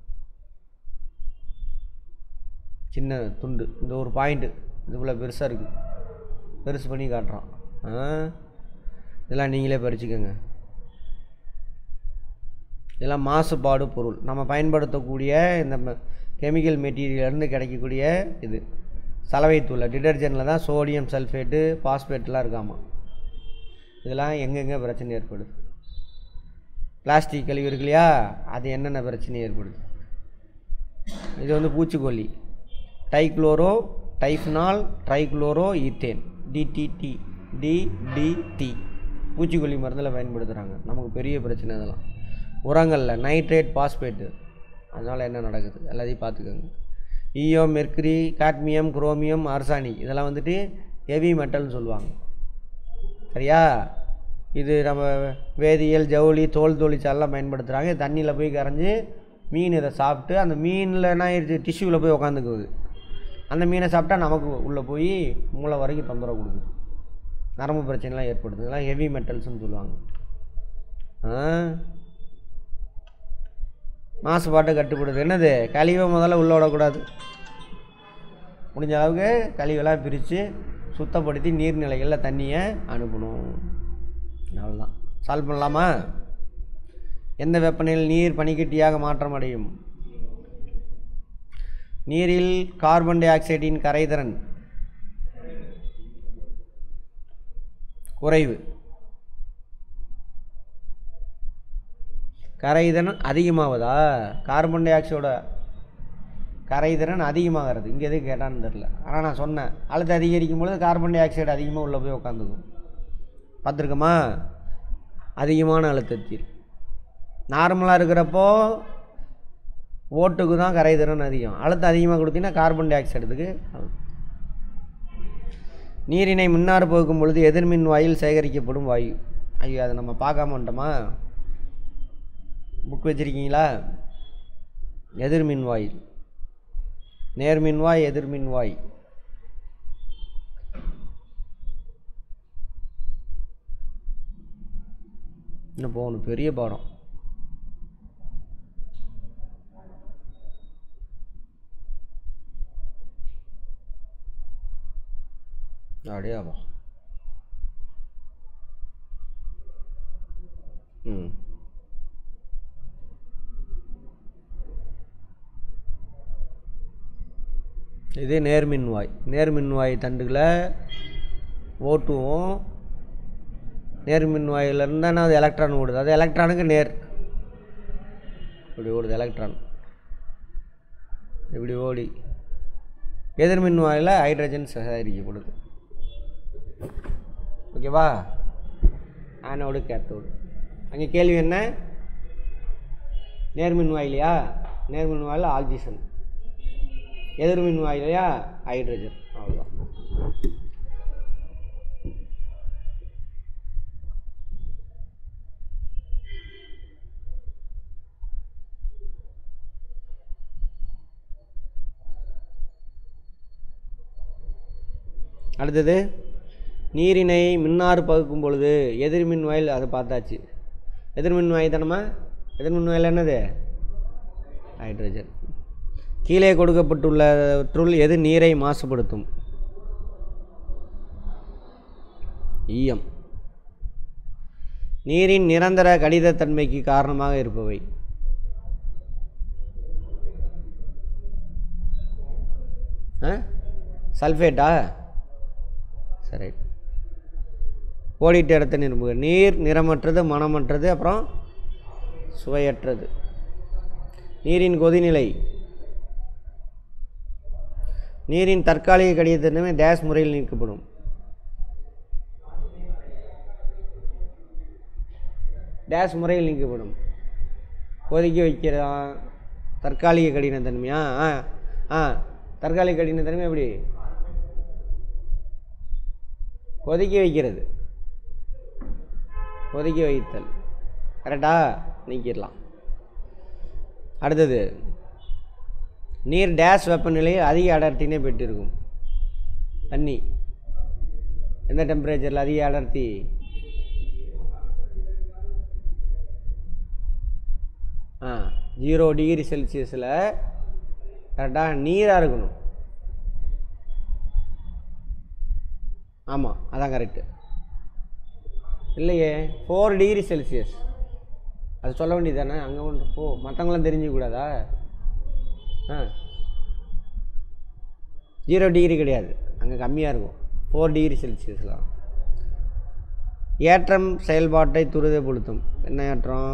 சின்ன துண்டு இந்த ஒரு பாயிண்ட்டு இது இவ்வளோ பெருசாக இருக்குது பெருசு பண்ணி காட்டுறான் ஆ இதெல்லாம் நீங்களே பறிச்சுக்கோங்க இதெல்லாம் மாசுபாடு பொருள் நம்ம பயன்படுத்தக்கூடிய இந்த கெமிக்கல் மெட்டீரியல்லேருந்து கிடைக்கக்கூடிய இது சலவைத்தூள் டிடர்ஜென்ட்டில் தான் சோடியம் சல்ஃபேட்டு பாஸ்பேட்லாம் இருக்காமா இதெல்லாம் எங்கெங்கே பிரச்சனை ஏற்படுது பிளாஸ்டிக் கழிவு இருக்கு இல்லையா அது என்னென்ன பிரச்சனை ஏற்படுது இது வந்து பூச்சிக்கொல்லி dichloro diphenyl trichloro ethane DDT DDT பூச்சிக்கொல்லி மருந்தில் பயன்படுத்துகிறாங்க நமக்கு பெரிய பிரச்சனை அதெல்லாம் உரங்களில் நைட்ரேட் பாஸ்பேட்டு அதனால் என்ன நடக்குது எல்லாத்தையும் பார்த்துக்கோங்க ஈயோ மெர்க்குரி காட்மியம் குரோமியம் ஆர்சானிக் இதெல்லாம் வந்துட்டு ஹெவி மெட்டல்னு சொல்லுவாங்க சரியா இது நம்ம வேதியியல் ஜவுளி தோல் தொழிற்சாலாம் பயன்படுத்துகிறாங்க இது தண்ணியில் போய் கரைஞ்சி மீன் இதை சாப்பிட்டு அந்த மீனில் என்ன ஆயிடுச்சு டிஷ்யூவில் போய் உக்காந்துக்குது அந்த மீனை சாப்பிட்டா நமக்கு உள்ளே போய் மூளை வரைக்கும் தொந்தரவு கொடுக்குது நரம்பு பிரச்சனைலாம் ஏற்படுது இதெல்லாம் ஹெவி மெட்டல்ஸ்னு சொல்லுவாங்க ஆ மாசுபாட்டை கட்டுப்படுது என்னது கழிவை முதல்ல உள்ளே விடக்கூடாது முடிஞ்ச அளவுக்கு கழிவெல்லாம் பிரித்து சுத்தப்படுத்தி நீர்நிலைகளில் தண்ணியை அனுப்பணும் அவ்வளோதான் சால்வ் பண்ணலாமா எந்த வெப்பநிலையில் நீர் பனிக்கட்டியாக மாற்றம் அடையும் நீரில் கார்பன் டை ஆக்சைடின் கரைதிறன் குறைவு கரைதிறன் அதிகமாகுதா கார்பன் டை ஆக்சைடோட கரைதிறன் அதிகமாகிறது இங்கே எதுக்கு கேட்டான்னு தெரில ஆனால் நான் சொன்னேன் அழுத்தம் அதிகரிக்கும் பொழுது கார்பன் டை ஆக்சைடு அதிகமாக உள்ளே போய் உட்காந்துக்கும் பார்த்துருக்கோமா அதிகமான அழுத்தத்தில் நார்மலாக இருக்கிறப்போ ஓட்டுக்கு தான் கரை திறன் அதிகம் அழுத்தம் அதிகமாக கொடுத்தீங்கன்னா கார்பன் டை ஆக்சைடுக்கு நீரினை மின்னாறு போக்கும் பொழுது எதிர்மின் வாயில் சேகரிக்கப்படும் வாயு ஐயோ அதை நம்ம பார்க்காம வந்துட்டோமா புக் வச்சுருக்கீங்களா எதிர்மின் வாயில் நேர்மின்வாய் எதிர்மின்வாய் இன்னும் போகணும் பெரிய பாடம் அப்படியாப்பா ம் இது நேர்மின்வாய் நேர்மின்வாய் தண்டுகளை ஓட்டுவோம் நேர்மின்வாயில் இருந்தால் அது எலக்ட்ரான் ஓடுது அது எலக்ட்ரானுக்கு நேர் இப்படி ஓடுது எலக்ட்ரான் இப்படி ஓடி எதிர்மின்வாயில் ஹைட்ரஜன் சேகரிக்கப்படுது ஓகேவா ஆனோடு கேத்தோடு அங்கே கேள்வி என்ன நேர்மின் வாயிலையா நேர்மின் வாயில் ஆக்சிஜன் எதிர்மின் வாயிலையா ஹைட்ரஜன் அவ்வளோதான் அடுத்தது நீரினை மின்னாறு பகுக்கும் பொழுது எதிர்மின் வாயில் அதை பார்த்தாச்சு எதிர்மின் வாய் தானம்மா எதிர்மின் வாயில் என்னது ஹைட்ரஜன் கீழே கொடுக்கப்பட்டுள்ளவற்றுள் எது நீரை மாசுபடுத்தும் ஈயம் நீரின் நிரந்தர கடிதத்தன்மைக்கு காரணமாக இருப்பவை ஆ சல்ஃபேட்டா சரி ஓடிட்டு இடத்த நிரம்புக நீர் நிறமற்றது மனமற்றது அப்புறம் சுவையற்றது நீரின் கொதிநிலை நீரின் தற்காலிக கடிதத்தன்மை டேஸ் முறையில் நீக்கப்படும் டேஸ் முறையில் நீக்கப்படும் கொதிக்க வைக்கிறதா தற்காலிக கடினத்தன்மையா ஆ ஆ தற்காலிக கடினத்தன்மை எப்படி கொதிக்க வைக்கிறது கொதிக்க வைத்தல் கரெக்டா நீக்கிடலாம் அடுத்தது நீர் டேஸ் வெப்பநிலையில் அதிக அடர்த்தினே பெற்றிருக்கும் தண்ணி எந்த டெம்பரேச்சரில் அதிக அடர்த்தி ஆ ஜீரோ டிகிரி செல்சியஸில் கரெக்டாக நீராக இருக்கணும் ஆமாம் அதான் கரெக்டு இல்லையே ஃபோர் டிகிரி செல்சியஸ் அது சொல்ல வேண்டியது தானே அங்கே ஒன்று ஓ மற்றவங்களாம் தெரிஞ்சுக்கூடாதா ஆ ஜீரோ டிகிரி கிடையாது அங்கே கம்மியாக இருக்கும் ஃபோர் டிகிரி செல்சியஸ்லாம் ஏற்றம் செயல்பாட்டை துரிதப்படுத்தும் என்ன ஏற்றம்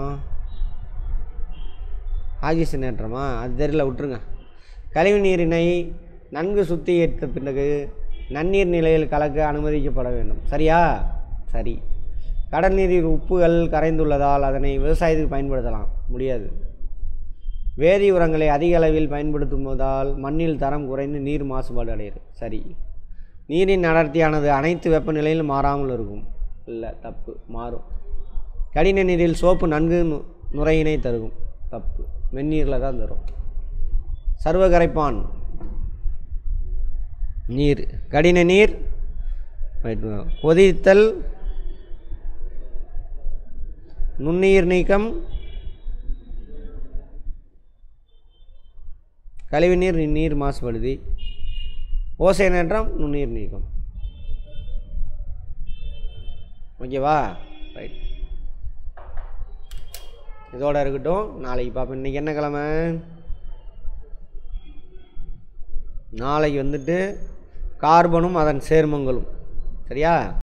ஆக்சிஜன் ஏற்றமா அது தெரியல விட்டுருங்க கழிவு நீரினை நன்கு சுத்திகரித்த பிறகு நன்னீர் நிலையில் கலக்க அனுமதிக்கப்பட வேண்டும் சரியா சரி கடல் நீரில் உப்புகள் கரைந்துள்ளதால் அதனை விவசாயத்துக்கு பயன்படுத்தலாம் முடியாது வேதி உரங்களை அதிக அளவில் பயன்படுத்தும் போதால் மண்ணில் தரம் குறைந்து நீர் மாசுபாடு அடையுது சரி நீரின் அடர்த்தியானது அனைத்து வெப்பநிலையிலும் மாறாமல் இருக்கும் இல்லை தப்பு மாறும் கடின நீரில் சோப்பு நன்கு நு- நுரையினை தருகும் தப்பு வெந்நீரில் தான் தரும் சர்வ கரைப்பான் நீர் கடின நீர் wait, கொதித்தல் நுண்ணுயிர் நீக்கம் கழிவுநீர் நீர் மாசுபடுதி ஓசைநேற்றம் நுண்ணுயிர் நீக்கம் ஓகேவா ரைட் இதோட இருக்கட்டும் நாளைக்கு பார்ப்போம் இன்றைக்கி என்ன கிழமை நாளைக்கு வந்துட்டு கார்பனும் அதன் சேர்மங்களும் சரியா